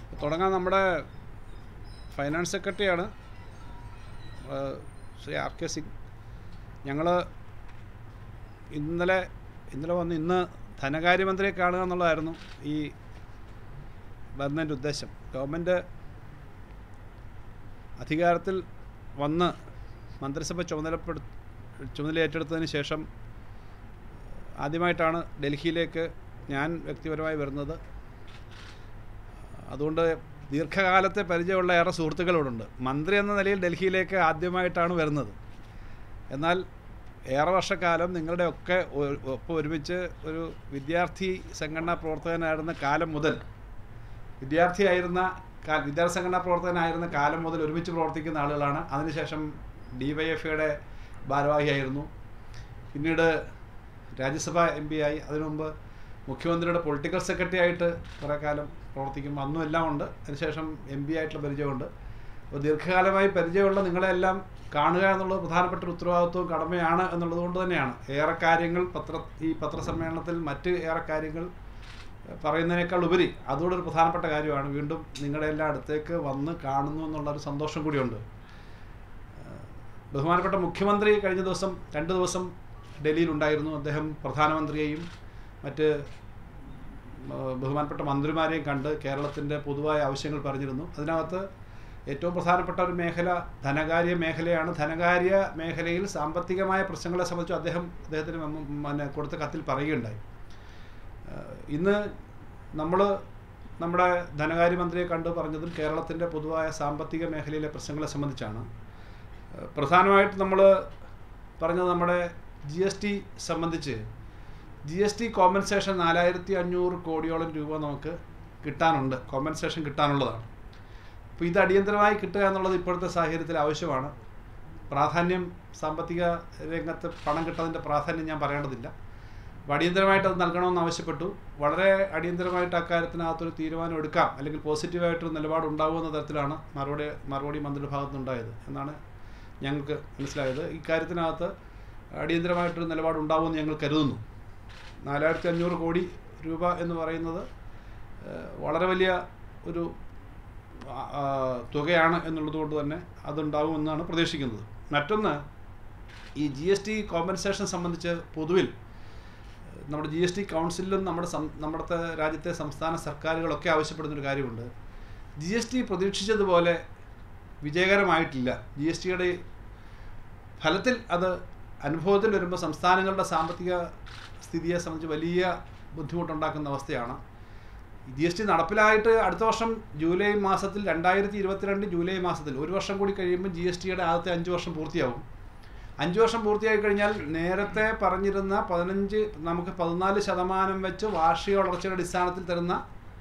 തുടങ്ങാൻ നമ്മുടെ ഫൈനാൻസ് സെക്രട്ടറിയാണ് ഏഹ് ശ്രീ ആർ കെ സിംഗ് ഞങ്ങൾ ഇന്നലെ ഇന്നലെ വന്ന് ഇന്ന് ധനകാര്യമന്ത്രിയെ കാണുക എന്നുള്ളതായിരുന്നു ഈ വരുന്നതിൻ്റെ ഉദ്ദേശം ഗവൺമെൻറ് അധികാരത്തിൽ വന്ന് മന്ത്രിസഭ ചുമതലപ്പെടു ചുമതല ഏറ്റെടുത്തതിന് ശേഷം ആദ്യമായിട്ടാണ് ഡൽഹിയിലേക്ക് ഞാൻ വ്യക്തിപരമായി വരുന്നത് അതുകൊണ്ട് ദീർഘകാലത്തെ പരിചയമുള്ള ഏറെ സുഹൃത്തുക്കളോടുണ്ട് മന്ത്രി എന്ന നിലയിൽ ഡൽഹിയിലേക്ക് ആദ്യമായിട്ടാണ് വരുന്നത് എന്നാൽ ഏറെ വർഷക്കാലം നിങ്ങളുടെയൊക്കെ ഒ- ഒപ്പം ഒരുമിച്ച് ഒരു വിദ്യാർത്ഥി സംഘടനാ പ്രവർത്തകനായിരുന്ന കാലം മുതൽ വിദ്യാർത്ഥിയായിരുന്ന കാ- വിദ്യാർത്ഥി സംഘടനാ പ്രവർത്തകനായിരുന്ന കാലം മുതൽ ഒരുമിച്ച് പ്രവർത്തിക്കുന്ന ആളുകളാണ് അതിനുശേഷം ഡി വൈ എഫ് ഐയുടെ ഭാരവാഹിയായിരുന്നു പിന്നീട് രാജ്യസഭ എം പി ആയി അതിനു മുമ്പ് മുഖ്യമന്ത്രിയുടെ പൊളിറ്റിക്കൽ സെക്രട്ടറി ആയിട്ട് കുറേ കാലം പ്രവർത്തിക്കും അന്നും എല്ലാം ഉണ്ട് അതിനുശേഷം എം പി ആയിട്ടുള്ള പരിചയമുണ്ട് അപ്പോൾ ദീർഘകാലമായി പരിചയമുള്ള നിങ്ങളെല്ലാം കാണുക എന്നുള്ളത് പ്രധാനപ്പെട്ട ഒരു ഉത്തരവാദിത്വവും കടമയാണ് എന്നുള്ളത് കൊണ്ട് തന്നെയാണ് ഏറെ കാര്യങ്ങൾ പത്ര ഈ പത്രസമ്മേളനത്തിൽ മറ്റ് ഏറെ കാര്യങ്ങൾ പറയുന്നതിനേക്കാൾ ഉപരി അതുകൂടെ ഒരു പ്രധാനപ്പെട്ട കാര്യമാണ് വീണ്ടും നിങ്ങളുടെ എല്ലാം അടുത്തേക്ക് വന്ന് കാണുന്നു എന്നുള്ളൊരു സന്തോഷം കൂടിയുണ്ട് ബഹുമാനപ്പെട്ട മുഖ്യമന്ത്രി കഴിഞ്ഞ ദിവസം രണ്ട് ദിവസം ഡൽഹിയിലുണ്ടായിരുന്നു അദ്ദേഹം പ്രധാനമന്ത്രിയെയും മറ്റ് ആ, ബഹുമാനപ്പെട്ട മന്ത്രിമാരെയും കണ്ട് കേരളത്തിൻ്റെ പൊതുവായ ആവശ്യങ്ങൾ പറഞ്ഞിരുന്നു അതിനകത്ത് ഏറ്റവും പ്രധാനപ്പെട്ട ഒരു മേഖല ധനകാര്യ മേഖലയാണ് ധനകാര്യ മേഖലയിൽ സാമ്പത്തികമായ പ്രശ്നങ്ങളെ സംബന്ധിച്ച് അദ്ദേഹം അദ്ദേഹത്തിന് മ- പിന്നെ കൊടുത്ത കത്തിൽ പറയുകയുണ്ടായി ആ, ഇന്ന് നമ്മൾ നമ്മുടെ ധനകാര്യമന്ത്രിയെ കണ്ട് പറഞ്ഞതും കേരളത്തിൻ്റെ പൊതുവായ സാമ്പത്തിക മേഖലയിലെ പ്രശ്നങ്ങളെ സംബന്ധിച്ചാണ് ഏഹ് പ്രധാനമായിട്ട് നമ്മൾ പറഞ്ഞത് നമ്മുടെ ജി എസ് ടി സംബന്ധിച്ച് ജി എസ് ടി കോമ്പൻസേഷൻ നാലായിരത്തി അഞ്ഞൂറ് കോടിയോളം രൂപ നമുക്ക് കിട്ടാനുണ്ട് കോമ്പൻസേഷൻ കിട്ടാനുള്ളതാണ് അപ്പോൾ ഇത് അടിയന്തരമായി കിട്ടുക എന്നുള്ളത് ഇപ്പോഴത്തെ സാഹചര്യത്തിൽ ആവശ്യമാണ് പ്രാധാന്യം സാമ്പത്തിക രംഗത്ത് പണം കിട്ടുന്നതിൻ്റെ പ്രാധാന്യം ഞാൻ പറയേണ്ടതില്ല അപ്പോൾ അടിയന്തരമായിട്ട് അത് നൽകണമെന്ന് ആവശ്യപ്പെട്ടു വളരെ അടിയന്തരമായിട്ട് അക്കാര്യത്തിനകത്തൊരു തീരുമാനം എടുക്കാം അല്ലെങ്കിൽ പോസിറ്റീവായിട്ടൊരു നിലപാട് ഉണ്ടാകുമെന്ന തരത്തിലാണ് മറുപടി മറുപടി മന്ത്രിയുടെ ഭാഗത്തുനിന്നുണ്ടായത് എന്നാണ് ഞങ്ങൾക്ക് മനസ്സിലായത് ഇക്കാര്യത്തിനകത്ത് അടിയന്തരമായിട്ടൊരു നിലപാട് ഉണ്ടാകുമെന്ന് ഞങ്ങൾ കരുതുന്നു നാലായിരത്തി അഞ്ഞൂറ് കോടി രൂപ എന്ന് പറയുന്നത് ഏഹ്, വളരെ വലിയ ഒരു ആ, ആ, തുകയാണ് എന്നുള്ളത് കൊണ്ട് തന്നെ അതുണ്ടാകുമെന്നാണ് പ്രതീക്ഷിക്കുന്നത് മറ്റൊന്ന് ഈ ജി എസ് ടി കോമ്പൻസേഷൻ സംബന്ധിച്ച് പൊതുവിൽ ഏഹ്, നമ്മുടെ ജി എസ് ടി കൗൺസിലും നമ്മുടെ സം നമ്മുടെ രാജ്യത്തെ സംസ്ഥാന സർക്കാരുകളൊക്കെ ആവശ്യപ്പെടുന്നൊരു കാര്യമുണ്ട് ജി എസ് ടി പ്രതീക്ഷിച്ചതുപോലെ വിജയകരമായിട്ടില്ല ജി എസ് ടിയുടെ ഫലത്തിൽ അത് അനുഭവത്തിൽ വരുമ്പോൾ സംസ്ഥാനങ്ങളുടെ സാമ്പത്തിക സ്ഥിതിയെ സംബന്ധിച്ച് വലിയ ബുദ്ധിമുട്ടുണ്ടാക്കുന്ന അവസ്ഥയാണ് ജി എസ് ടി നടപ്പിലായിട്ട് അടുത്ത വർഷം ജൂലൈ മാസത്തിൽ രണ്ടായിരത്തി ഇരുപത്തിരണ്ട് ജൂലൈ മാസത്തിൽ ഒരു വർഷം കൂടി കഴിയുമ്പോൾ ജി എസ് ടിയുടെ ആദ്യത്തെ അഞ്ച് വർഷം പൂർത്തിയാവും അഞ്ച് വർഷം പൂർത്തിയായി കഴിഞ്ഞാൽ നേരത്തെ പറഞ്ഞിരുന്ന പതിനഞ്ച് നമുക്ക് പതിനാല് ശതമാനം വെച്ച് വാർഷിക വളർച്ചയുടെ അടിസ്ഥാനത്തിൽ തരുന്ന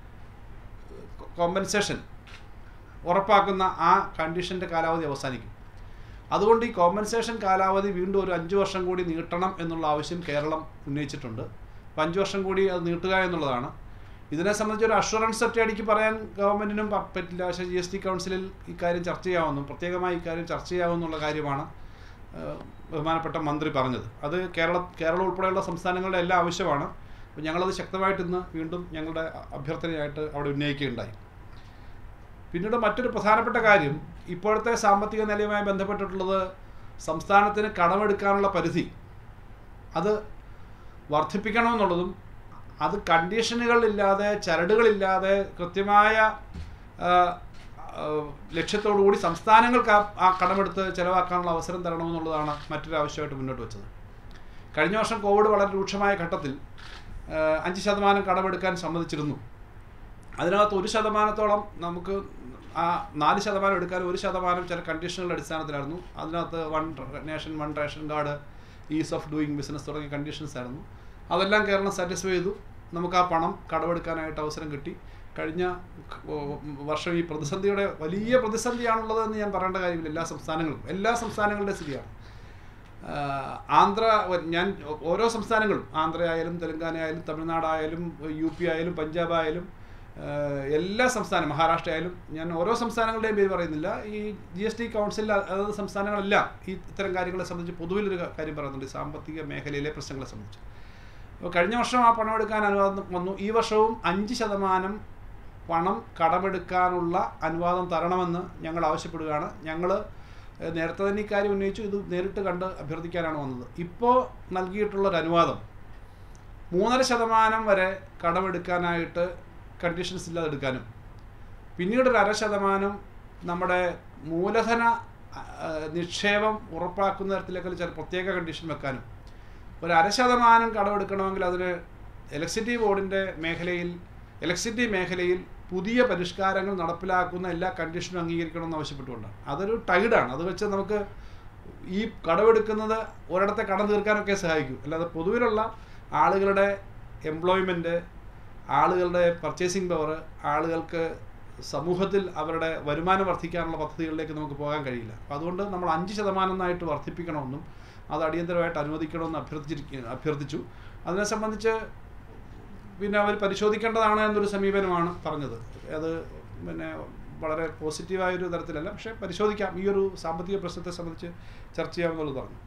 കോമ്പൻസേഷൻ ഉറപ്പാക്കുന്ന ആ കണ്ടീഷൻ്റെ കാലാവധി അവസാനിക്കും അതുകൊണ്ട് ഈ കോമ്പൻസേഷൻ കാലാവധി വീണ്ടും ഒരു അഞ്ച് വർഷം കൂടി നീട്ടണം എന്നുള്ള ആവശ്യം കേരളം ഉന്നയിച്ചിട്ടുണ്ട് അപ്പോൾ അഞ്ച് വർഷം കൂടി അത് നീട്ടുക എന്നുള്ളതാണ് ഇതിനെ സംബന്ധിച്ച് ഒരു അഷുറൻസ് ഒറ്റയടിക്ക് പറയാൻ ഗവൺമെൻറ്റിനും പ- പറ്റില്ല പക്ഷേ ജി എസ് ടി കൗൺസിലിൽ ഇക്കാര്യം ചർച്ച ചെയ്യാമെന്നും പ്രത്യേകമായി ഇക്കാര്യം ചർച്ച ചെയ്യാമെന്നുള്ള കാര്യമാണ് ഏഹ്, ബഹുമാനപ്പെട്ട മന്ത്രി പറഞ്ഞത് അത് കേരള കേരളം ഉൾപ്പെടെയുള്ള സംസ്ഥാനങ്ങളുടെ എല്ലാ ആവശ്യമാണ് അപ്പോൾ ഞങ്ങളത് ശക്തമായിട്ട് ഇന്ന് വീണ്ടും ഞങ്ങളുടെ അഭ്യർത്ഥനയായിട്ട് അവിടെ ഉന്നയിക്കുകയുണ്ടായി പിന്നീട് മറ്റൊരു പ്രധാനപ്പെട്ട കാര്യം ഇപ്പോഴത്തെ സാമ്പത്തിക നിലയുമായി ബന്ധപ്പെട്ടിട്ടുള്ളത് സംസ്ഥാനത്തിന് കടമെടുക്കാനുള്ള പരിധി അത് വർദ്ധിപ്പിക്കണമെന്നുള്ളതും അത് കണ്ടീഷനുകളില്ലാതെ ചരടുകളില്ലാതെ കൃത്യമായ ആ, ആ, ലക്ഷ്യത്തോടു കൂടി സംസ്ഥാനങ്ങൾക്ക് ആ- ആ കടമെടുത്ത് ചിലവാക്കാനുള്ള അവസരം തരണമെന്നുള്ളതാണ് മറ്റൊരു ആവശ്യമായിട്ട് മുന്നോട്ട് വെച്ചത് കഴിഞ്ഞ വർഷം കോവിഡ് വളരെ രൂക്ഷമായ ഘട്ടത്തിൽ ആ, അഞ്ച് ശതമാനം കടമെടുക്കാൻ സമ്മതിച്ചിരുന്നു അതിനകത്ത് ഒരു ശതമാനത്തോളം നമുക്ക് ആ നാല് ശതമാനം എടുക്കാൻ ഒരു ശതമാനം ചില കണ്ടീഷനുകളുടെ അടിസ്ഥാനത്തിലായിരുന്നു അതിനകത്ത് one nation one ration card ease of doing business തുടങ്ങിയ കണ്ടീഷൻസ് ആയിരുന്നു അതെല്ലാം കേരളം സാറ്റിസ്ഫൈ ചെയ്തു നമുക്ക് ആ പണം കടമെടുക്കാനായിട്ട് അവസരം കിട്ടി കഴിഞ്ഞ ഓ, വർഷം ഈ പ്രതിസന്ധിയുടെ വലിയ പ്രതിസന്ധിയാണുള്ളത് എന്ന് ഞാൻ പറയേണ്ട കാര്യമില്ല എല്ലാ സംസ്ഥാനങ്ങളും എല്ലാ സംസ്ഥാനങ്ങളുടെ സ്ഥിതിയാണ് ആഹ് ആന്ധ്ര ഞാൻ ഓരോ സംസ്ഥാനങ്ങളും ആന്ധ്ര ആയാലും തെലങ്കാന ആയാലും തമിഴ്നാടായാലും യു പി ആയാലും പഞ്ചാബ് ആയാലും ആഹ് എല്ലാ സംസ്ഥാനം മഹാരാഷ്ട്ര ആയാലും ഞാൻ ഓരോ സംസ്ഥാനങ്ങളുടെയും പേര് പറയുന്നില്ല ഈ ജി എസ് ടി കൗൺസിലിൽ അതായത് സംസ്ഥാനങ്ങളെല്ലാം ഈ ഇത്തരം കാര്യങ്ങളെ സംബന്ധിച്ച് പൊതുവിലൊരു കാര്യം പറയുന്നുണ്ട് ഈ സാമ്പത്തിക മേഖലയിലെ പ്രശ്നങ്ങളെ സംബന്ധിച്ച് അപ്പോൾ കഴിഞ്ഞ വർഷം ആ പണം എടുക്കാൻ അനുവാദം വന്നു ഈ വർഷവും അഞ്ച് ശതമാനം പണം കടമെടുക്കാനുള്ള അനുവാദം തരണമെന്ന് ഞങ്ങൾ ആവശ്യപ്പെടുകയാണ് ഞങ്ങൾ നേരത്തെ തന്നെ ഇക്കാര്യം ഉന്നയിച്ചു ഇത് നേരിട്ട് കണ്ട് അഭ്യർത്ഥിക്കാനാണ് വന്നത് ഇപ്പോൾ നൽകിയിട്ടുള്ളൊരു അനുവാദം മൂന്നര ശതമാനം വരെ കടമെടുക്കാനായിട്ട് കണ്ടീഷൻസ് ഇല്ലാതെ എടുക്കാനും പിന്നീട് ഒരു അര ശതമാനം നമ്മുടെ മൂലധന ആ, നിക്ഷേപം ഉറപ്പാക്കുന്ന തരത്തിലേക്ക് ചില പ്രത്യേക കണ്ടീഷൻ വെക്കാനും ഒരു അര ശതമാനം കടമെടുക്കണമെങ്കിൽ അതിന് ഇലക്ട്രിസിറ്റി ബോർഡിൻ്റെ മേഖലയിൽ ഇലക്ട്രിസിറ്റി മേഖലയിൽ പുതിയ പരിഷ്കാരങ്ങൾ നടപ്പിലാക്കുന്ന എല്ലാ കണ്ടീഷനും അംഗീകരിക്കണമെന്ന് ആവശ്യപ്പെട്ടുകൊണ്ടാണ് അതൊരു ടൈഡാണ് അത് വെച്ച് നമുക്ക് ഈ കടമെടുക്കുന്നത് ഒരിടത്തെ കടം തീർക്കാനൊക്കെ സഹായിക്കും അല്ലാതെ പൊതുവിലുള്ള ആളുകളുടെ എംപ്ലോയ്മെൻറ്റ് ആളുകളുടെ പർച്ചേസിംഗ് പവർ ആളുകൾക്ക് സമൂഹത്തിൽ അവരുടെ വരുമാനം വർദ്ധിക്കാനുള്ള പദ്ധതികളിലേക്ക് നമുക്ക് പോകാൻ കഴിയില്ല അപ്പോൾ അതുകൊണ്ട് നമ്മൾ അഞ്ച് ശതമാനം എന്നായിട്ട് വർദ്ധിപ്പിക്കണമെന്നും അത് അടിയന്തരമായിട്ട് അനുവദിക്കണമെന്ന് അഭ്യർത്ഥിച്ചിരിക്കുക അഭ്യർത്ഥിച്ചു അതിനെ സംബന്ധിച്ച് പിന്നെ അവർ പരിശോധിക്കേണ്ടതാണ് എന്നൊരു സമീപനമാണ് പറഞ്ഞത് അത് പിന്നെ വളരെ പോസിറ്റീവായൊരു തരത്തിലല്ല പക്ഷേ പരിശോധിക്കാം ഈ ഒരു സാമ്പത്തിക പ്രശ്നത്തെ സംബന്ധിച്ച് ചർച്ച ചെയ്യാമെന്നുള്ളത് പറഞ്ഞു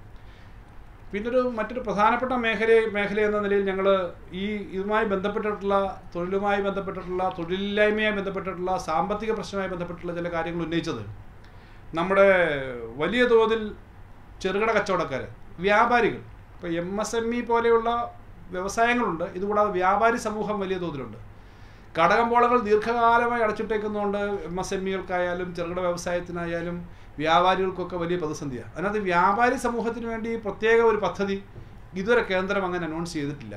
പിന്നെ ഒരു മറ്റൊരു പ്രധാനപ്പെട്ട മേഖല മേഖല എന്ന നിലയിൽ ഞങ്ങൾ ഈ ഇതുമായി ബന്ധപ്പെട്ടിട്ടുള്ള തൊഴിലുമായി ബന്ധപ്പെട്ടിട്ടുള്ള തൊഴിലില്ലായ്മയുമായി ബന്ധപ്പെട്ടിട്ടുള്ള സാമ്പത്തിക പ്രശ്നവുമായി ബന്ധപ്പെട്ടുള്ള ചില കാര്യങ്ങൾ ഉന്നയിച്ചത് നമ്മുടെ വലിയ തോതിൽ ചെറുകിട കച്ചവടക്കാർ വ്യാപാരികൾ ഇപ്പോൾ എം എസ് എം ഇ പോലെയുള്ള വ്യവസായങ്ങളുണ്ട് ഇതുകൂടാതെ വ്യാപാരി സമൂഹം വലിയ തോതിലുണ്ട് കടകമ്പോളകൾ ദീർഘകാലമായി അടച്ചിട്ടേക്കുന്നതുകൊണ്ട് എം എസ് എം ഇകൾക്കായാലും ചെറുകിട വ്യവസായത്തിനായാലും വ്യാപാരികൾക്കൊക്കെ വലിയ പ്രതിസന്ധിയാണ് അതിനകത്ത് വ്യാപാരി സമൂഹത്തിന് വേണ്ടി പ്രത്യേക ഒരു പദ്ധതി ഇതുവരെ കേന്ദ്രം അങ്ങനെ അനൗൺസ് ചെയ്തിട്ടില്ല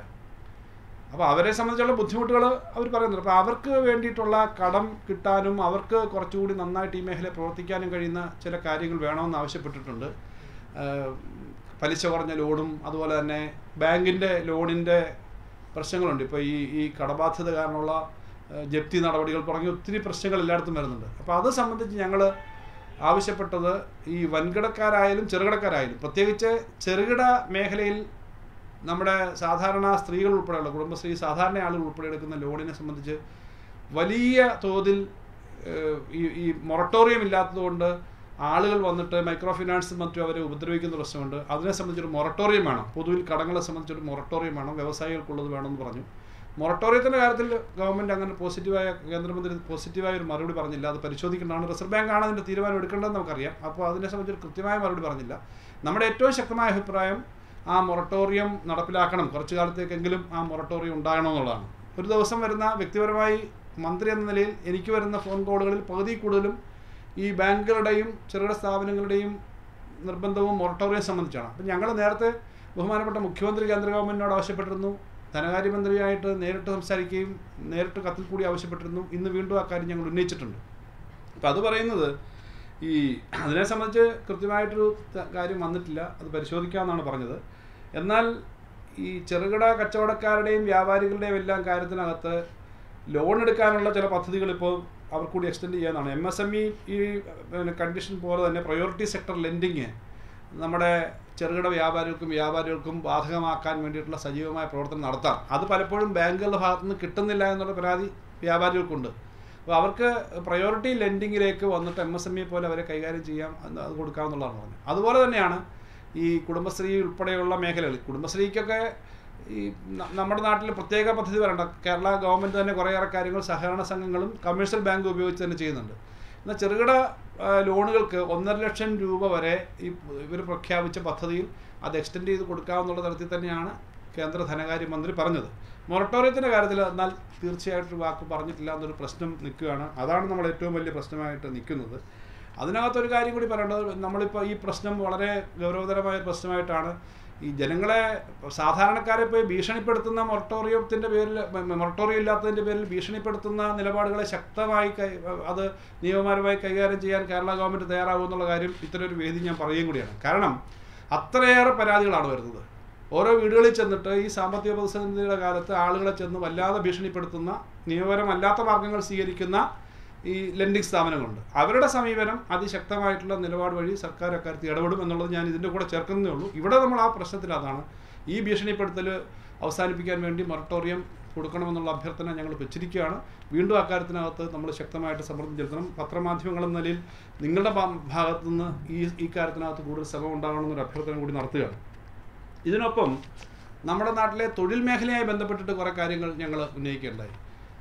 അപ്പോൾ അവരെ സംബന്ധിച്ചുള്ള ബുദ്ധിമുട്ടുകൾ അവർ പറയുന്നുണ്ട് അപ്പോൾ അവർക്ക് വേണ്ടിയിട്ടുള്ള കടം കിട്ടാനും അവർക്ക് കുറച്ചുകൂടി നന്നായിട്ട് ഈ മേഖല പ്രവർത്തിക്കാനും കഴിയുന്ന ചില കാര്യങ്ങൾ വേണമെന്ന് ആവശ്യപ്പെട്ടിട്ടുണ്ട് ആഹ് പലിശ കുറഞ്ഞ ലോണും അതുപോലെ തന്നെ ബാങ്കിൻ്റെ ലോണിൻ്റെ പ്രശ്നങ്ങളുണ്ട് ഇപ്പോൾ ഈ ഈ കടബാധ്യത കാരണമുള്ള ആഹ് ജപ്തി നടപടികൾ തുടങ്ങിയ ഒത്തിരി പ്രശ്നങ്ങൾ എല്ലായിടത്തും വരുന്നുണ്ട് അപ്പോൾ അത് സംബന്ധിച്ച് ഞങ്ങൾ ആവശ്യപ്പെട്ടത് ഈ വൻകിടക്കാരായാലും ചെറുകിടക്കാരായാലും പ്രത്യേകിച്ച് ചെറുകിട മേഖലയിൽ നമ്മുടെ സാധാരണ സ്ത്രീകൾ ഉൾപ്പെടെയുള്ള കുടുംബശ്രീ സാധാരണ ആളുകൾ ഉൾപ്പെടെ എടുക്കുന്ന ലോണിനെ സംബന്ധിച്ച് വലിയ തോതിൽ ഏഹ്, ഈ ഈ മൊറട്ടോറിയം ഇല്ലാത്തതുകൊണ്ട് ആളുകൾ വന്നിട്ട് മൈക്രോ ഫിനാൻസും മറ്റും അവരെ ഉപദ്രവിക്കുന്ന പ്രശ്നമുണ്ട് അതിനെ സംബന്ധിച്ചൊരു മൊറട്ടോറിയം വേണം പൊതുവിൽ കടങ്ങളെ സംബന്ധിച്ചൊരു മൊറട്ടോറിയം വേണം വ്യവസായികൾക്കുള്ളത് വേണമെന്ന് പറഞ്ഞു മൊറട്ടോറിയത്തിൻ്റെ കാര്യത്തിൽ ഗവൺമെൻറ് അങ്ങനെ പോസിറ്റീവായ കേന്ദ്രമന്ത്രി പോസിറ്റീവായ ഒരു മറുപടി പറഞ്ഞില്ല അത് പരിശോധിക്കേണ്ടതാണ് റിസർവ് ബാങ്കാണ് അതിൻ്റെ തീരുമാനം എടുക്കേണ്ടതെന്ന് നമുക്കറിയാം അപ്പോൾ അതിനെ സംബന്ധിച്ച് ഒരു കൃത്യമായ മറുപടി പറഞ്ഞില്ല നമ്മുടെ ഏറ്റവും ശക്തമായ അഭിപ്രായം ആ മൊറട്ടോറിയം നടപ്പിലാക്കണം കുറച്ചു കാലത്തേക്കെങ്കിലും ആ മൊറട്ടോറിയം ഉണ്ടാകണമെന്നുള്ളതാണ് ഒരു ദിവസം വരുന്ന വ്യക്തിപരമായി മന്ത്രി എന്ന നിലയിൽ എനിക്ക് വരുന്ന ഫോൺ കോളുകളിൽ പകുതി കൂടുതലും ഈ ബാങ്കുകളുടെയും ചെറുകിട സ്ഥാപനങ്ങളുടെയും നിർബന്ധവും മൊറട്ടോറിയം സംബന്ധിച്ചാണ് അപ്പം ഞങ്ങൾ നേരത്തെ ബഹുമാനപ്പെട്ട മുഖ്യമന്ത്രി കേന്ദ്ര ഗവൺമെൻറ്റിനോട് ആവശ്യപ്പെട്ടിരുന്നു ധനകാര്യമന്ത്രിയായിട്ട് നേരിട്ട് സംസാരിക്കുകയും നേരിട്ട് കത്തിൽ കൂടി ആവശ്യപ്പെട്ടിരുന്നു ഇന്ന് വീണ്ടും ആ കാര്യം ഞങ്ങൾ ഉന്നയിച്ചിട്ടുണ്ട് അപ്പം അത് പറയുന്നത് ഈ അതിനെ സംബന്ധിച്ച് കൃത്യമായിട്ടൊരു ത- കാര്യം വന്നിട്ടില്ല അത് പരിശോധിക്കാമെന്നാണ് പറഞ്ഞത് എന്നാൽ ഈ ചെറുകിട കച്ചവടക്കാരുടെയും വ്യാപാരികളുടെയും എല്ലാം കാര്യത്തിനകത്ത് ലോൺ എടുക്കാനുള്ള ചില പദ്ധതികൾ ഇപ്പോൾ അവർ കൂടി എക്സ്റ്റെൻഡ് ചെയ്യാനാണ് എം എസ് എം ഇ ഈ പിന്നെ കണ്ടീഷൻ പോലെ തന്നെ പ്രയോറിറ്റി സെക്ടർ ലെൻഡിങ് നമ്മുടെ ചെറുകിട വ്യാപാരികൾക്കും വ്യാപാരികൾക്കും ബാധകമാക്കാൻ വേണ്ടിയിട്ടുള്ള സജീവമായ പ്രവർത്തനം നടത്താം അത് പലപ്പോഴും ബാങ്കുകളുടെ ഭാഗത്തു നിന്ന് കിട്ടുന്നില്ല എന്നുള്ള പരാതി വ്യാപാരികൾക്കുണ്ട് അപ്പോൾ അവർക്ക് പ്രയോറിറ്റി ലെൻഡിങ്ങിലേക്ക് വന്നിട്ട് എം എസ് എം ഇ പോലെ അവരെ കൈകാര്യം ചെയ്യാം എന്ന് അത് കൊടുക്കാമെന്നുള്ളതാണ് പറഞ്ഞത് അതുപോലെ തന്നെയാണ് ഈ കുടുംബശ്രീ ഉൾപ്പെടെയുള്ള മേഖലകൾ കുടുംബശ്രീക്കൊക്കെ ഈ ന- നമ്മുടെ നാട്ടിൽ പ്രത്യേക പദ്ധതി വരണ്ട കേരള ഗവൺമെൻറ് തന്നെ കുറേയേറെ കാര്യങ്ങൾ സഹകരണ സംഘങ്ങളും കമേഴ്ഷ്യൽ ബാങ്ക് ഉപയോഗിച്ച് തന്നെ ചെയ്യുന്നുണ്ട് എന്നാൽ ചെറുകിട ആ, ലോണുകൾക്ക് ഒന്നര ലക്ഷം രൂപ വരെ ഈ ഇവർ പ്രഖ്യാപിച്ച പദ്ധതിയിൽ അത് എക്സ്റ്റെൻഡ് ചെയ്ത് കൊടുക്കാമെന്നുള്ള തരത്തിൽ തന്നെയാണ് കേന്ദ്ര ധനകാര്യമന്ത്രി പറഞ്ഞത് മൊറട്ടോറിയത്തിൻ്റെ കാര്യത്തിൽ എന്നാൽ തീർച്ചയായിട്ടും ഒരു വാക്ക് പറഞ്ഞിട്ടില്ല എന്നൊരു പ്രശ്നം നിൽക്കുകയാണ് അതാണ് നമ്മൾ ഏറ്റവും വലിയ പ്രശ്നമായിട്ട് നിൽക്കുന്നത് അതിനകത്തൊരു കാര്യം കൂടി പറയേണ്ടത് നമ്മളിപ്പോൾ ഈ പ്രശ്നം വളരെ ഗൗരവതരമായ ഒരു പ്രശ്നമായിട്ടാണ് ഈ ജനങ്ങളെ സാധാരണക്കാരെ പോയി ഭീഷണിപ്പെടുത്തുന്ന മൊറട്ടോറിയത്തിൻ്റെ പേരിൽ മൊറട്ടോറിയം ഇല്ലാത്തതിൻ്റെ പേരിൽ ഭീഷണിപ്പെടുത്തുന്ന നിലപാടുകളെ ശക്തമായി കൈ അത് നിയമപരമായി കൈകാര്യം ചെയ്യാൻ കേരള ഗവൺമെൻറ് തയ്യാറാകുമെന്നുള്ള കാര്യം ഇത്തരം ഒരു വേദി ഞാൻ പറയുകയും കൂടിയാണ് കാരണം അത്രയേറെ പരാതികളാണ് വരുന്നത് ഓരോ വീടുകളിൽ ചെന്നിട്ട് ഈ സാമ്പത്തിക പ്രതിസന്ധിയുടെ കാലത്ത് ആളുകളെ ചെന്ന് വല്ലാതെ ഭീഷണിപ്പെടുത്തുന്ന നിയമപരമല്ലാത്ത മാർഗങ്ങൾ സ്വീകരിക്കുന്ന ഈ ലെൻഡിങ് സ്ഥാപനങ്ങളുണ്ട് അവരുടെ സമീപനം അതിശക്തമായിട്ടുള്ള നിലപാട് വഴി സർക്കാർ അക്കാര്യത്തിൽ ഇടപെടും എന്നുള്ളത് ഞാൻ ഇതിൻ്റെ കൂടെ ചേർക്കുന്നേ ഉള്ളൂ ഇവിടെ നമ്മൾ ആ പ്രശ്നത്തിൽ അതാണ് ഈ ഭീഷണിപ്പെടുത്തൽ അവസാനിപ്പിക്കാൻ വേണ്ടി മൊറട്ടോറിയം കൊടുക്കണമെന്നുള്ള അഭ്യർത്ഥന ഞങ്ങൾ വെച്ചിരിക്കുകയാണ് വീണ്ടും അക്കാര്യത്തിനകത്ത് നമ്മൾ ശക്തമായിട്ട് സമ്മർദ്ദം ചെലുത്തണം പത്രമാധ്യമങ്ങൾ എന്ന നിലയിൽ നിങ്ങളുടെ ഭാ- ഭാഗത്തു നിന്ന് ഈ ഈ കാര്യത്തിനകത്ത് കൂടുതൽ ശ്രമം ഉണ്ടാകണമെന്നൊരു അഭ്യർത്ഥന കൂടി നടത്തുകയാണ് ഇതിനൊപ്പം നമ്മുടെ നാട്ടിലെ തൊഴിൽ മേഖലയുമായി ബന്ധപ്പെട്ടിട്ട് കുറേ കാര്യങ്ങൾ ഞങ്ങൾ ഉന്നയിക്കുകയുണ്ടായി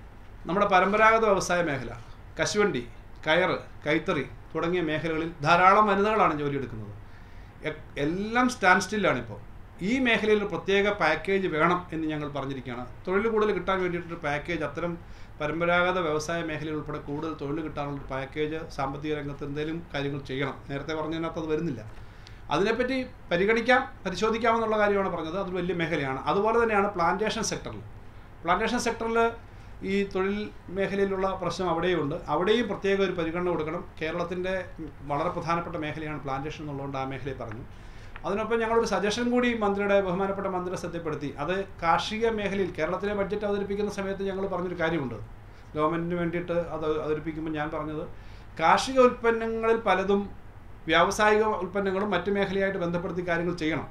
നമ്മുടെ പരമ്പരാഗത വ്യവസായ മേഖല കശുവണ്ടി കയറ് കൈത്തറി തുടങ്ങിയ മേഖലകളിൽ ധാരാളം വനിതകളാണ് ജോലിയെടുക്കുന്നത് എ- എല്ലാം സ്റ്റാൻഡ് സ്റ്റില്ലാണ് ഇപ്പോൾ ഈ മേഖലയിൽ ഒരു പ്രത്യേക പാക്കേജ് വേണം എന്ന് ഞങ്ങൾ പറഞ്ഞിരിക്കുകയാണ് തൊഴിൽ കൂടുതൽ കിട്ടാൻ വേണ്ടിയിട്ടൊരു പാക്കേജ് അത്തരം പരമ്പരാഗത വ്യവസായ മേഖലയിൽ ഉൾപ്പെടെ കൂടുതൽ തൊഴിൽ കിട്ടാനുള്ള ഒരു പാക്കേജ് സാമ്പത്തിക രംഗത്ത് എന്തെങ്കിലും കാര്യങ്ങൾ ചെയ്യണം നേരത്തെ പറഞ്ഞതിനകത്ത് അത് വരുന്നില്ല അതിനെപ്പറ്റി പരിഗണിക്കാം പരിശോധിക്കാമെന്നുള്ള കാര്യമാണ് പറഞ്ഞത് അതൊരു വലിയ മേഖലയാണ് അതുപോലെ തന്നെയാണ് പ്ലാന്റേഷൻ സെക്ടറിൽ പ്ലാന്റേഷൻ സെക്ടറിൽ ഈ തൊഴിൽ മേഖലയിലുള്ള പ്രശ്നം അവിടെയുണ്ട് അവിടെയും പ്രത്യേക ഒരു പരിഗണന കൊടുക്കണം കേരളത്തിൻ്റെ വളരെ പ്രധാനപ്പെട്ട മേഖലയാണ് പ്ലാന്റേഷൻ എന്നുള്ളതുകൊണ്ട് ആ മേഖലയിൽ പറഞ്ഞു അതിനൊപ്പം ഞങ്ങളൊരു സജഷൻ കൂടി മന്ത്രിയുടെ ബഹുമാനപ്പെട്ട മന്ത്രിയുടെ ശ്രദ്ധപ്പെടുത്തി അത് കാർഷിക മേഖലയിൽ കേരളത്തിലെ ബഡ്ജറ്റ് അവതരിപ്പിക്കുന്ന സമയത്ത് ഞങ്ങൾ പറഞ്ഞൊരു കാര്യമുണ്ട് ഗവൺമെൻറ്റിന് വേണ്ടിയിട്ട് അത് അവതരിപ്പിക്കുമ്പോൾ ഞാൻ പറഞ്ഞത് കാർഷിക ഉൽപ്പന്നങ്ങളിൽ പലതും വ്യാവസായിക ഉൽപ്പന്നങ്ങളും മറ്റു മേഖലയായിട്ട് ബന്ധപ്പെടുത്തി കാര്യങ്ങൾ ചെയ്യണം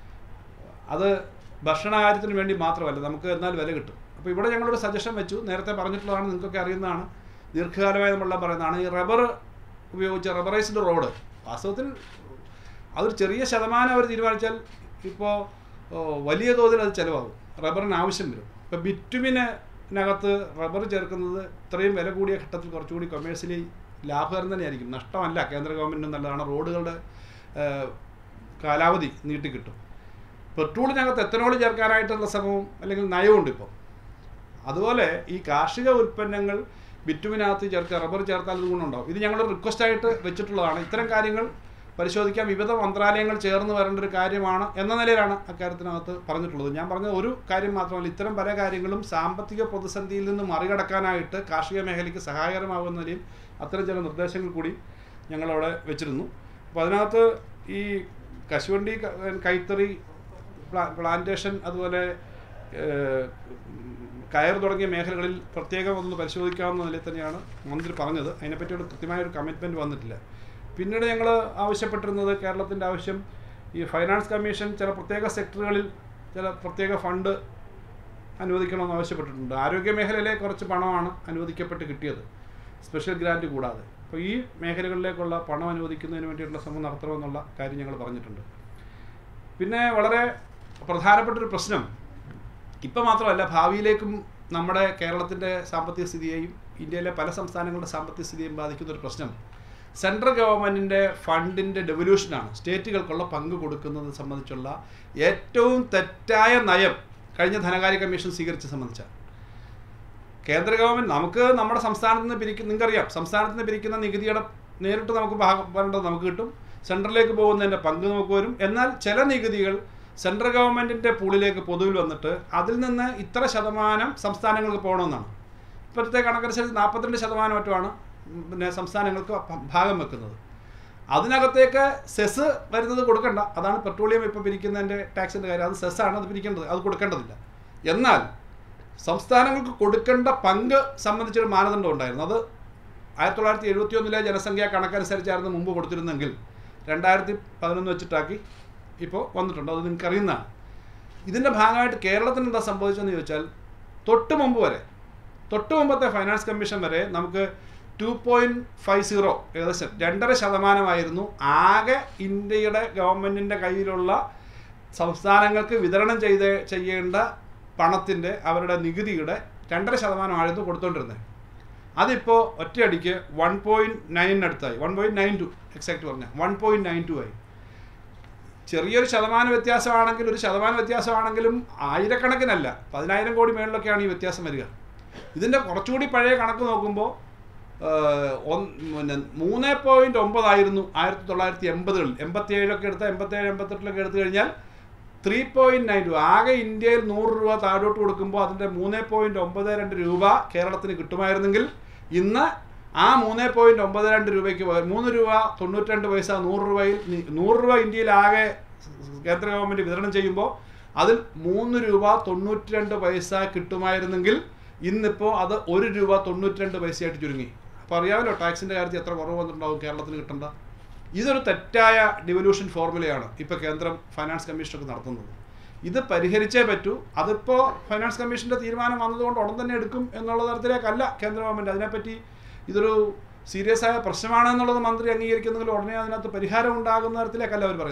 അത് ഭക്ഷണ കാര്യത്തിന് വേണ്ടി മാത്രമല്ല നമുക്ക് എന്നാൽ വില കിട്ടും അപ്പോൾ ഇവിടെ ഞങ്ങളൊരു സജഷൻ വെച്ചു നേരത്തെ പറഞ്ഞിട്ടുള്ളതാണ് നിങ്ങൾക്കൊക്കെ അറിയുന്നതാണ് ദീർഘകാലമായി നമ്മളെല്ലാം പറയുന്നതാണ് ഈ റബ്ബർ ഉപയോഗിച്ച് റബ്ബറൈസ്ഡ് റോഡ് വാസ്തവത്തിൽ അതൊരു ചെറിയ ശതമാനം അവർ തീരുമാനിച്ചാൽ ഇപ്പോൾ വലിയ തോതിൽ അത് ചിലവാകും റബ്ബറിന് ആവശ്യം വരും ഇപ്പോൾ ബിറ്റുമിനകത്ത് റബ്ബർ ചേർക്കുന്നത് ഇത്രയും വില കൂടിയ ഘട്ടത്തിൽ കുറച്ചുകൂടി കൊമേഴ്സ്യലി ലാഭകരം തന്നെയായിരിക്കും നഷ്ടമല്ല കേന്ദ്ര ഗവൺമെൻറ്റിന് നല്ലതാണ് റോഡുകളുടെ ഏഹ്, കാലാവധി നീട്ടിക്കിട്ടും പെട്രോളിനകത്ത് എത്തനോൾ ചേർക്കാനായിട്ടുള്ള ശ്രമവും അല്ലെങ്കിൽ നയമുണ്ട് ഇപ്പോൾ അതുപോലെ ഈ കാർഷിക ഉൽപ്പന്നങ്ങൾ ബിറ്റുമിനകത്ത് ചേർക്കുക റബ്ബർ ചേർത്താൽ അത് ഗുണമുണ്ടാവും ഇത് ഞങ്ങൾ റിക്വസ്റ്റായിട്ട് വെച്ചിട്ടുള്ളതാണ് ഇത്തരം കാര്യങ്ങൾ പരിശോധിക്കാൻ വിവിധ മന്ത്രാലയങ്ങൾ ചേർന്ന് വരേണ്ട ഒരു കാര്യമാണ് എന്ന നിലയിലാണ് അക്കാര്യത്തിനകത്ത് പറഞ്ഞിട്ടുള്ളത് ഞാൻ പറഞ്ഞ ഒരു കാര്യം മാത്രമല്ല ഇത്തരം പല കാര്യങ്ങളും സാമ്പത്തിക പ്രതിസന്ധിയിൽ നിന്ന് മറികടക്കാനായിട്ട് കാർഷിക മേഖലയ്ക്ക് സഹായകരമാകുന്ന നിലയിൽ അത്തരം ചില നിർദ്ദേശങ്ങൾ കൂടി ഞങ്ങളവിടെ വെച്ചിരുന്നു അപ്പോൾ അതിനകത്ത് ഈ കശുവണ്ടി ക- കൈത്തറി പ്ലാ- പ്ലാന്റേഷൻ അതുപോലെ ഏഹ്, കയർ തുടങ്ങിയ മേഖലകളിൽ പ്രത്യേകം ഒന്ന് പരിശോധിക്കാവുന്ന നിലയിൽ തന്നെയാണ് മന്ത്രി പറഞ്ഞത് അതിനെപ്പറ്റി ഒരു കൃത്യമായ ഒരു കമ്മിറ്റ്മെൻറ്റ് വന്നിട്ടില്ല പിന്നീട് ഞങ്ങൾ ആവശ്യപ്പെട്ടിരുന്നത് കേരളത്തിൻ്റെ ആവശ്യം ഈ ഫൈനാൻസ് കമ്മീഷൻ ചില പ്രത്യേക സെക്ടറുകളിൽ ചില പ്രത്യേക ഫണ്ട് അനുവദിക്കണമെന്ന് ആവശ്യപ്പെട്ടിട്ടുണ്ട് ആരോഗ്യ മേഖലയിലെ കുറച്ച് പണമാണ് അനുവദിക്കപ്പെട്ട് കിട്ടിയത് സ്പെഷ്യൽ ഗ്രാൻറ്റ് കൂടാതെ അപ്പോൾ ഈ മേഖലകളിലേക്കുള്ള പണം അനുവദിക്കുന്നതിന് വേണ്ടിയിട്ടുള്ള ശ്രമം നടത്തണമെന്നുള്ള കാര്യം ഞങ്ങൾ പറഞ്ഞിട്ടുണ്ട് പിന്നെ വളരെ പ്രധാനപ്പെട്ടൊരു പ്രശ്നം ഇപ്പം മാത്രമല്ല ഭാവിയിലേക്കും നമ്മുടെ കേരളത്തിൻ്റെ സാമ്പത്തിക സ്ഥിതിയെയും ഇന്ത്യയിലെ പല സംസ്ഥാനങ്ങളുടെ സാമ്പത്തിക സ്ഥിതിയെയും ബാധിക്കുന്ന ഒരു പ്രശ്നം സെൻട്രൽ ഗവൺമെൻറ്റിൻ്റെ ഫണ്ടിൻ്റെ ഡെവല്യൂഷനാണ് സ്റ്റേറ്റുകൾക്കുള്ള പങ്ക് കൊടുക്കുന്നത് സംബന്ധിച്ചുള്ള ഏറ്റവും തെറ്റായ നയം കഴിഞ്ഞ ധനകാര്യ കമ്മീഷൻ സ്വീകരിച്ച സംബന്ധിച്ചാണ് കേന്ദ്ര ഗവൺമെൻറ് നമുക്ക് നമ്മുടെ സംസ്ഥാനത്ത് നിന്ന് പിരിക്കുന്ന നിങ്ങൾക്കറിയാം സംസ്ഥാനത്ത് നിന്ന് പിരിക്കുന്ന നികുതിയുടെ നേരിട്ട് നമുക്ക് ഭാഗം വരേണ്ടത് നമുക്ക് കിട്ടും സെൻട്രലിലേക്ക് പോകുന്നതിൻ്റെ പങ്ക് നമുക്ക് വരും എന്നാൽ ചില നികുതികൾ സെൻട്രൽ ഗവൺമെൻറ്റിൻ്റെ പൂളിലേക്ക് പൊതുവിൽ വന്നിട്ട് അതിൽ നിന്ന് ഇത്ര ശതമാനം സംസ്ഥാനങ്ങൾക്ക് പോകണമെന്നാണ് ഇപ്പോഴത്തെ കണക്കനുസരിച്ച് നാൽപ്പത്തിരണ്ട് ശതമാനം മറ്റുമാണ് പിന്നെ സംസ്ഥാനങ്ങൾക്ക് ഭ- ഭാഗം വെക്കുന്നത് അതിനകത്തേക്ക് സെസ് വരുന്നത് കൊടുക്കണ്ട അതാണ് പെട്രോളിയം ഇപ്പോൾ പിരിക്കുന്നതിൻ്റെ ടാക്സിൻ്റെ കാര്യം അത് സെസ്സാണ് അത് പിരിക്കേണ്ടത് അത് കൊടുക്കേണ്ടതില്ല എന്നാൽ സംസ്ഥാനങ്ങൾക്ക് കൊടുക്കേണ്ട പങ്ക് സംബന്ധിച്ചൊരു മാനദണ്ഡം ഉണ്ടായിരുന്നു അത് ആയിരത്തി തൊള്ളായിരത്തി എഴുപത്തി ഒന്നിലെ ജനസംഖ്യാ കണക്കനുസരിച്ചായിരുന്നു മുമ്പ് കൊടുത്തിരുന്നെങ്കിൽ രണ്ടായിരത്തി പതിനൊന്ന് വെച്ചിട്ടാക്കി ഇപ്പോൾ വന്നിട്ടുണ്ട് അത് നിങ്ങൾക്ക് അറിയുന്നതാണ് ഇതിൻ്റെ ഭാഗമായിട്ട് കേരളത്തിന് എന്താ സംഭവിച്ചതെന്ന് ചോദിച്ചാൽ തൊട്ട് മുമ്പ് വരെ തൊട്ട് മുമ്പത്തെ ഫൈനാൻസ് കമ്മീഷൻ വരെ നമുക്ക് ടു പോയിൻറ്റ് ഫൈവ് സീറോ ഏകദേശം രണ്ടര ശതമാനമായിരുന്നു ആകെ ഇന്ത്യയുടെ ഗവൺമെൻറ്റിൻ്റെ കയ്യിലുള്ള സംസ്ഥാനങ്ങൾക്ക് വിതരണം ചെയ്ത് ചെയ്യേണ്ട പണത്തിൻ്റെ അവരുടെ നികുതിയുടെ രണ്ടര ശതമാനമായിരുന്നു കൊടുത്തുകൊണ്ടിരുന്നത് അതിപ്പോൾ ഒറ്റയടിക്ക് വൺ പോയിൻറ്റ് നയനിനടുത്തായി one point nine two exact പറഞ്ഞാൽ വൺ പോയിൻറ്റ് നയൻ ടു ആയി ചെറിയൊരു ശതമാന വ്യത്യാസമാണെങ്കിൽ ഒരു ശതമാന വ്യത്യാസമാണെങ്കിലും ആയിരക്കണക്കിനല്ല പതിനായിരം കോടി മേളിലൊക്കെയാണ് ഈ വ്യത്യാസം വരിക ഇതിൻ്റെ കുറച്ചുകൂടി പഴയ കണക്ക് നോക്കുമ്പോൾ ഏഹ്, ഒന്ന് പിന്നെ മൂന്ന് പോയിൻറ്റ് ഒമ്പതായിരുന്നു ആയിരത്തി തൊള്ളായിരത്തി എൺപതുകളിൽ എൺപത്തി ഏഴൊക്കെ എടുത്ത എൺപത്തേഴ് എൺപത്തെട്ടിലൊക്കെ എടുത്തു കഴിഞ്ഞാൽ ത്രീ പോയിൻറ്റ് നയൻ ടു ആകെ ഇന്ത്യയിൽ നൂറ് രൂപ താഴോട്ട് കൊടുക്കുമ്പോൾ അതിൻ്റെ മൂന്ന് പോയിൻറ്റ് ഒമ്പത് രണ്ട് രൂപ കേരളത്തിന് കിട്ടുമായിരുന്നെങ്കിൽ ഇന്ന് ആ മൂന്ന് പോയിൻറ്റ് ഒമ്പത് രണ്ട് രൂപയ്ക്ക് പകരം മൂന്ന് രൂപ തൊണ്ണൂറ്റിരണ്ട് പൈസ നൂറ് രൂപയിൽ നി- നൂറ് രൂപ ഇന്ത്യയിൽ ആകെ കേന്ദ്ര ഗവൺമെൻറ് വിതരണം ചെയ്യുമ്പോൾ അതിൽ മൂന്ന് രൂപ തൊണ്ണൂറ്റി രണ്ട് പൈസ കിട്ടുമായിരുന്നെങ്കിൽ ഇന്നിപ്പോൾ അത് ഒരു രൂപ തൊണ്ണൂറ്റി രണ്ട് പൈസയായിട്ട് ചുരുങ്ങി അപ്പോൾ അറിയാമല്ലോ ടാക്സിൻ്റെ കാര്യത്തിൽ എത്ര കുറവ് വന്നിട്ടുണ്ടാവും കേരളത്തിന് കിട്ടേണ്ട ഇതൊരു തെറ്റായ ഡിവല്യൂഷൻ ഫോർമുലയാണ് ഇപ്പോൾ കേന്ദ്രം ഫൈനാൻസ് കമ്മീഷനൊക്കെ നടത്തുന്നത് ഇത് പരിഹരിച്ചേ പറ്റൂ അതിപ്പോൾ ഫൈനാൻസ് കമ്മീഷൻ്റെ തീരുമാനം വന്നതുകൊണ്ട് ഉടൻ തന്നെ എടുക്കും എന്നുള്ള തരത്തിലേക്കല്ല കേന്ദ്ര ഗവൺമെൻറ് അതിനെപ്പറ്റി ഇതൊരു സീരിയസ് ആയ പ്രശ്നമാണ് എന്നുള്ളത് മന്ത്രി അംഗീകരിക്കുന്നെങ്കിൽ ഉടനെ അതിനകത്ത് പരിഹാരം ഉണ്ടാകുന്ന തരത്തിലേക്കല്ല അവർ പറയുന്നത്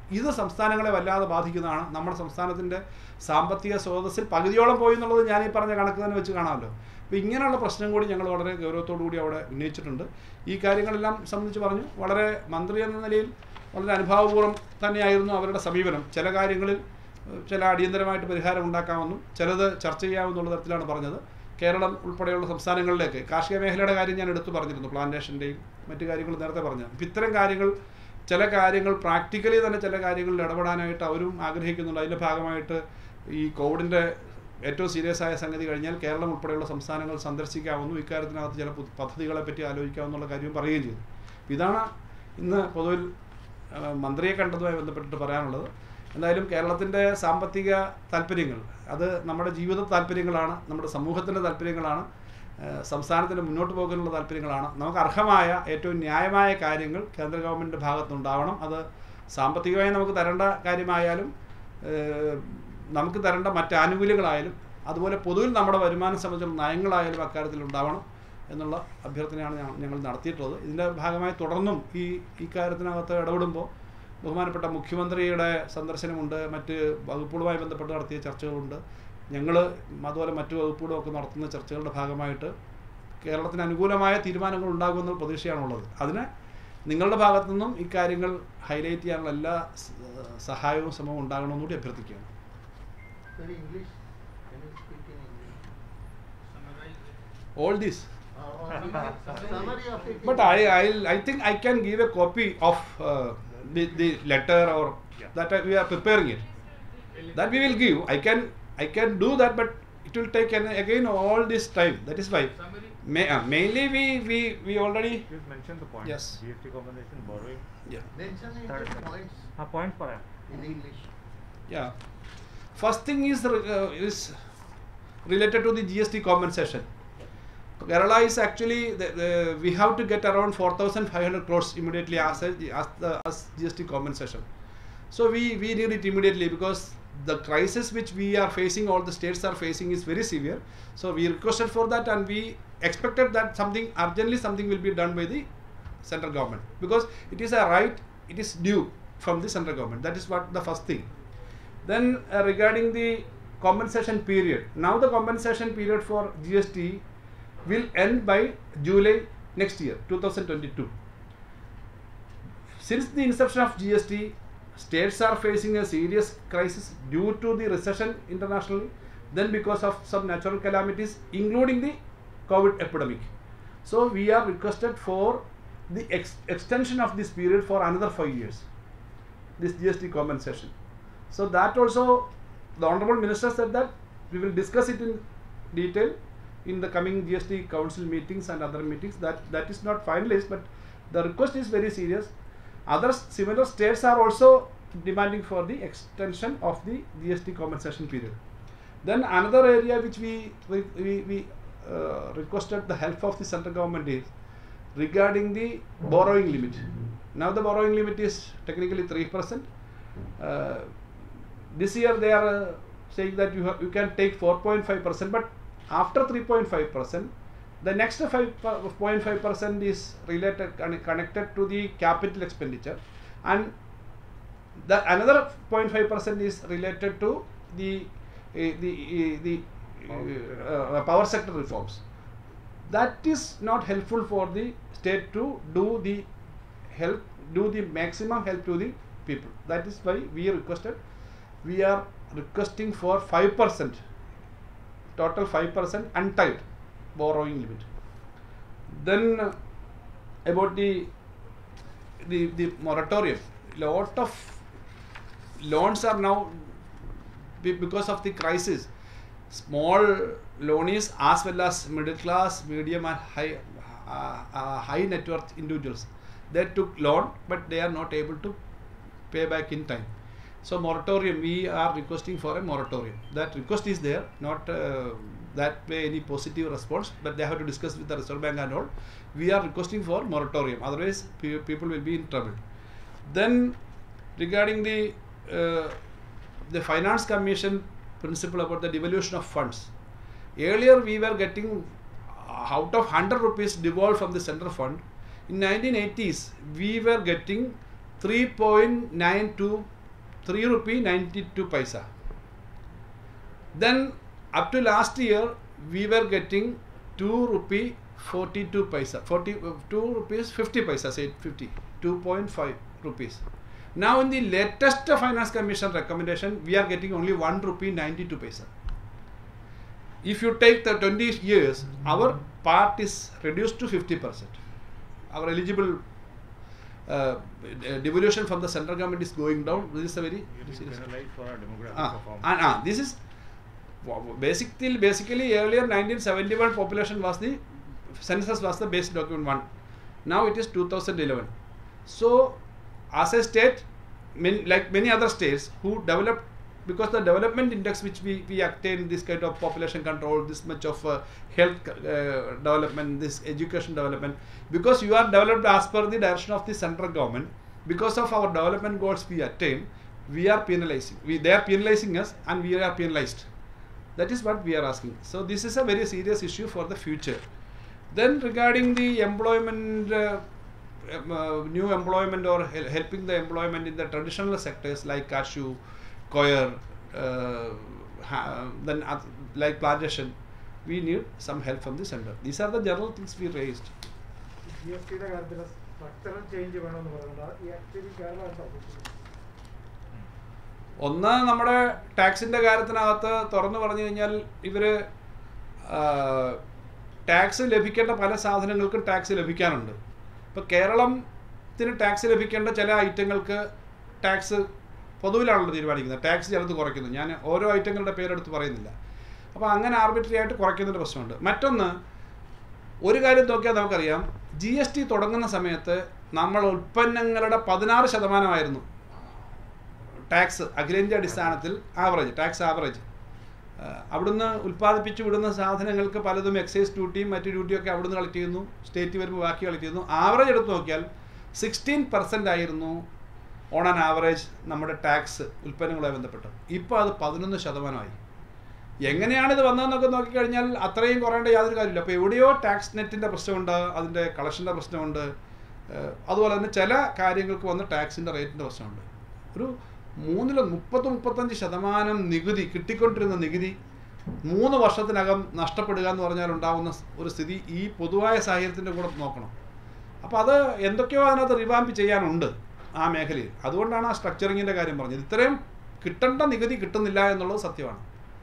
ഇത് സംസ്ഥാനങ്ങളെ വല്ലാതെ ബാധിക്കുന്നതാണ് നമ്മുടെ സംസ്ഥാനത്തിൻ്റെ സാമ്പത്തിക സ്രോതസ്സിൽ പകുതിയോളം പോയി എന്നുള്ളത് ഞാൻ ഈ പറഞ്ഞ കണക്ക് തന്നെ വെച്ച് കാണാമല്ലോ അപ്പോൾ ഇങ്ങനെയുള്ള പ്രശ്നം കൂടി ഞങ്ങൾ വളരെ ഗൗരവത്തോടു കൂടി അവിടെ ഉന്നയിച്ചിട്ടുണ്ട് ഈ കാര്യങ്ങളെല്ലാം സംബന്ധിച്ച് പറഞ്ഞു വളരെ മന്ത്രി എന്ന നിലയിൽ വളരെ അനുഭാവപൂർവ്വം തന്നെയായിരുന്നു അവരുടെ സമീപനം ചില കാര്യങ്ങളിൽ ഏഹ്, ചില അടിയന്തരമായിട്ട് പരിഹാരം ഉണ്ടാക്കാമെന്നും ചിലത് ചർച്ച ചെയ്യാമെന്നുള്ള തരത്തിലാണ് പറഞ്ഞത് കേരളം ഉൾപ്പെടെയുള്ള സംസ്ഥാനങ്ങളിലേക്ക് കാർഷിക മേഖലയുടെ കാര്യം ഞാൻ എടുത്തു പറഞ്ഞിരുന്നു പ്ലാന്റേഷൻ്റെയും മറ്റു കാര്യങ്ങൾ നേരത്തെ പറഞ്ഞു അപ്പം ഇത്തരം കാര്യങ്ങൾ ചില കാര്യങ്ങൾ പ്രാക്ടിക്കലി തന്നെ ചില കാര്യങ്ങളിൽ ഇടപെടാനായിട്ട് അവരും ആഗ്രഹിക്കുന്നുണ്ട് അതിൻ്റെ ഭാഗമായിട്ട് ഈ കോവിഡിൻ്റെ ഏറ്റവും സീരിയസ് ആയ സംഗതി കഴിഞ്ഞാൽ കേരളം ഉൾപ്പെടെയുള്ള സംസ്ഥാനങ്ങൾ സന്ദർശിക്കാമെന്നും ഇക്കാര്യത്തിനകത്ത് ചില പു- പദ്ധതികളെ പറ്റി ആലോചിക്കാമെന്നുള്ള കാര്യം പറയുകയും ചെയ്തു ഇതാണ് ഇന്ന് പൊതുവിൽ ആ, മന്ത്രിയെ കണ്ടതുമായി ബന്ധപ്പെട്ടിട്ട് പറയാനുള്ളത് എന്തായാലും കേരളത്തിൻ്റെ സാമ്പത്തിക താല്പര്യങ്ങൾ അത് നമ്മുടെ ജീവിത താല്പര്യങ്ങളാണ് നമ്മുടെ സമൂഹത്തിൻ്റെ താല്പര്യങ്ങളാണ് ആ, സംസ്ഥാനത്തിൻ്റെ മുന്നോട്ട് പോകാനുള്ള താല്പര്യങ്ങളാണ് നമുക്ക് അർഹമായ ഏറ്റവും ന്യായമായ കാര്യങ്ങൾ കേന്ദ്ര ഗവൺമെൻറ്റിൻ്റെ ഭാഗത്തുനിന്നുണ്ടാവണം അത് സാമ്പത്തികമായി നമുക്ക് തരേണ്ട കാര്യമായാലും ഏഹ്, നമുക്ക് തരേണ്ട മറ്റ് ആനുകൂല്യങ്ങളായാലും അതുപോലെ പൊതുവിൽ നമ്മുടെ വരുമാനം സംബന്ധിച്ചുള്ള നയങ്ങളായാലും അക്കാര്യത്തിൽ ഉണ്ടാവണം എന്നുള്ള അഭ്യർത്ഥനയാണ് ഞങ്ങൾ ഞങ്ങൾ നടത്തിയിട്ടുള്ളത് ഇതിൻ്റെ ഭാഗമായി തുടർന്നും ഈ ഇക്കാര്യത്തിനകത്ത് ഇടപെടുമ്പോൾ ബഹുമാനപ്പെട്ട മുഖ്യമന്ത്രിയുടെ സന്ദർശനമുണ്ട് മറ്റ് വകുപ്പുകളുമായി ബന്ധപ്പെട്ട് നടത്തിയ ചർച്ചകളുണ്ട് ഞങ്ങൾ അതുപോലെ മറ്റു വകുപ്പുകളും ഒക്കെ നടത്തുന്ന ചർച്ചകളുടെ ഭാഗമായിട്ട് കേരളത്തിന് അനുകൂലമായ തീരുമാനങ്ങൾ ഉണ്ടാകുമെന്നുള്ള പ്രതീക്ഷയാണുള്ളത് അതിന് നിങ്ങളുടെ ഭാഗത്തു നിന്നും ഇക്കാര്യങ്ങൾ ഹൈലൈറ്റ് ചെയ്യാനുള്ള എല്ലാ സ- സഹായവും ശ്രമവും ഉണ്ടാകണമെന്ന് കൂടി അഭ്യർത്ഥിക്കുകയാണ് Sir, English? Can you speak in English? All these Or- or Summary of it. But I, I, I think I can give a copy of uh, the, the letter or that I, we are preparing it. That we will give. I can, I can do that, but it will take an, again all this time. That is why. May, uh, mainly we, we, we already. Just mention the point. Yes. GST compensation borrowing. Yeah. Mention it Third in point. points हाँ point पर है. in English. Yeah. First thing is re- uh, is related to the GST compensation. Kerala is actually the, the, we have to get around 4,500 crores immediately as a, as the as GST compensation. So we we need it immediately because the crisis which we are facing, all the states are facing, is very severe. So we requested for that, and we expected that something urgently something will be done by the central government because it is a right, it is due from the central government. That is what the first thing. Then uh, regarding the compensation period, now the compensation period for GST will end by July next year, 2022. Since the inception of GST, states are facing a serious crisis due to the recession internationally, then because of some natural calamities, including the COVID epidemic. So we are requested for the ex- extension of this period for another five years. This GST compensation. So that also, the honorable minister said that we will discuss it in detail in the coming GST council meetings and other meetings. That that is not finalized, but the request is very serious. Other s- similar states are also demanding for the extension of the GST compensation period. Then another area which we we, we, we uh, requested the help of the central government is regarding the borrowing limit. Now the borrowing limit is technically three percent. Uh, this year they are uh, saying that you have, you can take 4.5 percent, but after 3.5 percent, the next 5.5 percent is related conne- connected to the capital expenditure, and the another 0.5 percent is related to the uh, the uh, the uh, uh, power sector reforms. That is not helpful for the state to do the help do the maximum help to the people. That is why we requested we are requesting for 5% total 5% untied borrowing limit. Then uh, about the the the moratorium, lot of loans are now be- because of the crisis. Small loanies as well as middle class, medium and high uh, uh, high net worth individuals, they took loan but they are not able to pay back in time. So moratorium, we are requesting for a moratorium. That request is there, not uh, that way any positive response, but they have to discuss with the Reserve Bank and all. We are requesting for moratorium. Otherwise, pe- people will be in trouble. Then regarding the uh, the finance commission principle about the devolution of funds. Earlier we were getting uh, out of 100 rupees devolved from the central fund. In 1980s we were getting 3.92 3 rupee 92 paisa. Then up to last year we were getting 2 rupee 42 paisa 40 uh, 2 rupees 50 paisa say 50 2.5 rupees now in the latest finance commission recommendation we are getting only 1 rupee 92 paisa if you take the 20 years our part is reduced to 50% our eligible uh, devolution from the central government is going down this is a very It is serious penalized for our demographic Ah, performance. and, ah, this is basically basically earlier 1971 population was the census was the base document one. Now it is 2011. So as a state, many, like many other states who developed because the development index which we, we attain this kind of population control, this much of uh, health uh, development, this education development, because you are developed as per the direction of the central government, because of our development goals we attain, we are penalizing. We, they are penalizing us and we are penalized. That is what we are asking. So this is a very serious issue for the future. Then regarding the employment, uh, um, uh, new employment or hel- helping the employment in the traditional sectors like cashew, coir, uh, ha- then oth- like plantation, we need some help from the center. These are the general things we raised. G S ടിയുടെ കാര്യത്തിൽ structural change വേണമെന്ന് പറയുന്നത് ഈ actually Kerala എന്താ ഉദ്ദേശിക്കുന്നത്? ഒന്ന് നമ്മുടെ ടാക്സിൻ്റെ കാര്യത്തിനകത്ത് തുറന്നു പറഞ്ഞു കഴിഞ്ഞാൽ ഇവർ ടാക്സ് ലഭിക്കേണ്ട പല സാധനങ്ങൾക്കും ടാക്സ് ലഭിക്കാനുണ്ട് ഇപ്പോൾ കേരളത്തിന് ടാക്സ് ലഭിക്കേണ്ട ചില ഐറ്റങ്ങൾക്ക് ടാക്സ് പൊതുവിലാണല്ലോ തീരുമാനിക്കുന്നത് ടാക്സ് ചിലത് കുറയ്ക്കുന്നു ഞാൻ ഓരോ ഐറ്റങ്ങളുടെ പേരെടുത്ത് പറയുന്നില്ല അപ്പോൾ അങ്ങനെ ആർബിട്രറി ആയിട്ട് കുറയ്ക്കുന്നൊരു പ്രശ്നമുണ്ട് മറ്റൊന്ന് ഒരു കാര്യം നോക്കിയാൽ നമുക്കറിയാം ജി എസ് ടി തുടങ്ങുന്ന സമയത്ത് നമ്മൾ ഉൽപ്പന്നങ്ങളുടെ പതിനാറ് ശതമാനമായിരുന്നു ടാക്സ് അഖിലേന്ത്യാ അടിസ്ഥാനത്തിൽ ആവറേജ് ടാക്സ് ആവറേജ് അവിടുന്ന് ഉൽപ്പാദിപ്പിച്ച് വിടുന്ന സാധനങ്ങൾക്ക് പലതും എക്സൈസ് ഡ്യൂട്ടിയും മറ്റു ഡ്യൂട്ടിയൊക്കെ അവിടുന്ന് കളക്ട് ചെയ്യുന്നു സ്റ്റേറ്റ് വരുമ്പോൾ ബാക്കി കളക്ട് ചെയ്യുന്നു ആവറേജ് എടുത്ത് നോക്കിയാൽ സിക്സ്റ്റീൻ പെർസെൻ്റ് ആയിരുന്നു ഓൺ ആൻ ആവറേജ് നമ്മുടെ ടാക്സ് ഉൽപ്പന്നങ്ങളുമായി ബന്ധപ്പെട്ട് ഇപ്പോൾ അത് പതിനൊന്ന് ശതമാനമായി എങ്ങനെയാണ് ഇത് വന്നതെന്നൊക്കെ നോക്കിക്കഴിഞ്ഞാൽ അത്രയും കുറയേണ്ട യാതൊരു കാര്യമില്ല അപ്പോൾ എവിടെയോ ടാക്സ് നെറ്റിൻ്റെ പ്രശ്നമുണ്ട് അതിൻ്റെ കളക്ഷൻ്റെ പ്രശ്നമുണ്ട് ഏഹ് അതുപോലെ തന്നെ ചില കാര്യങ്ങൾക്ക് വന്ന് ടാക്സിൻ്റെ റേറ്റിൻ്റെ പ്രശ്നമുണ്ട് ഒരു മൂന്നിലോ മുപ്പത് മുപ്പത്തഞ്ച് ശതമാനം നികുതി കിട്ടിക്കൊണ്ടിരുന്ന നികുതി മൂന്ന് വർഷത്തിനകം നഷ്ടപ്പെടുക എന്ന് പറഞ്ഞാൽ ഉണ്ടാകുന്ന ഒരു സ്ഥിതി ഈ പൊതുവായ സാഹചര്യത്തിൻ്റെ കൂടെ നോക്കണം അപ്പോൾ അത് എന്തൊക്കെയോ അതിനകത്ത് റിവാമ്പ് ചെയ്യാനുണ്ട് ആ മേഖലയിൽ അതുകൊണ്ടാണ് ആ സ്ട്രക്ചറിങ്ങിൻ്റെ കാര്യം പറഞ്ഞത് ഇത്രയും കിട്ടേണ്ട നികുതി കിട്ടുന്നില്ല എന്നുള്ളത് സത്യമാണ്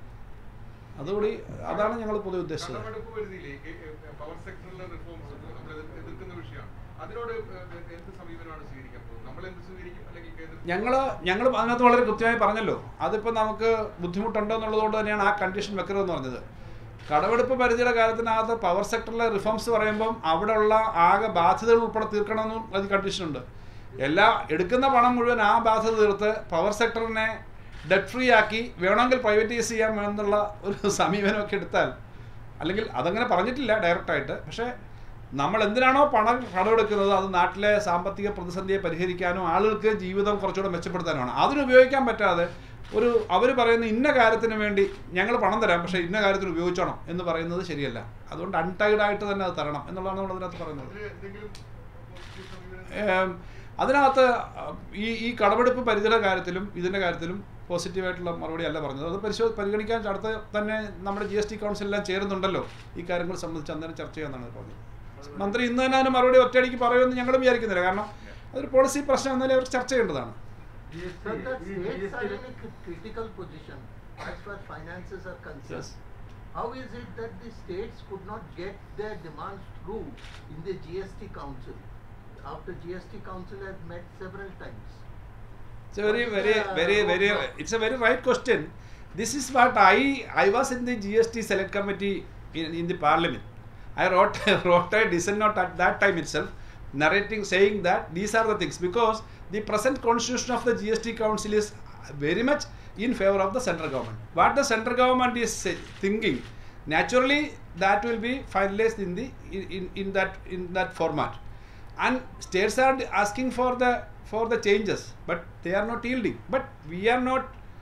അതുകൂടി അതാണ് ഞങ്ങൾ പൊതുവെ ഉദ്ദേശിച്ചത് കടമെടുപ്പ് വരുന്നില്ലേ പവർ സെക്ടറിലെ റിഫോംസ് നമ്മൾ എതിർ- എതിർക്കുന്ന വിഷയമാണ് അതിനോട് ഏഹ്, എന്ത് സമീപനമാണ് സ്വീകരിക്കാൻ പോകുന്നത് നമ്മൾ എന്ത് സ്വീകരിക്കും അല്ലെങ്കിൽ കേന്ദ്ര ഞങ്ങൾ ഞങ്ങൾ അതിനകത്ത് വളരെ കൃത്യമായി പറഞ്ഞല്ലോ അതിപ്പോൾ നമുക്ക് ബുദ്ധിമുട്ടുണ്ടോ എന്നുള്ളതുകൊണ്ട് തന്നെയാണ് ആ കണ്ടീഷൻ വെക്കരുതെന്ന് പറഞ്ഞത് കടമെടുപ്പ് പരിധിയുടെ കാര്യത്തിനകത്ത് പവർ സെക്ടറിലെ റിഫോംസ് പറയുമ്പം അവിടെയുള്ള ആകെ ബാധ്യതകൾ ഉൾപ്പെടെ തീർക്കണമെന്നും അത് കണ്ടീഷനുണ്ട് എല്ലാ എടുക്കുന്ന പണം മുഴുവൻ ആ ബാധ്യത തീർത്ത് പവർ സെക്ടറിനെ ഡെറ്റ് ഫ്രീ ആക്കി വേണമെങ്കിൽ പ്രൈവറ്റൈസ് ചെയ്യാം എന്നുള്ള ഒരു സമീപനമൊക്കെ എടുത്താൽ അല്ലെങ്കിൽ അതങ്ങനെ പറഞ്ഞിട്ടില്ല ഡയറക്റ്റായിട്ട് പക്ഷേ നമ്മൾ എന്തിനാണോ പണം കടമെടുക്കുന്നത് അത് നാട്ടിലെ സാമ്പത്തിക പ്രതിസന്ധിയെ പരിഹരിക്കാനോ ആളുകൾക്ക് ജീവിതം കുറച്ചുകൂടെ മെച്ചപ്പെടുത്താനുമാണ് അതിന് ഉപയോഗിക്കാൻ പറ്റാതെ ഒരു അവർ പറയുന്ന ഇന്ന കാര്യത്തിന് വേണ്ടി ഞങ്ങൾ പണം തരാം പക്ഷേ ഇന്ന കാര്യത്തിന് ഉപയോഗിച്ചോണം എന്ന് പറയുന്നത് ശരിയല്ല അതുകൊണ്ട് അൺടൈഡ് ആയിട്ട് തന്നെ അത് തരണം എന്നുള്ളതാണ് നമ്മൾ അതിനകത്ത് പറയുന്നത് അതിൽ എന്തെങ്കിലും പോസിറ്റീവ് സമീപനം ഏം, അതിനകത്ത് ഈ ഈ കടമെടുപ്പ് പരിധിയുടെ കാര്യത്തിലും ഇതിൻ്റെ കാര്യത്തിലും പോസിറ്റീവായിട്ടുള്ള മറുപടി അല്ല പറഞ്ഞത് അത് പരിശോ പരിഗണിക്കാൻ അടുത്ത് തന്നെ നമ്മുടെ ജി എസ് ടി കൗൺസിലെല്ലാം ചേരുന്നുണ്ടല്ലോ ഈ കാര്യങ്ങൾ സംബന്ധിച്ച് അന്നേരം ചർച്ച ചെയ്യാമെന്നാണ് പറഞ്ഞത് മന്ത്രി ഇന്ന് തന്നെ അതിന് മറുപടി ഒറ്റയടിക്ക് പറയുമെന്ന് ഞങ്ങളും വിചാരിക്കുന്നില്ല കാരണം അതൊരു പോളിസി പ്രശ്നം എന്നാലും അവർക്ക് ചർച്ച ചെയ്യേണ്ടതാണ് Sir, the states are in a cri- critical position as far as finances are concerned. How is it that the states could not get their demands through in the GST Council after GST Council has met several times? It's a very, What is very, the very, very. roadblock? It's a very right question. This is what I I was in the GST Select Committee in, in the Parliament. I wrote wrote a dissent note at that time itself, narrating saying that these are the things because the present constitution of the GST Council is very much in favor of the central government. What the central government is say, thinking, naturally that will be finalized in the in, in, in that in that format and states are asking for the for the changes but they are not yielding but we are not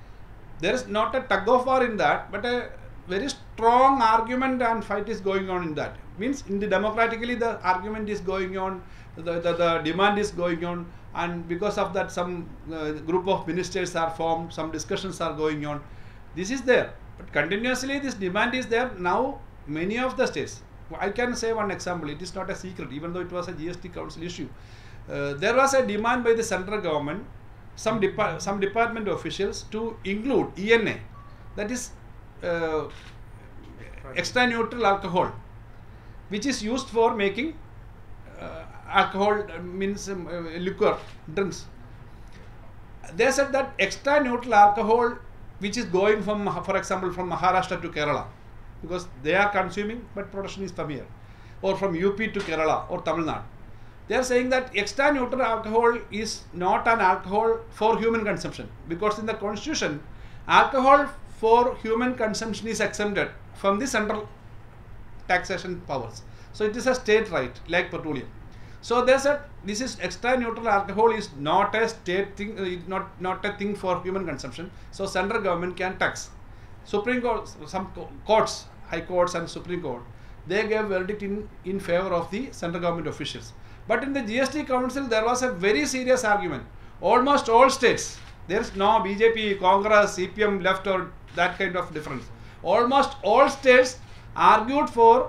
there is not a tug of war in that but a very strong argument and fight is going on in that means in the democratically the argument is going on, the, the, the demand is going on, and because of that some uh, group of ministers are formed, some discussions are going on. This is there, but continuously this demand is there. Now many of the states, I can say one example. It is not a secret, even though it was a GST Council issue. Uh, there was a demand by the central government, some depart, some department officials to include ENA, that is uh, extra neutral alcohol, which is used for making uh, alcohol uh, means um, uh, liquor drinks. They said that extra neutral alcohol, which is going from, Maha- for example, from Maharashtra to Kerala, because they are consuming, but production is from here, or from UP to Kerala or Tamil Nadu. They are saying that extra neutral alcohol is not an alcohol for human consumption because in the constitution, alcohol for human consumption is exempted from the central taxation powers. So it is a state right, like petroleum. So they said this is extra neutral alcohol is not a state thing, uh, it not not a thing for human consumption. So central government can tax. Supreme Court, some co- courts, high courts and Supreme Court, they gave verdict in in favor of the central government officials. But in the GST Council, there was a very serious argument. Almost all states, there is no BJP, Congress, CPM left or that kind of difference. Almost all states argued for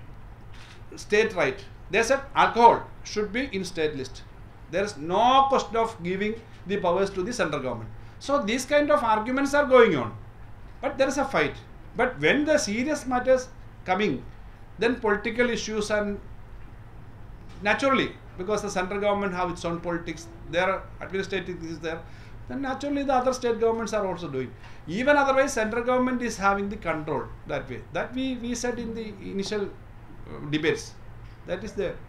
state right. They said alcohol should be in state list. There is no question of giving the powers to the central government. So these kind of arguments are going on. But there is a fight. But when the serious matters coming, then political issues and naturally because the central government have its own politics, their administrative is there, then naturally the other state governments are also doing. Even otherwise, central government is having the control that way. That we, we said in the initial uh, debates. That is there.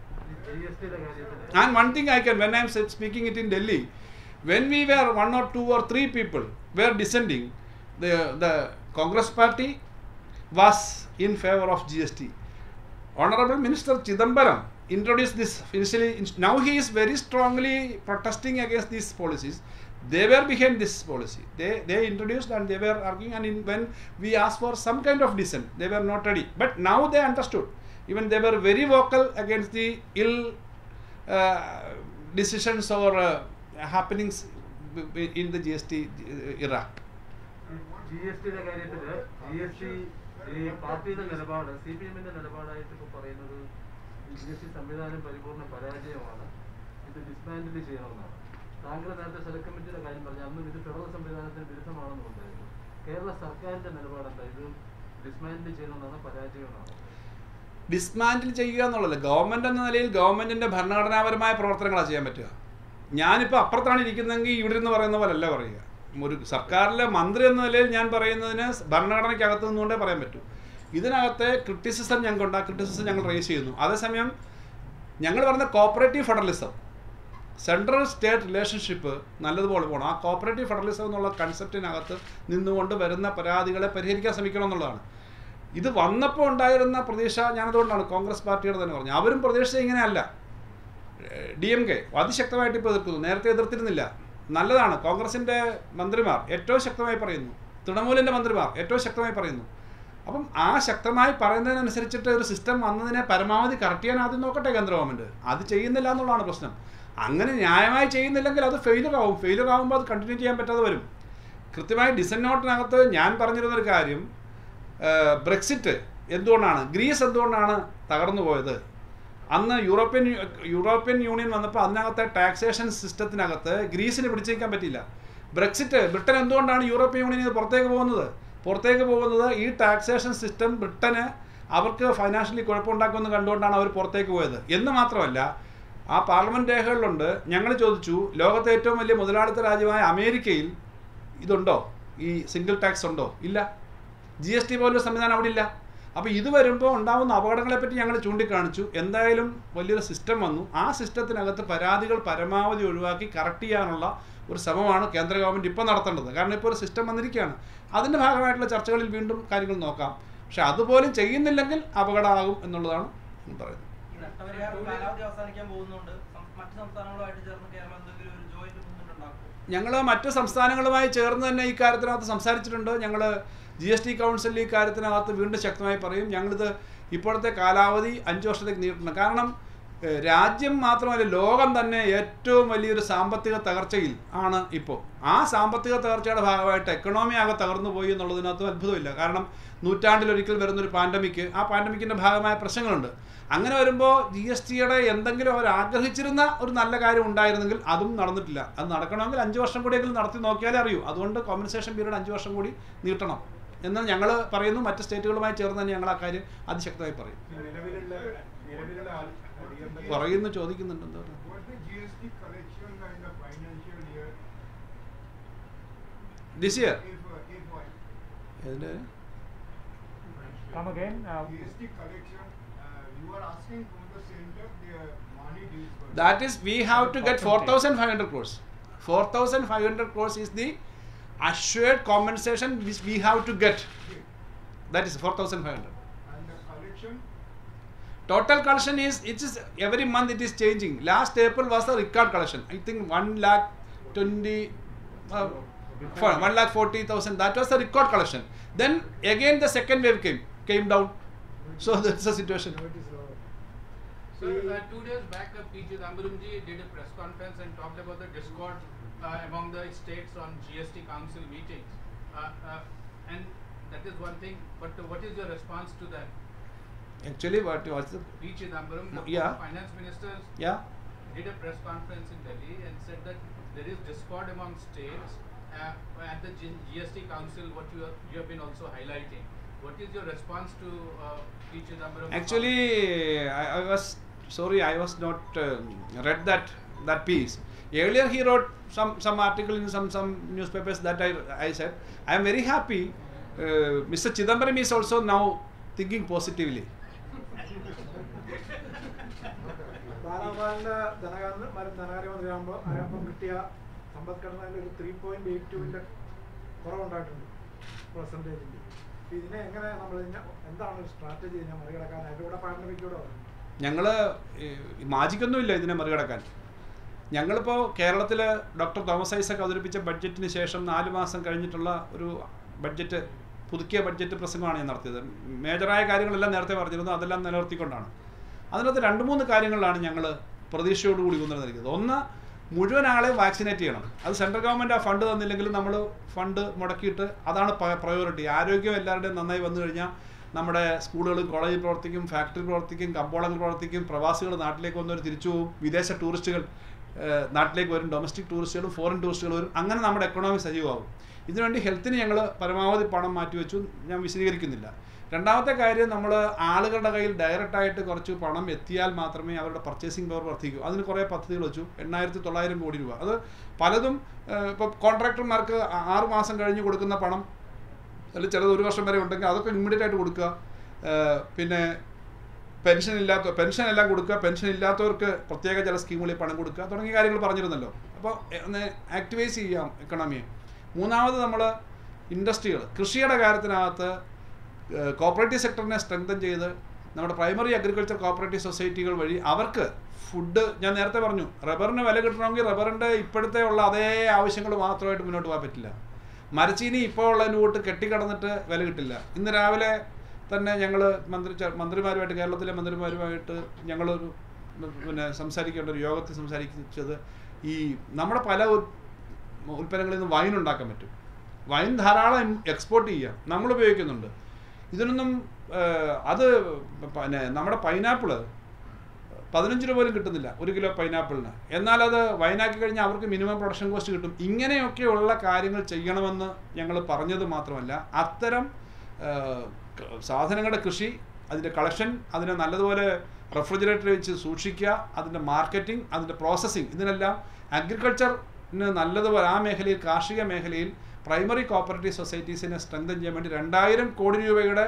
And one thing I can, when I am sa- speaking it in Delhi, when we were one or two or three people were dissenting, the, the Congress party was in favor of GST. Honorable Minister Chidambaram introduced this initially. in- Now he is very strongly protesting against these policies. They were behind this policy. They, they introduced and they were arguing. And in, when we asked for some kind of dissent, they were not ready. But now they understood. Even they were very vocal against the ill uh, decisions or uh, happenings b- b- in the GST era. G S ടിയുടെ കാര്യത്തില് G S T ഈ പാർട്ടിയുടെ നിലപാട് C P എമ്മിന്റെ നിലപാടായിട്ട് ഇപ്പൊ പറയുന്നത് G S T സംവിധാനം പരിപൂർണ്ണ പരാജയമാണ് ഇത് ഡിസ്മാൻഡിൽ ചെയ്യണമെന്നാണ് താങ്കൾ നേരത്തെ സെലക്ട് കമ്മിറ്റിയുടെ കാര്യം പറഞ്ഞു അന്നും ഇത് ഫെഡറൽ സംവിധാനത്തിന് വിരുദ്ധമാണെന്ന് ഉണ്ടായിരുന്നു കേരള സർക്കാരിന്റെ നിലപാട് എന്താ ഇത് ഡിസ്മാൻഡിൽ ചെയ്യണമെന്നാണ് പരാജയമെന്നാണ് ഡിസ്മാൻഡിൽ ചെയ്യുക എന്നുള്ളതല്ല ഗവൺമെന്റ് എന്ന നിലയിൽ ഗവൺമെന്റിന്റെ ഭരണഘടനാപരമായ പ്രവർത്തനങ്ങളാണ് ചെയ്യാൻ പറ്റുക ഞാനിപ്പോൾ അപ്പുറത്താണ് ഇരിക്കുന്നതെങ്കിൽ ഇവിടെ നിന്ന് പറയുന്ന പോലല്ല പറയുക ഒരു സർക്കാരിലെ മന്ത്രി എന്ന നിലയിൽ ഞാൻ പറയുന്നതിന് ഭരണഘടനയ്ക്കകത്ത് നിന്നുകൊണ്ടേ പറയാൻ പറ്റൂ ഇതിനകത്തെ ക്രിറ്റിസിസം ഞങ്ങൾക്കുണ്ട് ആ ക്രിറ്റിസിസം ഞങ്ങൾ റേസ് ചെയ്യുന്നു അതേസമയം ഞങ്ങൾ പറഞ്ഞ cooperative federalism central state relationship നല്ലതുപോലെ പോകണം ആ കോപ്പറേറ്റീവ് ഫെഡറലിസം എന്നുള്ള കൺസെപ്റ്റിനകത്ത് നിന്നുകൊണ്ട് വരുന്ന പരാതികളെ പരിഹരിക്കാൻ ശ്രമിക്കണം എന്നുള്ളതാണ് ഇത് വന്നപ്പോൾ ഉണ്ടായിരുന്ന പ്രതീക്ഷ ഞാനതുകൊണ്ടാണ് കോൺഗ്രസ് പാർട്ടിയുടെ തന്നെ പറഞ്ഞു അവരും പ്രതീക്ഷിച്ച ഇങ്ങനെയല്ല ഡി എം കെ അതിശക്തമായിട്ട് ഇപ്പോൾ എതിർക്കുന്നു നേരത്തെ എതിർത്തിരുന്നില്ല നല്ലതാണ് കോൺഗ്രസിൻ്റെ മന്ത്രിമാർ ഏറ്റവും ശക്തമായി പറയുന്നു തൃണമൂലിൻ്റെ മന്ത്രിമാർ ഏറ്റവും ശക്തമായി പറയുന്നു അപ്പം ആ ശക്തമായി പറയുന്നതിനനുസരിച്ചിട്ട് ഒരു സിസ്റ്റം വന്നതിനെ പരമാവധി കറക്റ്റ് ചെയ്യാൻ ആദ്യം നോക്കട്ടെ കേന്ദ്ര ഗവൺമെൻറ് അത് ചെയ്യുന്നില്ല എന്നുള്ളതാണ് പ്രശ്നം അങ്ങനെ ന്യായമായി ചെയ്യുന്നില്ലെങ്കിൽ അത് ഫെയിലർ ആവും ഫെയിലർ ആകുമ്പോൾ അത് കണ്ടിന്യൂ ചെയ്യാൻ പറ്റാതെ വരും കൃത്യമായി ഡിസൈൻ നോട്ടിനകത്ത് ഞാൻ പറഞ്ഞിരുന്നൊരു കാര്യം ബ്രെക്സിറ്റ് എന്തുകൊണ്ടാണ് ഗ്രീസ് എന്തുകൊണ്ടാണ് തകർന്നു പോയത് അന്ന് യൂറോപ്യൻ യു- യൂറോപ്യൻ യൂണിയൻ വന്നപ്പോൾ അതിനകത്തെ ടാക്സേഷൻ സിസ്റ്റത്തിനകത്ത് ഗ്രീസിന് പിടിച്ചേക്കാൻ പറ്റില്ല ബ്രെക്സിറ്റ് ബ്രിട്ടൻ എന്തുകൊണ്ടാണ് യൂറോപ്യൻ യൂണിയനിൽ നിന്ന് പുറത്തേക്ക് പോകുന്നത് പുറത്തേക്ക് പോകുന്നത് ഈ ടാക്സേഷൻ സിസ്റ്റം ബ്രിട്ടന് അവർക്ക് ഫൈനാൻഷ്യലി കുഴപ്പമുണ്ടാക്കുമെന്ന് കണ്ടുകൊണ്ടാണ് അവർ പുറത്തേക്ക് പോയത് എന്ന് മാത്രമല്ല ആ പാർലമെന്റ് രേഖകളിലുണ്ട് ഞങ്ങൾ ചോദിച്ചു ലോകത്തെ ഏറ്റവും വലിയ മുതലാളിത്ത രാജ്യമായ അമേരിക്കയിൽ ഇതുണ്ടോ ഈ സിംഗിൾ ടാക്സ് ഉണ്ടോ ഇല്ല ജി എസ് ടി പോലൊരു സംവിധാനം അവിടെ ഇല്ല അപ്പോൾ ഇത് വരുമ്പോൾ ഉണ്ടാകുന്ന അപകടങ്ങളെപ്പറ്റി ഞങ്ങൾ ചൂണ്ടിക്കാണിച്ചു എന്തായാലും വലിയൊരു സിസ്റ്റം വന്നു ആ സിസ്റ്റത്തിനകത്ത് പരാതികൾ പരമാവധി ഒഴിവാക്കി കറക്റ്റ് ചെയ്യാനുള്ള ഒരു ശ്രമമാണ് കേന്ദ്ര ഗവൺമെൻറ് ഇപ്പോൾ നടത്തേണ്ടത് കാരണം ഇപ്പോൾ ഒരു സിസ്റ്റം വന്നിരിക്കുകയാണ് അതിൻ്റെ ഭാഗമായിട്ടുള്ള ചർച്ചകളിൽ വീണ്ടും കാര്യങ്ങൾ നോക്കാം പക്ഷെ അതുപോലും ചെയ്യുന്നില്ലെങ്കിൽ അപകടമാകും എന്നുള്ളതാണ് ഞാൻ പറയുന്നത് ഈ നഷ്ടപരിഹാരം കാലാവധി അവസാനിക്കാൻ പോകുന്നുണ്ട് സം- മറ്റ് സംസ്ഥാനങ്ങളുമായിട്ട് ചേർന്ന് കേരളം എന്തെങ്കിലും ഒരു ജോയിന്റ് മൂവ്മെന്റ് ഉണ്ടാക്കും ഞങ്ങൾ മറ്റ് സംസ്ഥാനങ്ങളുമായി ചേർന്ന് തന്നെ ഈ കാര്യത്തിനകത്ത് സംസാരിച്ചിട്ടുണ്ട് ഞങ്ങൾ ജി എസ് ടി കൗൺസിലിൽ ഈ കാര്യത്തിനകത്ത് വീണ്ടും ശക്തമായി പറയും ഞങ്ങളിത് ഇപ്പോഴത്തെ കാലാവധി അഞ്ച് വർഷത്തേക്ക് നീട്ടണം കാരണം ഏഹ്, രാജ്യം മാത്രമല്ല ലോകം തന്നെ ഏറ്റവും വലിയൊരു സാമ്പത്തിക തകർച്ചയിൽ ആണ് ഇപ്പോൾ ആ സാമ്പത്തിക തകർച്ചയുടെ ഭാഗമായിട്ട് എക്കണോമി ആകെ തകർന്നു പോയി എന്നുള്ളതിനകത്തും അത്ഭുതമില്ല കാരണം നൂറ്റാണ്ടിലൊരിക്കൽ വരുന്നൊരു പാൻഡമിക് ആ പാൻഡമിക്കിൻ്റെ ഭാഗമായ പ്രശ്നങ്ങളുണ്ട് അങ്ങനെ വരുമ്പോൾ ജി എസ് ടിയുടെ എന്തെങ്കിലും അവർ ആഗ്രഹിച്ചിരുന്ന ഒരു നല്ല കാര്യം ഉണ്ടായിരുന്നെങ്കിൽ അതും നടന്നിട്ടില്ല അത് നടക്കണമെങ്കിൽ അഞ്ച് വർഷം കൂടിയെങ്കിലും നടത്തി നോക്കിയാലേ അറിയൂ അതുകൊണ്ട് കോമ്പൻസേഷൻ പീരീഡ് അഞ്ച് വർഷം കൂടി നീട്ടണം എന്ന് ഞങ്ങൾ പറയുന്നു മറ്റ് സ്റ്റേറ്റുകളുമായി ചേർന്ന് തന്നെ ഞങ്ങൾ ആ കാര്യം അതിശക്തമായി പറയും നിലവിലുള്ള നിലവിലുള്ള ആൾ- അധികൃതർ- പറയുന്നു ചോദിക്കുന്നുണ്ട് എന്താ പറയുക What the GST collection in the financial year, this year if, uh, if what? ഇതിൻ്റെ Come again. Uh, GST collection, uh, you are asking from the center, the money disbursed. That is, we have to get 4,500 crores. 4,500 crores is the assured compensation which we have to get. That is 4,500. And the collection, Total collection is, it is every month it is changing. Last April was the record collection. I think 1 lakh 20, uh, for 1 lakh 40,000. That was the record collection. Then again the second wave came, came down. So that's the situation. Notice law. Sir, uh, two days back, uh, P. Chidambaramji did a press conference and talked about the discord uh, among the states on GST Council meetings. Uh, uh, and that is one thing, but uh, what is your response to that? Actually, what was the. P. Chidambaram, the Yeah. former finance minister, Yeah? did a press conference in Delhi and said that there is discord among states uh, at the G- GST Council, what you, are, you have been also highlighting. What is your response to uh, P. Chidambaram? Actually, I, I was sorry, I was not uh, read that that piece. Earlier, he wrote some some article in some some newspapers that I I said. I am very happy. Uh, Mr. Chidambaram is also now thinking positively. ബാലാപാലിന്റെ ധനകാര്യ ധനകാര്യമന്ത്രിയാകുമ്പോൾ ആരംഭം കിട്ടിയ സമ്പദ്ഘടനയിൽ ഒരു three point eight ടുവിന്റെ കുറവുണ്ടായിട്ടുണ്ട് പെർസെൻറ്റേജിന്റെ ഇതിനെ എങ്ങനെ നമ്മൾ ഇതിനെ എന്താണ് ഒരു സ്ട്രാറ്റജി ഇതിനെ മറികടക്കാൻ അതിൻ്റെ കൂടെ പാൻഡമിക്കൂടെ പറഞ്ഞു ഞങ്ങൾ മാജിക്കൊന്നുമില്ല ഇതിനെ മറികടക്കാൻ ഞങ്ങളിപ്പോൾ കേരളത്തിൽ ഡോക്ടർ തോമസ് ഐസക് അവതരിപ്പിച്ച ബഡ്ജറ്റിന് ശേഷം നാല് മാസം കഴിഞ്ഞിട്ടുള്ള ഒരു ബഡ്ജറ്റ് പുതുക്കിയ ബഡ്ജറ്റ് പ്രസംഗമാണ് ഞാൻ നടത്തിയത് മേജറായ കാര്യങ്ങളെല്ലാം നേരത്തെ പറഞ്ഞിരുന്നു അതെല്ലാം നിലനിർത്തിക്കൊണ്ടാണ് അതിനകത്ത് രണ്ട് മൂന്ന് കാര്യങ്ങളിലാണ് ഞങ്ങൾ പ്രതീക്ഷയോടുകൂടി ഊന്നൽ നൽകിയത് ഒന്ന് മുഴുവൻ ആളെയും വാക്സിനേറ്റ് ചെയ്യണം അത് സെൻട്രൽ ഗവൺമെൻറ് ആ ഫണ്ട് തന്നില്ലെങ്കിലും നമ്മൾ ഫണ്ട് മുടക്കിയിട്ട് അതാണ് പ്രയോറിറ്റി ആരോഗ്യം എല്ലാവരുടെയും നന്നായി വന്നു കഴിഞ്ഞാൽ നമ്മുടെ സ്കൂളുകൾ കോളേജിൽ പ്രവർത്തിക്കും ഫാക്ടറി പ്രവർത്തിക്കും കമ്പോളങ്ങൾ പ്രവർത്തിക്കും പ്രവാസികൾ നാട്ടിലേക്ക് വന്നവർ തിരിച്ചു പോകും വിദേശ ടൂറിസ്റ്റുകൾ ഏഹ്, നാട്ടിലേക്ക് വരും ഡൊമസ്റ്റിക് ടൂറിസ്റ്റുകളും ഫോറിൻ ടൂറിസ്റ്റുകൾ വരും അങ്ങനെ നമ്മുടെ എക്കണോമി സജീവമാകും ഇതിനുവേണ്ടി ഹെൽത്തിന് ഞങ്ങൾ പരമാവധി പണം മാറ്റിവെച്ചു ഞാൻ വിശദീകരിക്കുന്നില്ല രണ്ടാമത്തെ കാര്യം നമ്മൾ ആളുകളുടെ കയ്യിൽ ഡയറക്റ്റായിട്ട് കുറച്ച് പണം എത്തിയാൽ മാത്രമേ അവരുടെ പർച്ചേസിംഗ് പവർ വർദ്ധിക്കൂ അതിന് കുറേ പദ്ധതികൾ വെച്ചു എണ്ണായിരത്തി തൊള്ളായിരം കോടി രൂപ അത് പലതും ഇപ്പോൾ കോൺട്രാക്ടർമാർക്ക് ആ- ആറ് മാസം കഴിഞ്ഞ് കൊടുക്കുന്ന പണം അല്ലെങ്കിൽ ചിലത് ഒരു വർഷം വരെ ഉണ്ടെങ്കിൽ അതൊക്കെ ഇമ്മീഡിയറ്റ് ആയിട്ട് കൊടുക്കുക ഏഹ് പിന്നെ പെൻഷൻ ഇല്ലാത്ത പെൻഷൻ എല്ലാം കൊടുക്കുക പെൻഷൻ ഇല്ലാത്തവർക്ക് പ്രത്യേക ചില സ്കീമുകളിൽ പണം കൊടുക്കുക തുടങ്ങിയ കാര്യങ്ങൾ പറഞ്ഞിരുന്നല്ലോ അപ്പോൾ ഒന്ന് ആക്ടിവൈസ് ചെയ്യാം എക്കണോമിയെ മൂന്നാമത് നമ്മൾ ഇൻഡസ്ട്രികൾ കൃഷിയുടെ കാര്യത്തിനകത്ത് കോപ്പറേറ്റീവ് സെക്ടറിനെ സ്ട്രെങ്തൻ ചെയ്ത് നമ്മുടെ പ്രൈമറി അഗ്രികൾച്ചർ കോപ്പറേറ്റീവ് സൊസൈറ്റികൾ വഴി അവർക്ക് ഫുഡ് ഞാൻ നേരത്തെ പറഞ്ഞു റബ്ബറിന് വില കിട്ടണമെങ്കിൽ റബ്ബറിൻ്റെ ഇപ്പോഴത്തെ ഉള്ള അതേ ആവശ്യങ്ങൾ മാത്രമായിട്ട് മുന്നോട്ട് പോകാൻ പറ്റില്ല മരച്ചീനി ഇപ്പോൾ ഉള്ളതിന് കൂട്ട് കെട്ടിക്കടന്നിട്ട് വില കിട്ടില്ല ഇന്ന് രാവിലെ തന്നെ ഞങ്ങൾ മന്ത്രി ച- മന്ത്രിമാരുമായിട്ട് കേരളത്തിലെ മന്ത്രിമാരുമായിട്ട് ഞങ്ങളൊരു പിന്നെ സംസാരിക്കേണ്ട ഒരു യോഗത്തിൽ സംസാരിച്ചത് ഈ നമ്മുടെ പല ഉൽ- ഉൽപ്പന്നങ്ങളിൽ നിന്ന് വൈൻ ഉണ്ടാക്കാൻ പറ്റും വൈൻ ധാരാളം എക്സ്പോർട്ട് ചെയ്യാം നമ്മൾ ഉപയോഗിക്കുന്നുണ്ട് ഇതിനൊന്നും ഏഹ്, അത് പിന്നെ നമ്മുടെ പൈനാപ്പിള് പതിനഞ്ച് രൂപ പോലും കിട്ടുന്നില്ല ഒരു കിലോ പൈനാപ്പിളിന് എന്നാൽ അത് വൈനാക്കി കഴിഞ്ഞാൽ അവർക്ക് മിനിമം പ്രൊഡക്ഷൻ കോസ്റ്റ് കിട്ടും ഇങ്ങനെയൊക്കെയുള്ള കാര്യങ്ങൾ ചെയ്യണമെന്ന് ഞങ്ങൾ പറഞ്ഞത് മാത്രമല്ല അത്തരം ഏഹ്, ക- സാധനങ്ങളുടെ കൃഷി അതിൻ്റെ കളക്ഷൻ അതിനെ നല്ലതുപോലെ റെഫ്രിജറേറ്റർ വെച്ച് സൂക്ഷിക്കുക അതിൻ്റെ മാർക്കറ്റിംഗ് അതിൻ്റെ പ്രോസസ്സിങ് ഇതിനെല്ലാം അഗ്രികൾച്ചറിന് നല്ലതുപോലെ ആ മേഖലയിൽ കാർഷിക മേഖലയിൽ പ്രൈമറി കോപ്പറേറ്റീവ് സൊസൈറ്റീസിനെ സ്ട്രെങ്തൻ ചെയ്യാൻ വേണ്ടി രണ്ടായിരം കോടി രൂപയുടെ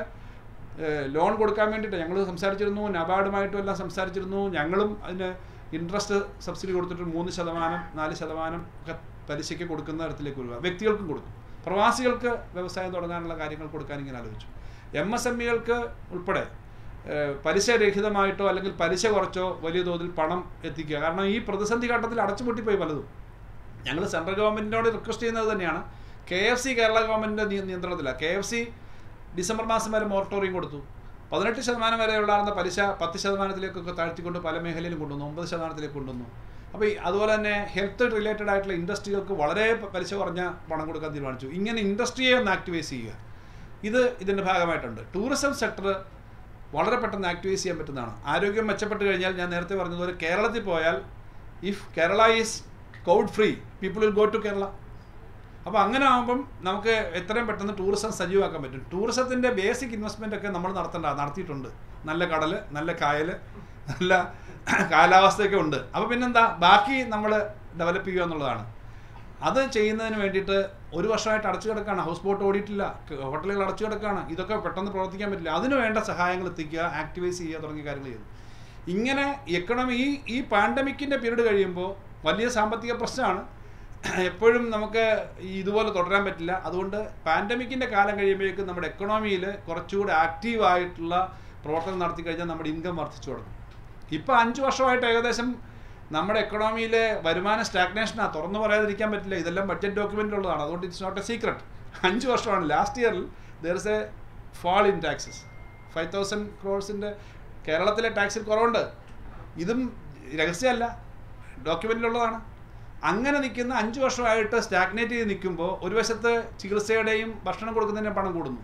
ഏഹ് ലോൺ കൊടുക്കാൻ വേണ്ടിയിട്ട് ഞങ്ങൾ സംസാരിച്ചിരുന്നു നബാർഡുമായിട്ടും എല്ലാം സംസാരിച്ചിരുന്നു ഞങ്ങളും അതിന് ഇൻട്രസ്റ്റ് സബ്സിഡി കൊടുത്തിട്ട് മൂന്ന് ശതമാനം നാല് ശതമാനം ഒക്കെ പലിശയ്ക്ക് കൊടുക്കുന്ന തരത്തിലേക്ക് വരിക വ്യക്തികൾക്കും കൊടുക്കും പ്രവാസികൾക്ക് വ്യവസായം തുടങ്ങാനുള്ള കാര്യങ്ങൾ കൊടുക്കാൻ ഇങ്ങനെ ആലോചിച്ചു എം എസ് എം ഇകൾക്ക് ഉൾപ്പെടെ ഏഹ് പലിശ രഹിതമായിട്ടോ അല്ലെങ്കിൽ പലിശ കുറച്ചോ വലിയ തോതിൽ പണം എത്തിക്കുക കാരണം ഈ പ്രതിസന്ധി ഘട്ടത്തിൽ അടച്ചുപൂട്ടിപ്പോയി പലതും ഞങ്ങൾ സെൻട്രൽ ഗവൺമെൻറ്റിനോട് റിക്വസ്റ്റ് ചെയ്യുന്നത് തന്നെയാണ് കെ എഫ് സി കേരള ഗവൺമെൻറ്റിൻ്റെ നിയന്ത്രണത്തിലാണ് കെ എഫ് സി ഡിസംബർ മാസം വരെ മൊറട്ടോറിയം കൊടുത്തു പതിനെട്ട് ശതമാനം വരെ ഉണ്ടായിരുന്ന പലിശ പത്ത് ശതമാനത്തിലേക്കൊക്കെ താഴ്ത്തിക്കൊണ്ട് പല മേഖലയിലും കൊണ്ടുവന്നു ഒമ്പത് ശതമാനത്തിലേക്ക് കൊണ്ടുവന്നു അപ്പോൾ ഈ അതുപോലെ തന്നെ ഹെൽത്ത് റിലേറ്റഡ് ആയിട്ടുള്ള ഇൻഡസ്ട്രികൾക്ക് വളരെ പ- പലിശ കുറഞ്ഞ പണം കൊടുക്കാൻ തീരുമാനിച്ചു ഇങ്ങനെ ഇൻഡസ്ട്രിയെ ഒന്ന് ആക്ടിവൈസ് ചെയ്യുക ഇത് ഇതിൻ്റെ ഭാഗമായിട്ടുണ്ട് ടൂറിസം സെക്ടർ വളരെ പെട്ടെന്ന് ആക്ടിവൈസ് ചെയ്യാൻ പറ്റുന്നതാണ് ആരോഗ്യം മെച്ചപ്പെട്ട് കഴിഞ്ഞാൽ ഞാൻ നേരത്തെ പറഞ്ഞതുപോലെ കേരളത്തിൽ പോയാൽ if Kerala is Covid free people will go to Kerala അപ്പോൾ അങ്ങനെ ആകുമ്പം നമുക്ക് എത്രയും പെട്ടെന്ന് ടൂറിസം സജീവമാക്കാൻ പറ്റും ടൂറിസത്തിൻ്റെ ബേസിക് ഇൻവെസ്റ്റ്മെൻ്റ് ഒക്കെ നമ്മൾ നടത്തേണ്ട നടത്തിയിട്ടുണ്ട് നല്ല കടൽ നല്ല കായൽ നല്ല കാലാവസ്ഥയൊക്കെ ഉണ്ട് അപ്പോൾ പിന്നെന്താ ബാക്കി നമ്മൾ ഡെവലപ്പ് ചെയ്യുക എന്നുള്ളതാണ് അത് ചെയ്യുന്നതിന് വേണ്ടിയിട്ട് ഒരു വർഷമായിട്ട് അടച്ചു കിടക്കുകയാണ് ഹൗസ് ബോട്ട് ഓടിയിട്ടില്ല ക- ഹോട്ടലുകൾ അടച്ചു കിടക്കുകയാണ് ഇതൊക്കെ പെട്ടെന്ന് പ്രവർത്തിക്കാൻ പറ്റില്ല അതിന് വേണ്ട സഹായങ്ങൾ എത്തിക്കുക ആക്ടിവൈസ് ചെയ്യുക തുടങ്ങിയ കാര്യങ്ങൾ ചെയ്തു ഇങ്ങനെ എക്കണോമി ഈ ഈ പാൻഡമിക്കിൻ്റെ പീരീഡ് കഴിയുമ്പോൾ വലിയ സാമ്പത്തിക പ്രശ്നമാണ് എപ്പോഴും നമുക്ക് ഈ ഇതുപോലെ തുടരാൻ പറ്റില്ല അതുകൊണ്ട് പാൻഡമിക്കിൻ്റെ കാലം കഴിയുമ്പോഴേക്കും നമ്മുടെ എക്കണോമിയിൽ കുറച്ചുകൂടി ആക്റ്റീവായിട്ടുള്ള പ്രവർത്തനം നടത്തി കഴിഞ്ഞാൽ നമ്മുടെ ഇൻകം വർദ്ധിച്ചു തുടങ്ങും ഇപ്പോൾ അഞ്ച് വർഷമായിട്ട് ഏകദേശം നമ്മുടെ എക്കണോമിയിലെ വരുമാന സ്റ്റാഗ്നേഷനാണ് തുറന്നു പറയാതിരിക്കാൻ പറ്റില്ല ഇതെല്ലാം ബഡ്ജറ്റ് ഡോക്യുമെൻ്റിലുള്ളതാണ് അതുകൊണ്ട് ഇറ്റ്സ് നോട്ട് എ സീക്രട്ട് അഞ്ച് വർഷമാണ് ലാസ്റ്റ് ഇയറിൽ there is a fall in taxes five thousand ക്രോഡ്സിൻ്റെ കേരളത്തിലെ ടാക്സിൽ കുറവുണ്ട് ഇതും രഹസ്യമല്ല ഡോക്യുമെൻറ്റിലുള്ളതാണ് അങ്ങനെ നിൽക്കുന്ന അഞ്ച് വർഷമായിട്ട് സ്റ്റാഗ്നേറ്റ് ചെയ്ത് നിൽക്കുമ്പോൾ ഒരു വശത്ത് ചികിത്സയുടെയും ഭക്ഷണം കൊടുക്കുന്നതിൻ്റെ പണം കൂടുന്നു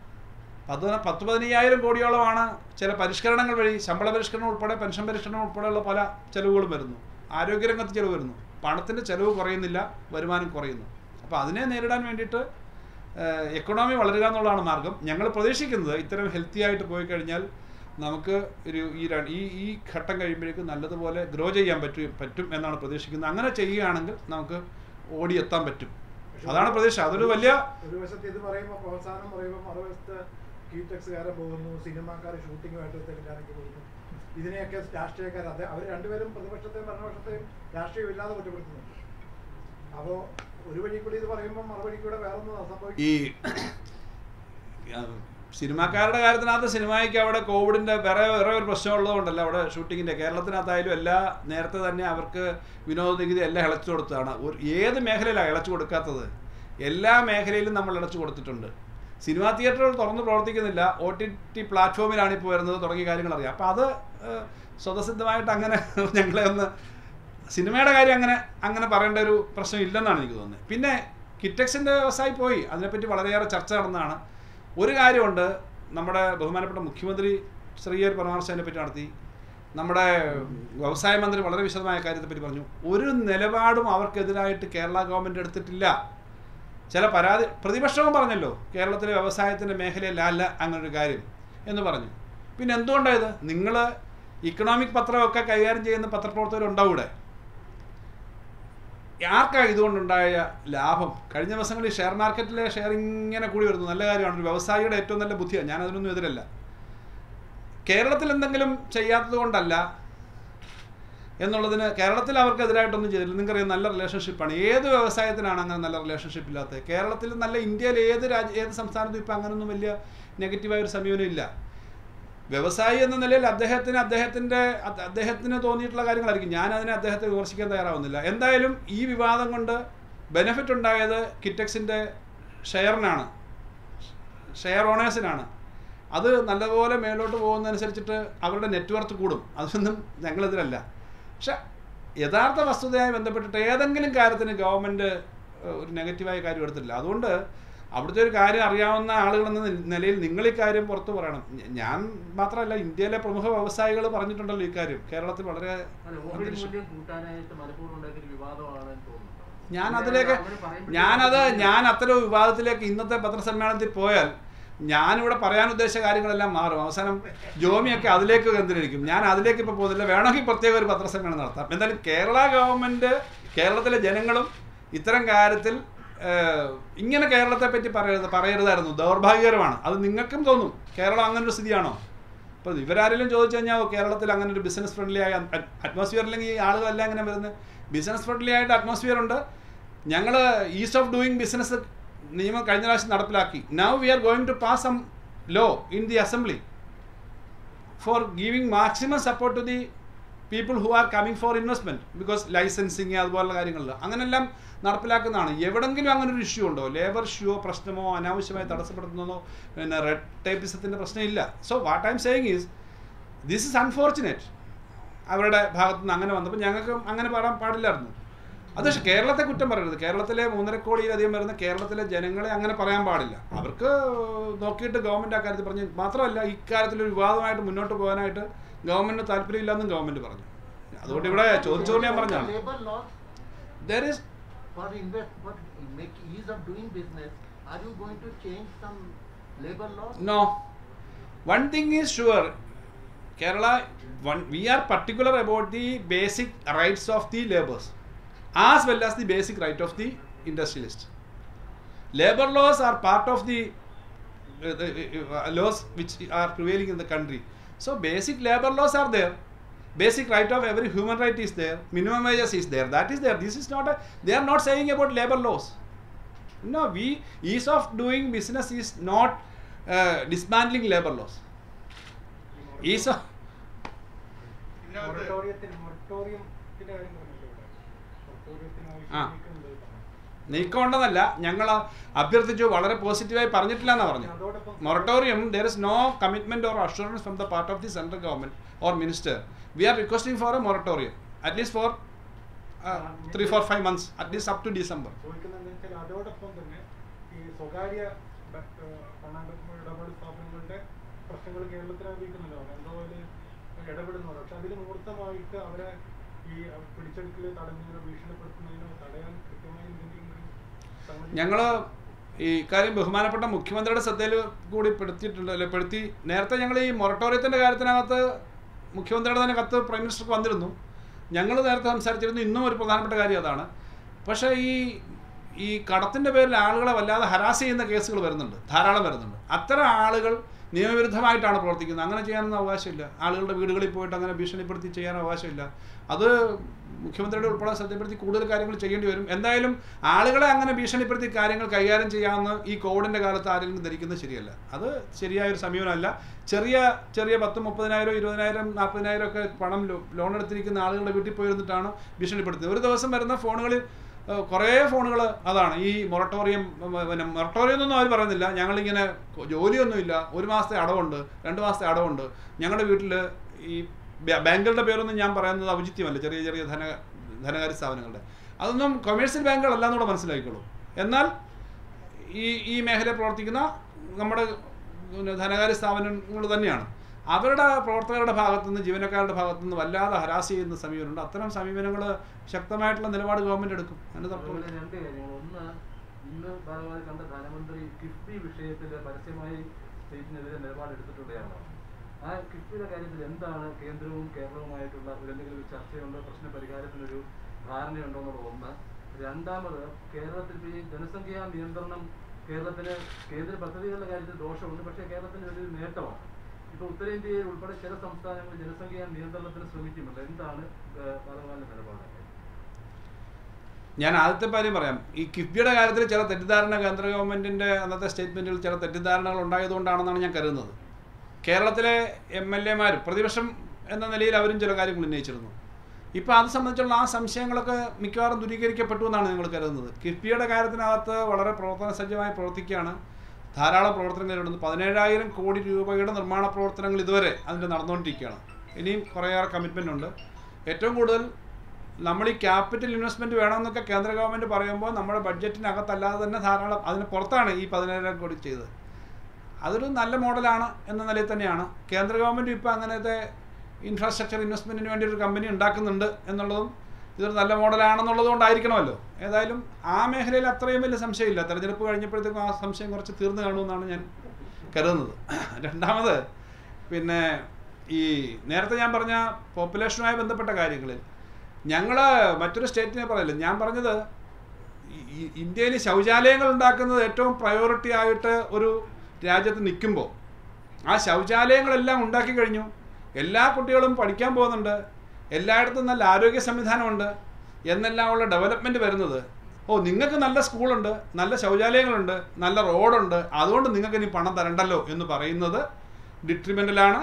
പത്ത് പത്ത് പതിനയ്യായിരം കോടിയോളമാണ് ചില പരിഷ്കരണങ്ങൾ വഴി ശമ്പള പരിഷ്കരണം ഉൾപ്പെടെ പെൻഷൻ പരിഷ്കരണം ഉൾപ്പെടെയുള്ള പല ചെലവുകളും വരുന്നു ആരോഗ്യരംഗത്ത് ചിലവ് വരുന്നു പണത്തിൻ്റെ ചിലവ് കുറയുന്നില്ല വരുമാനം കുറയുന്നു അപ്പോൾ അതിനെ നേരിടാൻ വേണ്ടിയിട്ട് എക്കണോമി വളരുക എന്നുള്ളതാണ് മാർഗം ഞങ്ങൾ പ്രതീക്ഷിക്കുന്നത് ഇത്തരം ഹെൽത്തി ആയിട്ട് പോയി കഴിഞ്ഞാൽ നമുക്ക് ഒരു ഈ ര- ഈ ഈ ഘട്ടം കഴിയുമ്പോഴേക്കും നല്ലതുപോലെ ഗ്രോ ചെയ്യാൻ പറ്റും പറ്റും എന്നാണ് പ്രതീക്ഷിക്കുന്നത് അങ്ങനെ ചെയ്യുകയാണെങ്കിൽ നമുക്ക് ഓടിയെത്താൻ പറ്റും അതാണ് പ്രതീക്ഷ അതൊരു വലിയ ഒരു വശത്ത് ഇത് പറയുമ്പോൾ പ്രോത്സാഹനം പറയുമ്പോൾ മറുവശത്ത് കീറ്റക്സുകാരൻ പോകുന്നു സിനിമാക്കാർ ഷൂട്ടിങ്ങുമായിട്ട് തെലുങ്കാനയ്ക്ക് പോകുന്നു ഇതിനെയൊക്കെ രാഷ്ട്രീയക്കാർ അതെ അവർ രണ്ടുപേരും പ്രതിപക്ഷത്തെയും ഭരണപക്ഷത്തെയും രാഷ്ട്രീയം ഇല്ലാതെ കുറ്റപ്പെടുത്തുന്നുണ്ട് അപ്പോൾ ഒരു വഴി കൂടി ഇത് പറയുമ്പോൾ മറുവഴി കൂടെ വേറൊന്നും സംഭവിക്കും ഈ ആ, സിനിമാക്കാരുടെ കാര്യത്തിനകത്ത് സിനിമയ്ക്ക് അവിടെ കോവിഡിന്റെ വേറെ വേറെ ഒരു പ്രശ്നം ഉള്ളതുകൊണ്ടല്ല അവിടെ ഷൂട്ടിങ്ങിന്റെ കേരളത്തിനകത്തായാലും എല്ലാ നേരത്തെ തന്നെ അവർക്ക് വിനോദ നികുതി എല്ലാം ഇളച്ചു കൊടുത്തതാണ് ഒരു ഏത് മേഖലയിലാണ് ഇളച്ചു കൊടുക്കാത്തത് എല്ലാ മേഖലയിലും നമ്മൾ ഇളച്ചു കൊടുത്തിട്ടുണ്ട് സിനിമാ തിയേറ്ററുകൾ തുറന്ന് പ്രവർത്തിക്കുന്നില്ല ഒ ടി ടി പ്ലാറ്റ്ഫോമിലാണ് ഇപ്പോൾ വരുന്നത് തുടങ്ങിയ കാര്യങ്ങൾ അറിയാം അപ്പോൾ അത് ഏഹ്, സ്വതസിദ്ധമായിട്ട് അങ്ങനെ ഞങ്ങളെ ഒന്ന് സിനിമയുടെ കാര്യം അങ്ങനെ അങ്ങനെ പറയേണ്ട ഒരു പ്രശ്നം ഇല്ലെന്നാണ് എനിക്ക് തോന്നുന്നത് പിന്നെ കിറ്റക്സിൻ്റെ വ്യവസായി പോയി അതിനെപ്പറ്റി വളരെയേറെ ചർച്ച നടന്നതാണ് ഒരു കാര്യമുണ്ട് നമ്മുടെ ബഹുമാനപ്പെട്ട മുഖ്യമന്ത്രി ചെറിയൊരു പരാമർശം അതിനെപ്പറ്റി നടത്തി നമ്മുടെ വ്യവസായ മന്ത്രി വളരെ വിശദമായ കാര്യത്തെപ്പറ്റി പറഞ്ഞു ഒരു നിലപാടും അവർക്കെതിരായിട്ട് കേരള ഗവൺമെൻറ് എടുത്തിട്ടില്ല ചില പരാതി പ്രതിപക്ഷവും പറഞ്ഞല്ലോ കേരളത്തിലെ വ്യവസായത്തിൻ്റെ മേഖലയിലല്ല അങ്ങനൊരു കാര്യം എന്ന് പറഞ്ഞു പിന്നെ എന്തുകൊണ്ടായത് നിങ്ങൾ ഇക്കണോമിക് പത്രമൊക്കെ കൈകാര്യം ചെയ്യുന്ന പത്രപ്രവർത്തകരുണ്ടാവും ഇവിടെ ആർക്കാണ് ഇതുകൊണ്ടുണ്ടായ ലാഭം കഴിഞ്ഞ ദിവസങ്ങളിൽ ഷെയർ മാർക്കറ്റിലെ ഷെയർ ഇങ്ങനെ കൂടി വരുന്നു നല്ല കാര്യമാണ് ഒരു വ്യവസായിയുടെ ഏറ്റവും നല്ല ബുദ്ധിയാണ് ഞാൻ അതിനൊന്നും എതിരല്ല കേരളത്തിൽ എന്തെങ്കിലും ചെയ്യാത്തത് കൊണ്ടല്ല എന്നുള്ളതിന് കേരളത്തിൽ അവർക്കെതിരായിട്ടൊന്നും ചെയ്തില്ല നിങ്ങൾക്കറിയാം നല്ല റിലേഷൻഷിപ്പാണ് ഏത് വ്യവസായത്തിനാണ് അങ്ങനെ നല്ല റിലേഷൻഷിപ്പ് ഇല്ലാത്തത് കേരളത്തിൽ നല്ല ഇന്ത്യയിൽ ഏത് രാജ്യ ഏത് സംസ്ഥാനത്തും ഇപ്പം അങ്ങനൊന്നും വലിയ നെഗറ്റീവായ ഒരു സമീപനം ഇല്ല വ്യവസായി എന്ന നിലയിൽ അദ്ദേഹത്തിന് അദ്ദേഹത്തിൻ്റെ അ- അദ്ദേഹത്തിന് തോന്നിയിട്ടുള്ള കാര്യങ്ങളായിരിക്കും ഞാൻ അതിനെ അദ്ദേഹത്തെ വിമർശിക്കാൻ തയ്യാറാവുന്നില്ല എന്തായാലും ഈ വിവാദം കൊണ്ട് ബെനിഫിറ്റ് ഉണ്ടായത് കിറ്റക്സിൻ്റെ ഷെയറിനാണ് ഷെയർ ഓണേഴ്സിനാണ് അത് നല്ലപോലെ മേലോട്ട് പോകുന്നതനുസരിച്ചിട്ട് അവരുടെ നെറ്റ്വർത്ത് കൂടും അതൊന്നും ഞങ്ങളെതിരല്ല പക്ഷെ യഥാർത്ഥ വസ്തുതയുമായി ബന്ധപ്പെട്ടിട്ട് ഏതെങ്കിലും കാര്യത്തിന് ഗവൺമെൻറ് ഒരു നെഗറ്റീവായ കാര്യം എടുത്തില്ല അതുകൊണ്ട് അവിടുത്തെ ഒരു കാര്യം അറിയാവുന്ന ആളുകളെന്ന നി- നിലയിൽ നിങ്ങൾ ഈ കാര്യം പുറത്തു പറയണം ഞ- ഞാൻ മാത്രമല്ല ഇന്ത്യയിലെ പ്രമുഖ വ്യവസായികൾ പറഞ്ഞിട്ടുണ്ടല്ലോ ഈ കാര്യം കേരളത്തിൽ വളരെ അല്ല, ഓഹരി അന്തരീക്ഷം മൂല്യം കൂട്ടാനായിട്ട് മനഃപൂർവ്വം ഉണ്ടാക്കിയ ഒരു വിവാദമാണെന്ന് തോന്നുന്നു ഞാൻ അതിലേക്ക് ഞാനത് ഞാൻ അത്തരം വിവാദത്തിലേക്ക് ഇന്നത്തെ പത്രസമ്മേളനത്തിൽ പോയാൽ ഞാനിവിടെ പറയാൻ ഉദ്ദേശിച്ച കാര്യങ്ങളെല്ലാം മാറും അവസാനം ജോമിയൊക്കെ അതിലേക്ക് കേന്ദ്രീകരിക്കും ഞാൻ അതിലേക്ക് ഇപ്പോൾ പോകുന്നില്ല വേണമെങ്കിൽ പ്രത്യേക ഒരു പത്രസമ്മേളനം നടത്താം എന്തായാലും കേരള ഗവൺമെൻറ് കേരളത്തിലെ ജനങ്ങളും ഇത്തരം കാര്യത്തിൽ ഏഹ്, ഇങ്ങനെ കേരളത്തെ പറ്റി പറയരുത് പറയരുതായിരുന്നു ദൗർഭാഗ്യകരമാണ് അത് നിങ്ങൾക്കും തോന്നും കേരളം അങ്ങനെ ഒരു സ്ഥിതിയാണോ ഇപ്പോൾ ഇവരാരെങ്കിലും ചോദിച്ചു കഴിഞ്ഞാൽ ഓ, കേരളത്തിൽ അങ്ങനെ ഒരു ബിസിനസ് ഫ്രണ്ട്ലി ആയ അറ്റ്മോസ്ഫിയർ അല്ലെങ്കിൽ ഈ ആളുകളെല്ലാം ഇങ്ങനെ വരുന്നത് ബിസിനസ് ഫ്രണ്ട്ലി ആയിട്ട് അറ്റ്മോസ്ഫിയർ ഉണ്ട് ഞങ്ങൾ ഈസ് ഓഫ് ഡൂയിങ് ബിസിനസ് നിയമം കഴിഞ്ഞ പ്രാവശ്യം നടപ്പിലാക്കി now we are going to pass some law in the assembly for giving maximum support to the people who are coming for investment because licensing അതുപോലുള്ള കാര്യങ്ങളിൽ അങ്ങനെല്ലാം നടപ്പിലാക്കുന്നതാണ് എവിടെങ്കിലും അങ്ങനെ ഒരു ഇഷ്യൂ ഉണ്ടോ ലേബർ ഇഷ്യൂയോ പ്രശ്നമോ അനാവശ്യമായി തടസ്സപ്പെടുത്തുന്നതോ പിന്നെ റെഡ് ടൈപ്പിസത്തിൻ്റെ പ്രശ്നമില്ല so what I'm saying is this is unfortunate അവരുടെ ഭാഗത്തു നിന്ന് അങ്ങനെ വന്നപ്പോൾ ഞങ്ങൾക്ക് അങ്ങനെ പറയാൻ പാടില്ലായിരുന്നു അത് പക്ഷേ കേരളത്തെ കുറ്റം പറയരുത് കേരളത്തിലെ മൂന്നര കോടിയിലധികം വരുന്ന കേരളത്തിലെ ജനങ്ങളെ അങ്ങനെ പറയാൻ പാടില്ല അവർക്ക് നോക്കിയിട്ട് ഗവൺമെൻറ് ആ കാര്യത്തിൽ പറഞ്ഞു മാത്രമല്ല ഇക്കാര്യത്തിൽ ഒരു വിവാദമായിട്ട് മുന്നോട്ട് പോകാനായിട്ട് ഗവൺമെൻറ് താല്പര്യമില്ലെന്നും ഗവൺമെൻറ് പറഞ്ഞു അതുകൊണ്ട് ഇവിടെ ചോദിച്ചോണ്ട് ഞാൻ പറഞ്ഞാണ് Labor laws there is for invest, for make ease of doing business, are you going to change some labor laws? No. One thing is sure, Kerala, one, we are particular about the basic rights of the laborers as well as the basic right of the industrialist. Labor laws are part of the, uh, the uh, laws which are prevailing in the country. So basic labor laws are there. Basic right of every human right is there. Minimum wages is there. That is there. This is not a. They are not saying about labor laws. No, we ease of doing business is not uh, dismantling labor laws. Ease of ഇതിനകത്ത് മൊറട്ടോറിയത്തിന് മൊറട്ടോറിയത്തിന്റെ കാര്യം പറഞ്ഞല്ലോ ഇവിടെ മൊറട്ടോറിയത്തിന് ആ. ആവശ്യം നീക്കുന്നുണ്ട് പറഞ്ഞു. നീക്കമുണ്ടെന്നല്ല ഞങ്ങൾ അഭ്യർത്ഥിച്ചു വളരെ പോസിറ്റീവായി പറഞ്ഞിട്ടില്ല എന്നാണ് പറഞ്ഞു അതോടൊപ്പം moratorium there is no commitment or assurance from the part of the central government or minister we are requesting for a moratorium at least for three four five months at least up to December ചോദിക്കുന്നത് വെച്ചാൽ അതോടൊപ്പം തന്നെ ഈ സ്വകാര്യ ബ- ഏഹ് പണമിടപാട് ഇടപാട് സ്ഥാപനങ്ങളുടെ പ്രശ്നങ്ങൾ കേരളത്തിൽ അറിയിക്കുന്നുണ്ടോ എന്തോപോലെ ഇടപെടുന്നുണ്ട് പക്ഷെ അതിൽ മുഹൂർത്തമായിട്ട് അവരെ ഈ പിടിച്ചെടുക്കല് തടഞ്ഞതിനോ ഭീഷണിപ്പെടുത്തുന്നതിനോ തടയാൻ കൃത്യമായി എന്തെങ്കിലും ഒരു സംഗതി ഞങ്ങൾ ഈ കാര്യം ബഹുമാനപ്പെട്ട മുഖ്യമന്ത്രിയുടെ ശ്രദ്ധയിൽ കൂടി പെടുത്തിയിട്ടുണ്ട് അല്ലെ പെടുത്തി നേരത്തെ ഞങ്ങൾ ഈ മൊറട്ടോറിയത്തിൻ്റെ കാര്യത്തിനകത്ത് മുഖ്യമന്ത്രിയുടെ തന്നെ കത്ത് പ്രൈം മിനിസ്റ്റർക്ക് വന്നിരുന്നു ഞങ്ങൾ നേരത്തെ സംസാരിച്ചിരുന്നു ഇന്നും ഒരു പ്രധാനപ്പെട്ട കാര്യം അതാണ് പക്ഷേ ഈ ഈ കടത്തിൻ്റെ പേരിൽ ആളുകളെ വല്ലാതെ ഹരാസ് ചെയ്യുന്ന കേസുകൾ വരുന്നുണ്ട് ധാരാളം വരുന്നുണ്ട് അത്തരം ആളുകൾ നിയമവിരുദ്ധമായിട്ടാണ് പ്രവർത്തിക്കുന്നത് അങ്ങനെ ചെയ്യാനൊന്നും അവകാശമില്ല ആളുകളുടെ വീടുകളിൽ പോയിട്ട് അങ്ങനെ ഭീഷണിപ്പെടുത്തി ചെയ്യാൻ അവകാശമില്ല അത് മുഖ്യമന്ത്രിയുടെ ഉൾപ്പെടെ ശ്രദ്ധപ്പെടുത്തി കൂടുതൽ കാര്യങ്ങൾ ചെയ്യേണ്ടി വരും എന്തായാലും ആളുകളെ അങ്ങനെ ഭീഷണിപ്പെടുത്തി കാര്യങ്ങൾ കൈകാര്യം ചെയ്യാമെന്ന് ഈ കോവിഡിൻ്റെ കാലത്ത് ആരെങ്കിലും ധരിക്കുന്നത് ശരിയല്ല അത് ശരിയായ ഒരു സമീപനമല്ല ചെറിയ ചെറിയ പത്ത് മുപ്പതിനായിരം ഇരുപതിനായിരം നാൽപ്പതിനായിരം ഒക്കെ പണം ലോ- ലോൺ എടുത്തിരിക്കുന്ന ആളുകളുടെ വീട്ടിൽ പോയിരുന്നിട്ടാണ് ഭീഷണിപ്പെടുത്തുന്നത് ഒരു ദിവസം വരുന്ന ഫോണുകളിൽ ഏഹ്, കുറേ ഫോണുകൾ അതാണ് ഈ മൊറട്ടോറിയം ഉം, പിന്നെ മൊറട്ടോറിയം എന്നൊന്നും അവർ പറയുന്നില്ല ഞങ്ങളിങ്ങനെ കൊ- ജോലിയൊന്നുമില്ല ഒരു മാസത്തെ അടവുണ്ട് രണ്ട് മാസത്തെ അടവുണ്ട് ഞങ്ങളുടെ വീട്ടിൽ ഈ ബാ- ബാങ്കുകളുടെ പേരൊന്നും ഞാൻ പറയുന്നത് ഔചിത്യമല്ല ചെറിയ ചെറിയ ധന ധനകാര്യ സ്ഥാപനങ്ങളുടെ അതൊന്നും കൊമേഴ്സ്യൽ ബാങ്കുകളല്ല എന്നുകൂടെ മനസ്സിലാക്കിക്കോളൂ എന്നാൽ ഈ ഈ മേഖലയിൽ പ്രവർത്തിക്കുന്ന നമ്മുടെ പിന്നെ ധനകാര്യ സ്ഥാപനങ്ങൾ തന്നെയാണ് അവരുടെ പ്രവർത്തകരുടെ ഭാഗത്തു നിന്ന് ജീവനക്കാരുടെ ഭാഗത്തു നിന്ന് വല്ലാതെ ഹരാസ് ചെയ്യുന്ന സമീപനമുണ്ട് അത്തരം സമീപനങ്ങൾ ശക്തമായിട്ടുള്ള നിലപാട് ഗവൺമെന്റ് എടുക്കും അതിന് അതുപോലെ തർക്കമില്ല രണ്ട് കാര്യങ്ങൾ ഒന്ന് ഇന്ന് ഭാഗമായി കണ്ട ധനമന്ത്രി കിഫ്ബി വിഷയത്തിൽ പരസ്യമായി സ്റ്റേറ്റിനെതിരെ നിലപാടെടുത്തിട്ടുള്ളതാണ് ആ കിഫ്ബിയുടെ കാര്യത്തിൽ എന്താണ് കേന്ദ്രവും കേരളവുമായിട്ടുള്ള ഒരു എന്തെങ്കിലും ഒരു ചർച്ചയുണ്ടോ പ്രശ്ന പരിഹാരത്തിനൊരു ധാരണയുണ്ടോ എന്നുള്ളത് ഒന്ന് രണ്ടാമത് കേരളത്തിൽ ഇപ്പൊ ഈ ജനസംഖ്യാ നിയന്ത്രണം കേരളത്തിന് കേന്ദ്ര പദ്ധതികളുടെ കാര്യത്തിൽ ദോഷമുണ്ട് പക്ഷേ കേരളത്തിന് ഒരു നേട്ടമാണ് ഇപ്പൊ ഉത്തരേന്ത്യയിൽ ഉൾപ്പെടെ ചില സംസ്ഥാനങ്ങൾ ജനസംഖ്യാ നിയന്ത്രണത്തിന് ശ്രമിക്കുന്നുണ്ട് എന്താണ് ബാലഗോപാലിന്റെ നിലപാട് ഞാൻ ആദ്യത്തെ കാര്യം പറയാം ഈ കിഫ്ബിയുടെ കാര്യത്തിൽ ചില തെറ്റിദ്ധാരണ കേന്ദ്ര ഗവൺമെന്റിന്റെ അന്നത്തെ സ്റ്റേറ്റ്മെന്റിൽ ചില തെറ്റിദ്ധാരണകൾ ഉണ്ടായതുകൊണ്ടാണെന്നാണ് ഞാൻ കരുതുന്നത് കേരളത്തിലെ എം എൽ എമാരും പ്രതിപക്ഷം എന്ന നിലയിൽ അവരും ചില കാര്യങ്ങൾ ഉന്നയിച്ചിരുന്നു ഇപ്പോൾ അത് സംബന്ധിച്ചുള്ള ആ സംശയങ്ങളൊക്കെ മിക്കവാറും ദൂരീകരിക്കപ്പെട്ടു എന്നാണ് നിങ്ങൾ കരുതുന്നത് കിഫ്ബിയുടെ കാര്യത്തിനകത്ത് വളരെ പ്രവർത്തന സജ്ജമായി പ്രവർത്തിക്കുകയാണ് ധാരാളം പ്രവർത്തനങ്ങൾ നേരിടുന്നു പതിനേഴായിരം കോടി രൂപയുടെ നിർമ്മാണ പ്രവർത്തനങ്ങൾ ഇതുവരെ അതിൻ്റെ നടന്നുകൊണ്ടിരിക്കുകയാണ് ഇനിയും കുറേയേറെ കമ്മിറ്റ്മെൻ്റ് ഉണ്ട് ഏറ്റവും കൂടുതൽ നമ്മൾ ഈ ക്യാപിറ്റൽ ഇൻവെസ്റ്റ്മെന്റ് വേണമെന്നൊക്കെ കേന്ദ്ര ഗവൺമെന്റ് പറയുമ്പോൾ നമ്മുടെ ബഡ്ജറ്റിനകത്തല്ലാതെ തന്നെ ധാരാളം അതിന് പുറത്താണ് ഈ പതിനായിരം കോടി ചെയ്തത് അതൊരു നല്ല മോഡലാണ് എന്ന നിലയിൽ തന്നെയാണ് കേന്ദ്ര ഗവൺമെന്റ് ഇപ്പോൾ അങ്ങനത്തെ ഇൻഫ്രാസ്ട്രക്ചർ ഇൻവെസ്റ്റ്മെന്റിന് വേണ്ടി ഒരു കമ്പനി ഉണ്ടാക്കുന്നുണ്ട് എന്നുള്ളതും ഇതൊരു നല്ല മോഡലാണെന്നുള്ളത് കൊണ്ടായിരിക്കണമല്ലോ ഏതായാലും ആ മേഖലയിൽ അത്രയും വലിയ സംശയമില്ല തെരഞ്ഞെടുപ്പ് കഴിഞ്ഞപ്പോഴത്തേക്കും ആ സംശയം കുറച്ച് തീർന്നു കാണുമെന്നാണ് ഞാൻ കരുതുന്നത് രണ്ടാമത് പിന്നെ ഈ നേരത്തെ ഞാൻ പറഞ്ഞ പോപ്പുലേഷനുമായി ബന്ധപ്പെട്ട കാര്യങ്ങളിൽ ഞങ്ങൾ മറ്റൊരു സ്റ്റേറ്റിനെ പറയില്ല ഞാൻ പറഞ്ഞത് ഈ- ഈ ഇന്ത്യയിൽ ശൗചാലയങ്ങൾ ഉണ്ടാക്കുന്നത് ഏറ്റവും പ്രയോറിറ്റി ആയിട്ട് ഒരു രാജ്യത്ത് നിൽക്കുമ്പോൾ ആ ശൗചാലയങ്ങളെല്ലാം ഉണ്ടാക്കി കഴിഞ്ഞു എല്ലാ കുട്ടികളും പഠിക്കാൻ പോകുന്നുണ്ട് എല്ലായിടത്തും നല്ല ആരോഗ്യ സംവിധാനമുണ്ട് എന്നെല്ലാം ഉള്ള ഡെവലപ്മെൻറ്റ് വരുന്നത് ഓ നിങ്ങൾക്ക് നല്ല സ്കൂളുണ്ട് നല്ല ശൗചാലയങ്ങളുണ്ട് നല്ല റോഡുണ്ട് അതുകൊണ്ട് നിങ്ങൾക്ക് ഇനി പണം തരണ്ടല്ലോ എന്ന് പറയുന്നത് ഡിട്രിമെൻ്റലാണ്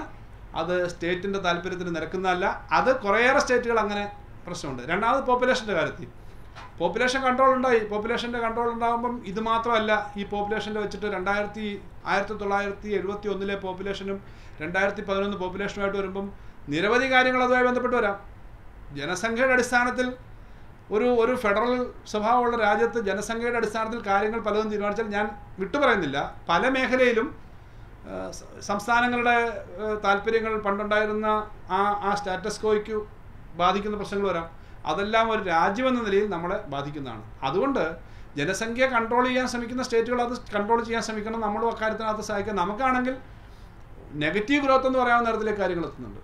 അത് സ്റ്റേറ്റിൻ്റെ താല്പര്യത്തിന് നിരക്കുന്നതല്ല അത് കുറേയേറെ സ്റ്റേറ്റുകൾ അങ്ങനെ പ്രശ്നമുണ്ട് രണ്ടാമത് പോപ്പുലേഷൻ്റെ കാര്യത്തിൽ പോപ്പുലേഷൻ കൺട്രോൾ ഉണ്ടായി പോപ്പുലേഷൻ്റെ കൺട്രോൾ ഉണ്ടാകുമ്പം ഇത് മാത്രമല്ല ഈ പോപ്പുലേഷൻ്റെ വെച്ചിട്ട് രണ്ടായിരത്തി ആയിരത്തി തൊള്ളായിരത്തി എഴുപത്തി ഒന്നിലെ പോപ്പുലേഷനും രണ്ടായിരത്തി പതിനൊന്ന് പോപ്പുലേഷനുമായിട്ട് വരുമ്പം നിരവധി കാര്യങ്ങൾ അതുമായി ബന്ധപ്പെട്ട് വരാം ജനസംഖ്യയുടെ അടിസ്ഥാനത്തിൽ ഒരു ഒരു ഫെഡറൽ സ്വഭാവമുള്ള രാജ്യത്ത് ജനസംഖ്യയുടെ അടിസ്ഥാനത്തിൽ കാര്യങ്ങൾ പലതും തീരുമാനിച്ചാൽ ഞാൻ വിട്ടുപറയുന്നില്ല പല മേഖലയിലും ആ, സ- സംസ്ഥാനങ്ങളുടെ ആ, താല്പര്യങ്ങൾ പണ്ടുണ്ടായിരുന്ന ആ ആ സ്റ്റാറ്റസ് കോയ്ക്ക് ബാധിക്കുന്ന പ്രശ്നങ്ങൾ വരാം അതെല്ലാം ഒരു രാജ്യമെന്ന നിലയിൽ നമ്മളെ ബാധിക്കുന്നതാണ് അതുകൊണ്ട് ജനസംഖ്യ കൺട്രോൾ ചെയ്യാൻ ശ്രമിക്കുന്ന സ്റ്റേറ്റുകൾ അത് കൺട്രോൾ ചെയ്യാൻ ശ്രമിക്കണം നമ്മളും അക്കാര്യത്തിനകത്ത് സഹായിക്കാം നമുക്കാണെങ്കിൽ നെഗറ്റീവ് ഗ്രോത്ത് എന്ന് പറയാവുന്ന തരത്തിലേക്ക് കാര്യങ്ങൾ എത്തുന്നുണ്ട്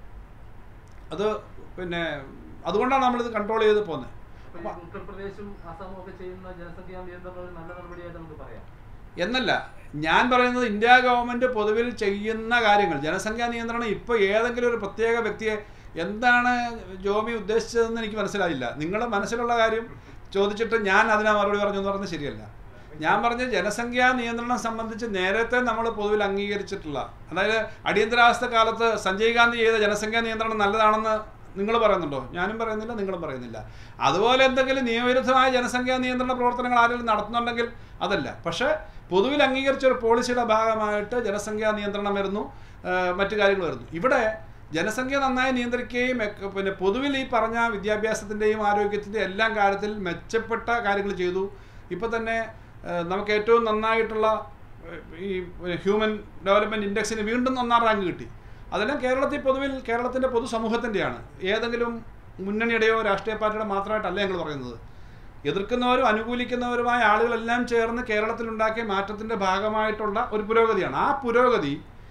അത് പിന്നെ അതുകൊണ്ടാണ് നമ്മളിത് കൺട്രോൾ ചെയ്ത് പോകുന്നത് അപ്പൊ ഈ ഉത്തർപ്രദേശും ആസാമും ഒക്കെ ചെയ്യുന്ന ജനസംഖ്യാ നിയന്ത്രണം ഒരു നല്ല നടപടിയായിട്ട് നമുക്ക് പറയാം എന്നല്ല ഞാൻ പറയുന്നത് ഇന്ത്യ ഗവൺമെൻറ് പൊതുവിൽ ചെയ്യുന്ന കാര്യങ്ങൾ ജനസംഖ്യാ നിയന്ത്രണം ഇപ്പോൾ ഏതെങ്കിലും ഒരു പ്രത്യേക വ്യക്തിയെ എന്താണ് ജോമി ഉദ്ദേശിച്ചതെന്ന് എനിക്ക് മനസ്സിലായില്ല നിങ്ങളുടെ മനസ്സിലുള്ള കാര്യം ചോദിച്ചിട്ട് ഞാൻ അതിനാ മറുപടി പറഞ്ഞു എന്ന് പറഞ്ഞത് ശരിയല്ല ഞാൻ പറഞ്ഞ ജനസംഖ്യാ നിയന്ത്രണം സംബന്ധിച്ച് നേരത്തെ നമ്മൾ പൊതുവിൽ അംഗീകരിച്ചിട്ടുള്ള അതായത് അടിയന്തരാവസ്ഥ കാലത്ത് സഞ്ജയ് ഗാന്ധി ചെയ്ത ജനസംഖ്യാ നിയന്ത്രണം നല്ലതാണെന്ന് നിങ്ങൾ പറയുന്നുണ്ടോ ഞാനും പറയുന്നില്ല നിങ്ങളും പറയുന്നില്ല അതുപോലെ എന്തെങ്കിലും നിയമവിരുദ്ധമായ ജനസംഖ്യാ നിയന്ത്രണ പ്രവർത്തനങ്ങൾ ആരെങ്കിലും നടത്തുന്നുണ്ടെങ്കിൽ അതല്ല പക്ഷേ പൊതുവിൽ അംഗീകരിച്ച ഒരു പോളിസിയുടെ ഭാഗമായിട്ട് ജനസംഖ്യാ നിയന്ത്രണം വരുന്നു ആ, മറ്റു കാര്യങ്ങൾ വരുന്നു ഇവിടെ ജനസംഖ്യ നന്നായി നിയന്ത്രിക്കുകയും എക്ക- പിന്നെ പൊതുവിൽ ഈ പറഞ്ഞ വിദ്യാഭ്യാസത്തിൻ്റെയും ആരോഗ്യത്തിൻ്റെയും എല്ലാം കാര്യത്തിൽ മെച്ചപ്പെട്ട കാര്യങ്ങൾ ചെയ്തു ഇപ്പോൾ തന്നെ ആ, നമുക്ക് ഏറ്റവും നന്നായിട്ടുള്ള ആ, ഈ ഹ്യൂമൻ ഡെവലപ്മെൻറ്റ് ഇൻഡെക്സിന് വീണ്ടും ഒന്നാം റാങ്ക് കിട്ടി അതെല്ലാം കേരളത്തിൽ പൊതുവിൽ കേരളത്തിൻ്റെ പൊതുസമൂഹത്തിൻ്റെയാണ് ഏതെങ്കിലും മുന്നണിയുടെയോ രാഷ്ട്രീയ പാർട്ടിയുടെ മാത്രമായിട്ടല്ല ഞങ്ങൾ പറയുന്നത് എതിർക്കുന്നവരും അനുകൂലിക്കുന്നവരുമായ ആളുകളെല്ലാം ചേർന്ന് കേരളത്തിലുണ്ടാക്കിയ മാറ്റത്തിൻ്റെ ഭാഗമായിട്ടുള്ള ഒരു പുരോഗതിയാണ് ആ പുരോഗതി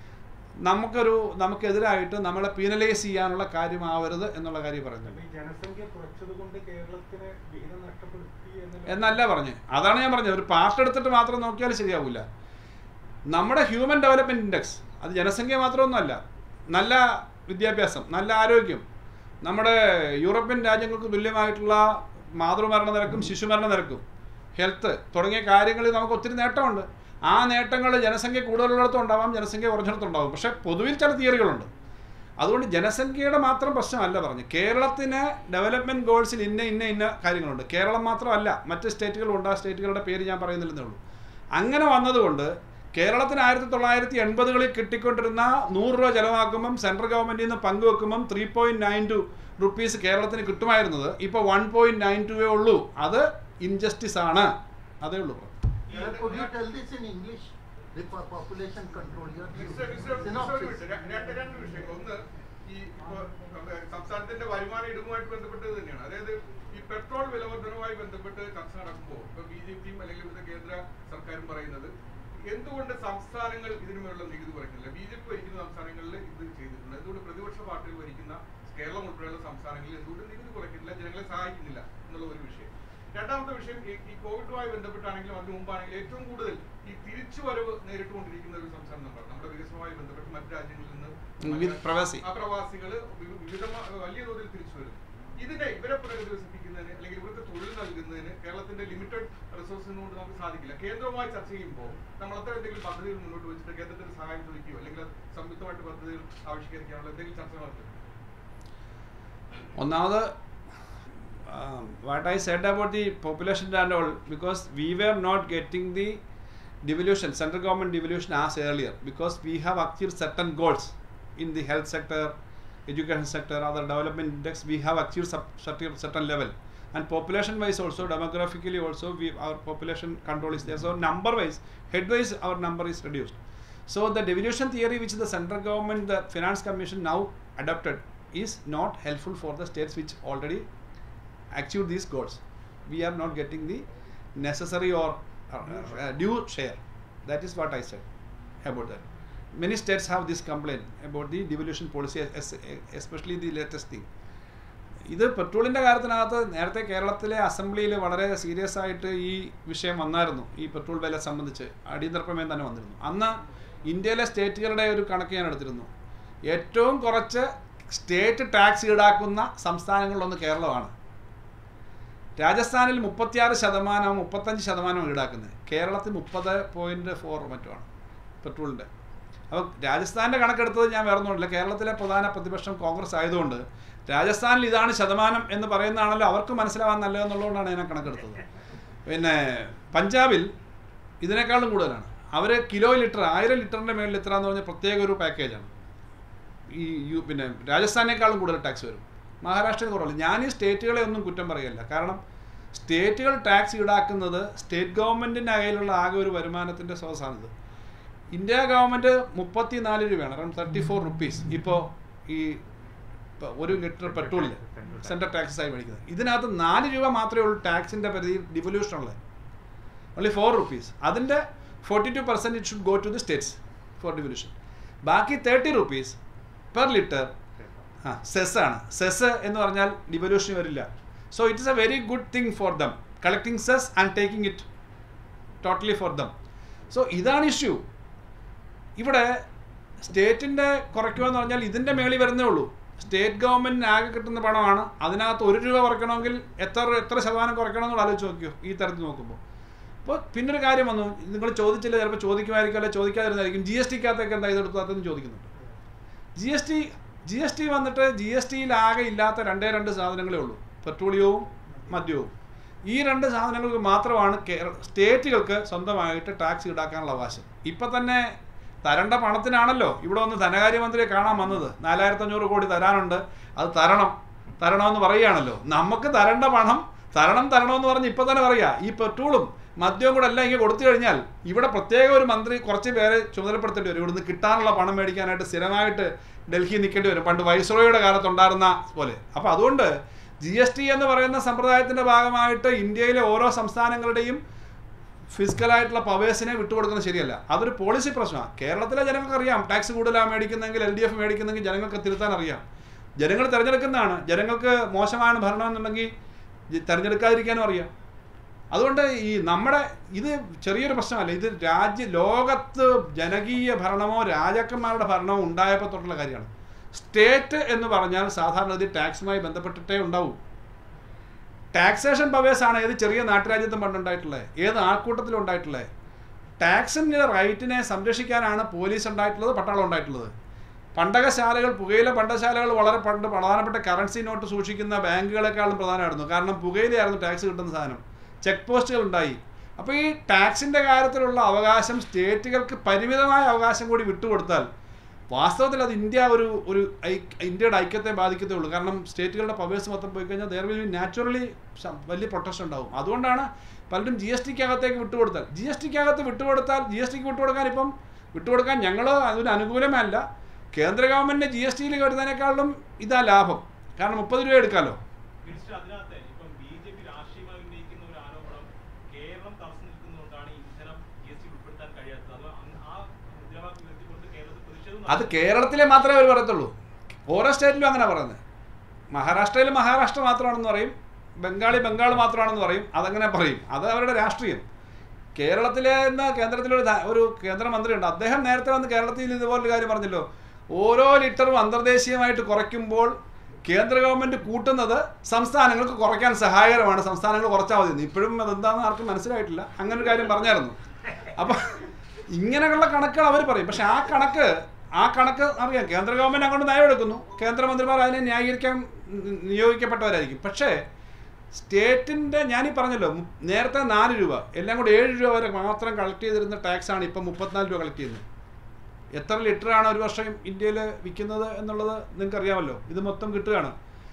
നമുക്കൊരു നമുക്കെതിരായിട്ട് നമ്മളെ പീനലൈസ് ചെയ്യാനുള്ള കാര്യമാവരുത് എന്നുള്ള കാര്യം പറയുന്നുണ്ട് ഈ ജനസംഖ്യ കുറച്ചത് കൊണ്ട് കേരളത്തിന് വിഹിതം നഷ്ടപ്പെടുത്തി എന്നുള്ള എന്നല്ല പറഞ്ഞ് അതാണ് ഞാൻ പറഞ്ഞത് ഒരു പാർട്ട് എടുത്തിട്ട് മാത്രം നോക്കിയാൽ ശരിയാവില്ല നമ്മുടെ ഹ്യൂമൻ ഡെവലപ്മെൻറ്റ് ഇൻഡെക്സ് അത് ജനസംഖ്യ മാത്രമൊന്നുമല്ല നല്ല വിദ്യാഭ്യാസം നല്ല ആരോഗ്യം നമ്മുടെ യൂറോപ്യൻ രാജ്യങ്ങൾക്ക് തുല്യമായിട്ടുള്ള മാതൃമരണ നിരക്കും ശിശുമരണ നിരക്കും ഹെൽത്ത് തുടങ്ങിയ കാര്യങ്ങളിൽ നമുക്ക് ഒത്തിരി നേട്ടമുണ്ട് ആ നേട്ടങ്ങൾ ജനസംഖ്യ കൂടുതലുള്ളിടത്തും ഉണ്ടാവാം ജനസംഖ്യ കുറഞ്ഞിടത്തും ഉണ്ടാവും പക്ഷേ പൊതുവിൽ ചില തിയറികളുണ്ട് അതുകൊണ്ട് ജനസംഖ്യയുടെ മാത്രം പ്രശ്നമല്ല പറഞ്ഞു കേരളത്തിന് ഡെവലപ്മെൻറ്റ് ഗോൾസിൽ ഇന്ന ഇന്ന ഇന്ന കാര്യങ്ങളുണ്ട് കേരളം മാത്രമല്ല മറ്റ് സ്റ്റേറ്റുകളുണ്ട് ആ സ്റ്റേറ്റുകളുടെ പേര് ഞാൻ പറയുന്നില്ലെന്നേ ഉള്ളൂ അങ്ങനെ വന്നതുകൊണ്ട് കേരളത്തിന് ആയിരത്തി തൊള്ളായിരത്തി എൺപതുകളിൽ കിട്ടിക്കൊണ്ടിരുന്ന നൂറ് രൂപ ചെലവാക്കുമ്പം സെൻട്രൽ ഗവൺമെൻറ്റിൽ നിന്ന് പങ്കുവെക്കുമ്പം three point nine two rupees കേരളത്തിന് കിട്ടുമായിരുന്നത് ഇപ്പോൾ വൺ പോയിൻറ്റ് നയൻ ടുവേ ഉള്ളൂ അത് ഇൻജസ്റ്റിസ് ആണ് അതേ ഉള്ളൂ Sir, could you tell this in English? The po- population control, your mister- mister- mister ഒരു മിനിറ്റ്. ര- രണ്ട് രണ്ട് വിഷയങ്ങൾ ഒന്ന് ഈ ഇപ്പൊ നമ്മുടെ സംസ്ഥാനത്തിന്റെ വരുമാന ഇടിവുമായിട്ട് ബന്ധപ്പെട്ടത് തന്നെയാണ് അതായത് ഈ പെട്രോൾ വിലവർദ്ധനവുമായി ബന്ധപ്പെട്ട് ചർച്ച നടക്കുമ്പോൾ ഇപ്പൊ ബി ജെ പിയും അല്ലെങ്കിൽ ഇവിടുത്തെ കേന്ദ്ര സർക്കാരും പറയുന്നത് എന്തുകൊണ്ട് സംസ്ഥാനങ്ങൾ ഇതിനുമേലുള്ള നികുതി കുറയ്ക്കുന്നില്ല ബി ജെ പി ഭരിക്കുന്ന സംസ്ഥാനങ്ങളിൽ ഇത് ചെയ്തിട്ടുണ്ട് എന്തുകൊണ്ട് പ്രതിപക്ഷ പാർട്ടികൾ ഭരിക്കുന്ന കേരളം ഉൾപ്പെടെയുള്ള സംസ്ഥാനങ്ങളിൽ എന്തുകൊണ്ട് നികുതി കുറയ്ക്കുന്നില്ല ജനങ്ങളെ സഹായിക്കുന്നില്ല എന്നുള്ള ഒരു വിഷയം രണ്ടാമത്തെ വിഷയം ഈ- ഈ കോവിഡുമായി ബന്ധപ്പെട്ടാണെങ്കിലും അതിന് മുമ്പാണെങ്കിലും ഏറ്റവും കൂടുതൽ ഈ തിരിച്ചുവരവ് നേരിട്ടുകൊണ്ടിരിക്കുന്ന ഒരു സംസ്ഥാനം നമ്മളാണ് നമ്മുടെ വികസനവുമായി ബന്ധപ്പെട്ട് മറ്റു രാജ്യങ്ങളിൽ ഉം, നിന്ന് വി- പ്രവാസി. ആ പ്രവാസികള് വി- വിവിധ വലിയ തോതിൽ തിരിച്ചു വരും ഇതിനെ ഇവരെ പുനരധിവസിപ്പിക്കുന്നതിന് അല്ലെങ്കിൽ ഇവർക്ക് തൊഴിൽ നൽകുന്നതിന് കേരളത്തിന്റെ ലിമിറ്റഡ് റിസോഴ്സിന് കൊണ്ട് നമുക്ക് സാധിക്കില്ല കേന്ദ്രവുമായി ചർച്ച ചെയ്യുമ്പോൾ നമ്മൾ അത്ര എന്തെങ്കിലും പദ്ധതികൾ മുന്നോട്ട് വെച്ചിട്ട് കേന്ദ്രത്തിന് സഹായം ചോദിക്കുകയോ അല്ലെങ്കിൽ അത് സംയുക്തമായിട്ട് പദ്ധതികൾ ആവിഷ്കരിക്കാനുള്ള എന്തെങ്കിലും ചർച്ച നടത്തും ഒന്നാമത് what I said about the population and all because we were not getting the devolution, central government devolution as earlier because we have achieved certain goals in the health sector, education sector, other development index, we have achieved sub- certain, certain level. And population wise also, demographically also, we, our population control is there. So number wise, head wise, our number is reduced. So the devolution theory which the central government, the finance commission now adopted is not helpful for the states which already achieved these goals. We are not getting the necessary or uh, uh, due share. That is what I said about that. Many states have this complaint about the devolution policy, es- especially the latest thing. ഇത് പെട്രോളിൻ്റെ കാര്യത്തിനകത്ത് നേരത്തെ കേരളത്തിലെ അസംബ്ലിയിൽ വളരെ serious ആയിട്ട് ഈ വിഷയം വന്നായിരുന്നു ഈ പെട്രോൾ വില സംബന്ധിച്ച് അടിയന്തര പ്രമേയം തന്നെ വന്നിരുന്നു അന്ന് ഇന്ത്യയിലെ സ്റ്റേറ്റുകളുടെ ഒരു കണക്ക് ഞാൻ എടുത്തിരുന്നു ഏറ്റവും കുറച്ച് സ്റ്റേറ്റ് ടാക്സ് ഈടാക്കുന്ന സംസ്ഥാനങ്ങളിലൊന്ന് കേരളമാണ് രാജസ്ഥാനിൽ മുപ്പത്തിയാറ് ശതമാനം മുപ്പത്തഞ്ച് ശതമാനം ഈടാക്കുന്നത് കേരളത്തിൽ മുപ്പത് പോയിൻറ്റ് ഫോർ മറ്റുമാണ് പെട്രോളിൻ്റെ അപ്പോൾ രാജസ്ഥാൻ്റെ കണക്കെടുത്തത് ഞാൻ വേറെ ഒന്നുമില്ല കേരളത്തിലെ പ്രധാന പ്രതിപക്ഷം കോൺഗ്രസ് ആയതുകൊണ്ട് രാജസ്ഥാനിൽ ഇതാണ് ശതമാനം എന്ന് പറയുന്നതാണല്ലോ അവർക്ക് മനസ്സിലാവാൻ നല്ലതെന്നുള്ളതുകൊണ്ടാണ് ഞാൻ ആ കണക്കെടുത്തത് പിന്നെ പഞ്ചാബിൽ ഇതിനേക്കാളും കൂടുതലാണ് അവർ കിലോ ലിറ്റർ ആയിരം ലിറ്ററിൻ്റെ മേളിൽ ഇത്ര എന്ന് പറഞ്ഞ പ്രത്യേക ഒരു പാക്കേജാണ് ഈ യു പിന്നെ രാജസ്ഥാനേക്കാളും കൂടുതൽ ടാക്സ് വരും മഹാരാഷ്ട്രയിൽ കുറവില്ല ഞാൻ ഈ സ്റ്റേറ്റുകളെ ഒന്നും കുറ്റം പറയല്ല കാരണം സ്റ്റേറ്റുകൾ ടാക്സ് ഈടാക്കുന്നത് സ്റ്റേറ്റ് ഗവൺമെൻറ്റിൻ്റെ കയ്യിലുള്ള ആകെ ഒരു വരുമാനത്തിൻ്റെ സോഴ്സാണിത് ഇന്ത്യ ഗവൺമെൻറ് മുപ്പത്തി നാല് രൂപയാണ് അറൗണ്ട് തേർട്ടി ഫോർ റുപ്പീസ് ഇപ്പോൾ ഈ ഇപ്പൊ ഒരു ലിറ്റർ പെട്രോളിൽ സെൻട്രൽ ടാക്സസ് ആയി മേടിക്കുന്നത് ഇതിനകത്ത് നാല് രൂപ മാത്രമേ ഉള്ളൂ ടാക്സിൻ്റെ പരിധി ഡിവല്യൂഷൻ ഉള്ളത് ഓൺലി ഫോർ റുപ്പീസ് അതിൻ്റെ forty two percent it should go to the states for devolution ബാക്കി തേർട്ടി റുപ്പീസ് പെർ ലിറ്റർ ആ സെസ് ആണ് സെസ് എന്ന് പറഞ്ഞാൽ ഡിവല്യൂഷൻ വരില്ല so it is a very good thing for them collecting cess and taking it totally for them so ഇതാണ് issue ഇവിടെ സ്റ്റേറ്റിൻ്റെ കുറയ്ക്കുക എന്ന് പറഞ്ഞാൽ ഇതിൻ്റെ മേളിൽ വരുന്നേ ഉള്ളൂ സ്റ്റേറ്റ് ഗവൺമെൻറ്റിന് ആകെ കിട്ടുന്ന പണമാണ് അതിനകത്ത് ഒരു രൂപ കുറയ്ക്കണമെങ്കിൽ എത്ര എത്ര ശതമാനം കുറയ്ക്കണം എന്നുള്ള ആലോചിച്ച് നോക്കിയോ ഈ തരത്തിൽ നോക്കുമ്പോൾ അപ്പോൾ പിന്നൊരു കാര്യം വന്നു നിങ്ങൾ ചോദിച്ചില്ല ചിലപ്പോൾ ചോദിക്കുമായിരിക്കും അല്ലെങ്കിൽ ചോദിക്കാതിരുന്നായിരിക്കും ജി എസ് ടിക്കകത്തൊക്കെ എന്താ ഇതെടുത്തു അതെന്ന് ചോദിക്കുന്നുണ്ട് G S T G S T വന്നിട്ട് ജി എസ് ടിയിൽ ആകെ ഇല്ലാത്ത രണ്ടേ രണ്ട് സാധനങ്ങളേ ഉള്ളൂ പെട്രോളിയവും മദ്യവും ഈ രണ്ട് സാധനങ്ങൾക്ക് മാത്രമാണ് കേരള സ്റ്റേറ്റുകൾക്ക് സ്വന്തമായിട്ട് ടാക്സ് ഈടാക്കാനുള്ള അവകാശം ഇപ്പം തന്നെ തരേണ്ട പണത്തിനാണല്ലോ ഇവിടെ വന്ന് ധനകാര്യമന്ത്രിയെ കാണാൻ വന്നത് നാലായിരത്തി അഞ്ഞൂറ് കോടി തരാനുണ്ട് അത് തരണം തരണമെന്ന് പറയുകയാണല്ലോ നമുക്ക് തരേണ്ട പണം തരണം തരണമെന്ന് പറഞ്ഞ് ഇപ്പം തന്നെ പറയാ ഈ പെട്രോളും മദ്യവും കൂടെ എല്ലാം ഇങ്ങനെ കൊടുത്തു കഴിഞ്ഞാൽ ഇവിടെ പ്രത്യേക ഒരു മന്ത്രി കുറച്ച് പേരെ ചുമതലപ്പെടുത്തേണ്ടി വരും ഇവിടുന്ന് കിട്ടാനുള്ള പണം മേടിക്കാനായിട്ട് സ്ഥിരമായിട്ട് ഡൽഹി നിൽക്കേണ്ടി വരും പണ്ട് വൈസ്രോയുടെ കാലത്തുണ്ടായിരുന്ന പോലെ അപ്പോൾ അതുകൊണ്ട് ജി എസ് ടി എന്ന് പറയുന്ന സമ്പ്രദായത്തിൻ്റെ ഭാഗമായിട്ട് ഇന്ത്യയിലെ ഓരോ സംസ്ഥാനങ്ങളുടെയും ഫിസിക്കലായിട്ടുള്ള പവേഴ്സിനെ വിട്ടുകൊടുക്കുന്നത് ശരിയല്ല അതൊരു പോളിസി പ്രശ്നമാണ് കേരളത്തിലെ ജനങ്ങൾക്ക് അറിയാം ടാക്സ് കൂടുതലാണ് മേടിക്കുന്നെങ്കിൽ എൽ ഡി എഫ് മേടിക്കുന്നെങ്കിൽ ജനങ്ങൾക്ക് തിരുത്താൻ അറിയാം ജനങ്ങൾ തിരഞ്ഞെടുക്കുന്നതാണ് ജനങ്ങൾക്ക് മോശമാണ് ഭരണം എന്നുണ്ടെങ്കിൽ ജ- തിരഞ്ഞെടുക്കാതിരിക്കാനും അറിയാം അതുകൊണ്ട് ഈ നമ്മുടെ ഇത് ചെറിയൊരു പ്രശ്നമല്ല ഇത് രാജ്യ ലോകത്ത് ജനകീയ ഭരണമോ രാജാക്കന്മാരുടെ ഭരണമോ ഉണ്ടായപ്പോൾ തൊട്ടുള്ള കാര്യമാണ് സ്റ്റേറ്റ് എന്ന് പറഞ്ഞാൽ സാധാരണ ഇത് ടാക്സുമായി ബന്ധപ്പെട്ടിട്ടേ ഉണ്ടാവൂ ടാക്സേഷൻ പവേഴ്സ് ആണ് ഏത് ചെറിയ നാട്ടുരാജ്യത്തും പണ്ടുണ്ടായിട്ടുള്ളത് ഏത് ആൾക്കൂട്ടത്തിലും ഉണ്ടായിട്ടുള്ളത് ടാക്സിൻ്റെ റൈറ്റിനെ സംരക്ഷിക്കാനാണ് പോലീസ് ഉണ്ടായിട്ടുള്ളത് പട്ടാളം ഉണ്ടായിട്ടുള്ളത് പണ്ടകശാലകൾ പുകയില പണ്ടശാലകൾ വളരെ പണ്ട് പ്രധാനപ്പെട്ട കറൻസി നോട്ട് സൂക്ഷിക്കുന്ന ബാങ്കുകളെക്കാളും പ്രധാനമായിരുന്നു കാരണം പുകയിലയായിരുന്നു ടാക്സ് കിട്ടുന്ന സാധനം ചെക്ക് പോസ്റ്റുകൾ ഉണ്ടായി അപ്പോൾ ഈ ടാക്സിൻ്റെ കാര്യത്തിലുള്ള അവകാശം സ്റ്റേറ്റുകൾക്ക് പരിമിതമായ അവകാശം കൂടി വിട്ടുകൊടുത്താൽ വാസ്തവത്തിൽ അത് ഇന്ത്യ ഒരു ഒരു ഐ- ഇന്ത്യയുടെ ഐക്യത്തെ ബാധിക്കത്തേ ഉള്ളൂ കാരണം സ്റ്റേറ്റുകളുടെ പവേഴ്സ് മൊത്തം പോയി കഴിഞ്ഞാൽ ദർ വിൽ നാച്ചുറലി വലിയ പ്രൊട്ടക്ഷൻ ഉണ്ടാവും അതുകൊണ്ടാണ് പലരും ജി എസ് ടിക്കകത്തേക്ക് വിട്ടുകൊടുത്താൽ ജി എസ് ടിക്കകത്ത് വിട്ടുകൊടുത്താൽ ജി എസ് ടിക്ക് വിട്ടുകൊടുക്കാൻ ഇപ്പം വിട്ടുകൊടുക്കാൻ ഞങ്ങൾ അതിന് അനുകൂലമല്ല കേന്ദ്ര ഗവൺമെൻറ് ജി എസ് ടിയിൽ വരുന്നതിനേക്കാളും ഇതാ ലാഭം കാരണം മുപ്പത് രൂപ എടുക്കാമല്ലോ മിനിസ്റ്റർ അതിനകത്ത് ഇപ്പം ബി ജെ പി രാഷ്ട്രീയമായി ഉന്നയിക്കുന്ന ഒരു ആരോപണം കേരളം തടസ്സം നിൽക്കുന്നതുകൊണ്ടാണ് ഇന്ധനം ജി എസ് ടി ഉൾപ്പെടുത്താൻ കഴിയാത്തത് അത് അങ് ആ മുദ്രാവാക്യം ഉയർത്തിക്കൊണ്ട് കേരളത്തിൽ പ്രതിഷേധം അത് കേരളത്തിലെ മാത്രമേ അവർ പറയത്തുള്ളൂ ഓരോ സ്റ്റേറ്റിലും അങ്ങനെ പറയുന്നത് മഹാരാഷ്ട്രയിൽ മഹാരാഷ്ട്ര മാത്രമാണെന്ന് പറയും ബംഗാളി ബംഗാൾ മാത്രമാണെന്ന് പറയും അതങ്ങനെ പറയും അത് അവരുടെ രാഷ്ട്രീയം കേരളത്തിലെ നിന്ന് കേന്ദ്രത്തിലൊരു ധ- ഒരു കേന്ദ്രമന്ത്രിയുണ്ട് അദ്ദേഹം നേരത്തെ വന്ന് കേരളത്തിൽ ഇതുപോലൊരു കാര്യം പറഞ്ഞല്ലോ ഓരോ ലിറ്ററും അന്തർദേശീയമായിട്ട് കുറയ്ക്കുമ്പോൾ കേന്ദ്ര ഗവൺമെൻറ് കൂട്ടുന്നത് സംസ്ഥാനങ്ങൾക്ക് കുറയ്ക്കാൻ സഹായകരമാണ് സംസ്ഥാനങ്ങൾ കുറച്ചാൽ മതി എന്ന്. ഇപ്പോഴും അതെന്താണെന്ന് ആർക്കും മനസ്സിലായിട്ടില്ല അങ്ങനെ ഒരു കാര്യം പറഞ്ഞായിരുന്നു അപ്പം ഇങ്ങനെയുള്ള കണക്കുകൾ അവർ പറയും പക്ഷെ ആ കണക്ക് ആ കണക്ക് അറിയാം കേന്ദ്ര ഗവൺമെൻറ് അങ്ങോട്ട് നയമെടുക്കുന്നു കേന്ദ്രമന്ത്രിമാർ അതിനെ ന്യായീകരിക്കാൻ നി- നിയോഗിക്കപ്പെട്ടവരായിരിക്കും പക്ഷേ സ്റ്റേറ്റിൻ്റെ ഞാനീ പറഞ്ഞല്ലോ മു- നേരത്തെ നാല് രൂപ എല്ലാം കൂടി ഏഴ് രൂപ വരെ മാത്രം കളക്ട് ചെയ്തിരുന്ന ടാക്സ് ആണ് ഇപ്പം മുപ്പത്തിനാല് രൂപ കളക്ട് ചെയ്യുന്നത് എത്ര ലിറ്ററാണ് ഒരു വർഷം ഇന്ത്യയിൽ വിൽക്കുന്നത് എന്നുള്ളത് നിങ്ങൾക്ക് അറിയാമല്ലോ ഇത് മൊത്തം കിട്ടുകയാണ്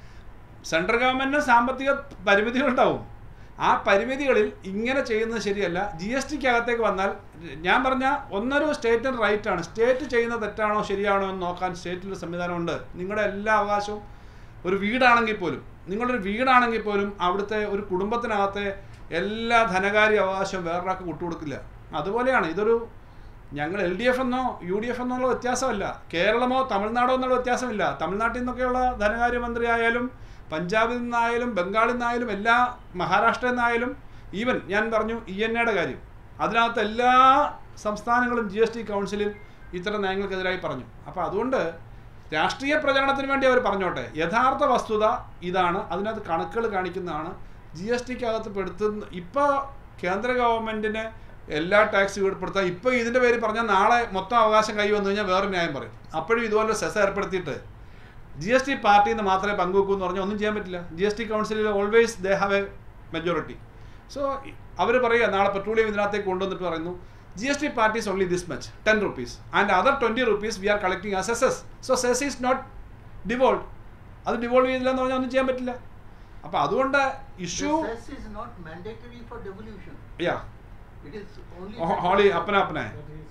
സെൻട്രൽ ഗവൺമെൻറ്റിന് സാമ്പത്തിക പരിമിതികളുണ്ടാവും ആ പരിമിതികളിൽ ഇങ്ങനെ ചെയ്യുന്നത് ശരിയല്ല ജി എസ് ടിക്ക് അകത്തേക്ക് വന്നാൽ ഞാൻ പറഞ്ഞ ഒന്നൊരു സ്റ്റേറ്റിന് റൈറ്റാണ് സ്റ്റേറ്റ് ചെയ്യുന്ന തെറ്റാണോ ശരിയാണോ എന്ന് നോക്കാൻ സ്റ്റേറ്റിൽ സംവിധാനമുണ്ട് നിങ്ങളുടെ എല്ലാ അവകാശവും ഒരു വീടാണെങ്കിൽ പോലും നിങ്ങളൊരു വീടാണെങ്കിൽ പോലും അവിടുത്തെ ഒരു കുടുംബത്തിനകത്തെ എല്ലാ ധനകാര്യ അവകാശവും വേറൊരാൾക്ക് വിട്ടുകൊടുക്കില്ല അതുപോലെയാണ് ഇതൊരു ഞങ്ങൾ എൽ ഡി എഫ് എന്നോ യു ഡി എഫ് എന്നുള്ള വ്യത്യാസമല്ല കേരളമോ തമിഴ്നാടോ എന്നുള്ള വ്യത്യാസമില്ല തമിഴ്നാട്ടിൽ നിന്നൊക്കെയുള്ള ധനകാര്യമന്ത്രി ആയാലും പഞ്ചാബിൽ നിന്നായാലും ബംഗാളിൽ നിന്നായാലും എല്ലാ മഹാരാഷ്ട്രയിൽ നിന്നായാലും ഈവൻ ഞാൻ പറഞ്ഞു ഇ എൻ എയുടെ കാര്യം അതിനകത്ത് എല്ലാ സംസ്ഥാനങ്ങളും ജി എസ് ടി കൗൺസിലിൽ ഇത്തരം നയങ്ങൾക്കെതിരായി പറഞ്ഞു അപ്പോൾ അതുകൊണ്ട് രാഷ്ട്രീയ പ്രചരണത്തിന് വേണ്ടി അവർ പറഞ്ഞോട്ടെ യഥാർത്ഥ വസ്തുത ഇതാണ് അതിനകത്ത് കണക്കുകൾ കാണിക്കുന്നതാണ് ജി എസ് ടിക്കകത്ത് പെടുത്തുന്ന ഇപ്പോൾ കേന്ദ്ര ഗവൺമെൻറ്റിന് എല്ലാ ടാക്സ് കീഴ്പ്പെടുത്താം ഇപ്പോൾ ഇതിൻ്റെ പേര് പറഞ്ഞാൽ നാളെ മൊത്തം അവകാശം കൈ വന്നു കഴിഞ്ഞാൽ വേറെ ന്യായം പറയും അപ്പോഴും ഇതുപോലെ സെസ് ഏർപ്പെടുത്തിയിട്ട് ജി എസ് ടി പാർട്ടിയിൽ നിന്ന് മാത്രമേ പങ്കുവെക്കൂ എന്ന് പറഞ്ഞാൽ ഒന്നും ചെയ്യാൻ പറ്റില്ല ജി എസ് ടി കൗൺസിലിൽ always they have a majority so അവർ പറയുക നാളെ പെട്രോളിയം ഇതിനകത്തേക്ക് കൊണ്ടുവന്നിട്ട് പറയുന്നു G S T parties only this much ten rupees and other twenty rupees we are collecting as S S so cess is not devolve അത് devolve ചെയ്തില്ല എന്ന് പറഞ്ഞാൽ ഒന്നും ചെയ്യാൻ പറ്റില്ല അപ്പോൾ അതുകൊണ്ട് issue The cess is not mandatory for devolution. Yeah It is only. ഹോളി അപ്പന അപ്പനെ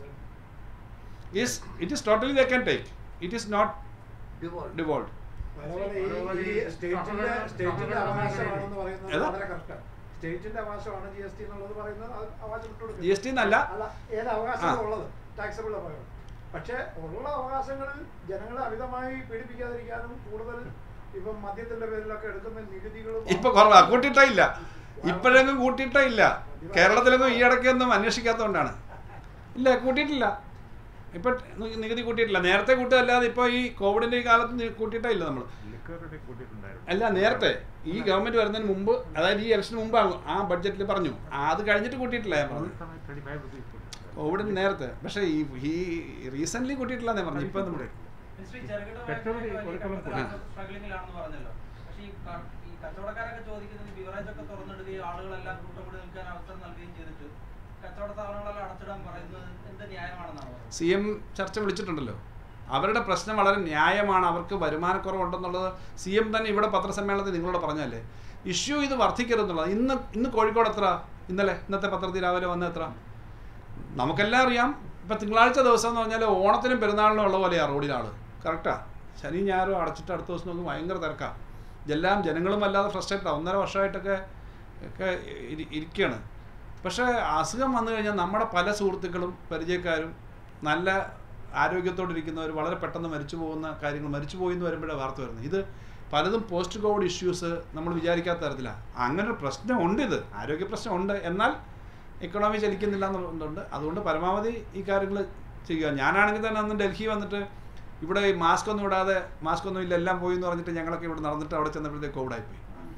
is it is totally they can take it is not Devolved. Devolve അതേപോലെ ഈ- ഈ സ്റ്റേറ്റിന്റെ സ്റ്റേറ്റിന്റെ അവകാശമാണെന്ന് പറയുന്നത് ഏതാ? വളരെ കറക്റ്റാണ് സ്റ്റേറ്റിന്റെ അവകാശമാണ് ജി എസ് ടി എന്നുള്ളത് പറയുന്നത് അത് അവകാശം വിട്ടുകൊടുക്കുക ജി എസ് ടി എന്നല്ല അല്ല ഏത് അവകാശമാണ് ഉള്ളത് ടാക്സബിൾ അവകാശം പക്ഷെ ഉള്ള അവകാശങ്ങളിൽ ജനങ്ങളെ അമിതമായി പീഡിപ്പിക്കാതിരിക്കാനും കൂടുതൽ ഇപ്പം മദ്യത്തിന്റെ പേരിലൊക്കെ എടുക്കുന്ന നികുതികളും ഇപ്പൊ കുറവാ കൂട്ടിയിട്ടേ ഇല്ല ഇപ്പോഴെങ്ങും കൂട്ടിയിട്ടേ ഇല്ല കേരളത്തിലെങ്ങും ഈ ഇടയ്ക്കൊന്നും അന്വേഷിക്കാത്തതുകൊണ്ടാണ് ഇല്ല കൂട്ടിയിട്ടില്ല ഇപ്പൊ നി- നികുതി കൂട്ടിയിട്ടില്ല നേരത്തെ കൂട്ടുകയല്ലാതെ ഇപ്പൊ ഈ കോവിഡിന്റെ ഈ കാലത്ത് നി- കൂട്ടിയിട്ടേ ഇല്ല നമ്മൾ അല്ല നേരത്തെ ഈ ഗവൺമെന്റ് വരുന്നതിന് മുമ്പ് അതായത് ഈ ഇലക്ഷന് മുമ്പ് ആ ബഡ്ജറ്റിൽ പറഞ്ഞു ആ, അത് കഴിഞ്ഞിട്ട് കൂട്ടിയിട്ടില്ല ഞാൻ പറഞ്ഞു കോവിഡിന് നേരത്തെ പക്ഷേ ഈ ഈ റീസെന്റ് കൂട്ടിയിട്ടില്ല ഞാൻ പറഞ്ഞു ഇപ്പൊ നമ്മുടെ മിനിസ്റ്റർ, ഈ ചെറുകിട പെട്രോൾ വായ്പയ്ക്ക് വലിയ കൊടുക്കണം. കടത്തിലാണ് സ്ട്രഗ്ലിംഗിലാണെന്ന് പറഞ്ഞല്ലോ പക്ഷേ ഈ ക- ഈ കച്ചവടക്കാരൊക്കെ ചോദിക്കുന്നത് ബിവറേജ് ഒക്കെ തുറന്നിടുകയും ആളുകളെല്ലാം കൂട്ടം കൂടി നിൽക്കാൻ അവസരം നൽകുകയും ചെയ്തിട്ട് കച്ചവട സ്ഥാപനങ്ങളെല്ലാം അടച്ചിടാൻ പറയുന്നത് എന്ത് ന്യായമാണെന്നാണ് പറയുന്നത് സി എം ചർച്ച വിളിച്ചിട്ടുണ്ടല്ലോ അവരുടെ പ്രശ്നം വളരെ ന്യായമാണ് അവർക്ക് വരുമാനക്കുറവുണ്ടെന്നുള്ളത് സി എം തന്നെ ഇവിടെ പത്രസമ്മേളനത്തിൽ നിങ്ങളോട് പറഞ്ഞല്ലേ ഇഷ്യൂ ഇത് വർദ്ധിക്കരുതെന്നുള്ളത് ഇന്ന് ഇന്ന് കോഴിക്കോട് എത്ര ഇന്നലെ ഇന്നത്തെ പത്രത്തിൽ രാവിലെ വന്ന എത്ര നമുക്കെല്ലാം അറിയാം ഇപ്പം തിങ്കളാഴ്ച ദിവസം എന്ന് പറഞ്ഞാൽ ഓണത്തിനും പെരുന്നാളിനും ഉള്ള പോലെയാണ് റോഡിലാണ് കറക്റ്റാ ശനി ഞായറും അടച്ചിട്ട് അടുത്ത ദിവസം നോക്കും ഭയങ്കര തിരക്കാണ് ഇതെല്ലാം ജനങ്ങളും വല്ലാതെ ഫ്രസ്ട്രേറ്റഡാണ് ഒന്നര വർഷമായിട്ടൊക്കെ ഒക്കെ ഇരി- ഇരിക്കുകയാണ് പക്ഷേ അസുഖം വന്നു കഴിഞ്ഞാൽ നമ്മുടെ പല സുഹൃത്തുക്കളും പരിചയക്കാരും നല്ല ആരോഗ്യത്തോടിരിക്കുന്നവർ വളരെ പെട്ടെന്ന് മരിച്ചു പോകുന്ന കാര്യങ്ങൾ മരിച്ചു പോയി എന്ന് വരുമ്പോഴാണ് വാർത്ത വരുന്നത് ഇത് പലതും പോസ്റ്റ് കോവിഡ് ഇഷ്യൂസ് നമ്മൾ വിചാരിക്കാത്ത തരത്തിലാണ് അങ്ങനെ ഒരു പ്രശ്നമുണ്ട് ഇത് ആരോഗ്യ പ്രശ്നമുണ്ട് എന്നാൽ എക്കണോമി ചലിക്കുന്നില്ല എന്നുള്ളതുണ്ട് അതുകൊണ്ട് പരമാവധി ഈ കാര്യങ്ങൾ ചെയ്യുക ഞാനാണെങ്കിൽ തന്നെ അന്ന് ഡൽഹി വന്നിട്ട് ഇവിടെ ഈ മാസ്ക് ഒന്നും ഇടാതെ മാസ്ക് ഒന്നും ഇല്ല എല്ലാം പോയി എന്ന് പറഞ്ഞിട്ട് ഞങ്ങളൊക്കെ ഇവിടെ നടന്നിട്ട് അവിടെ ചെന്നപ്പോഴത്തേക്ക് കോവിഡായിപ്പോയി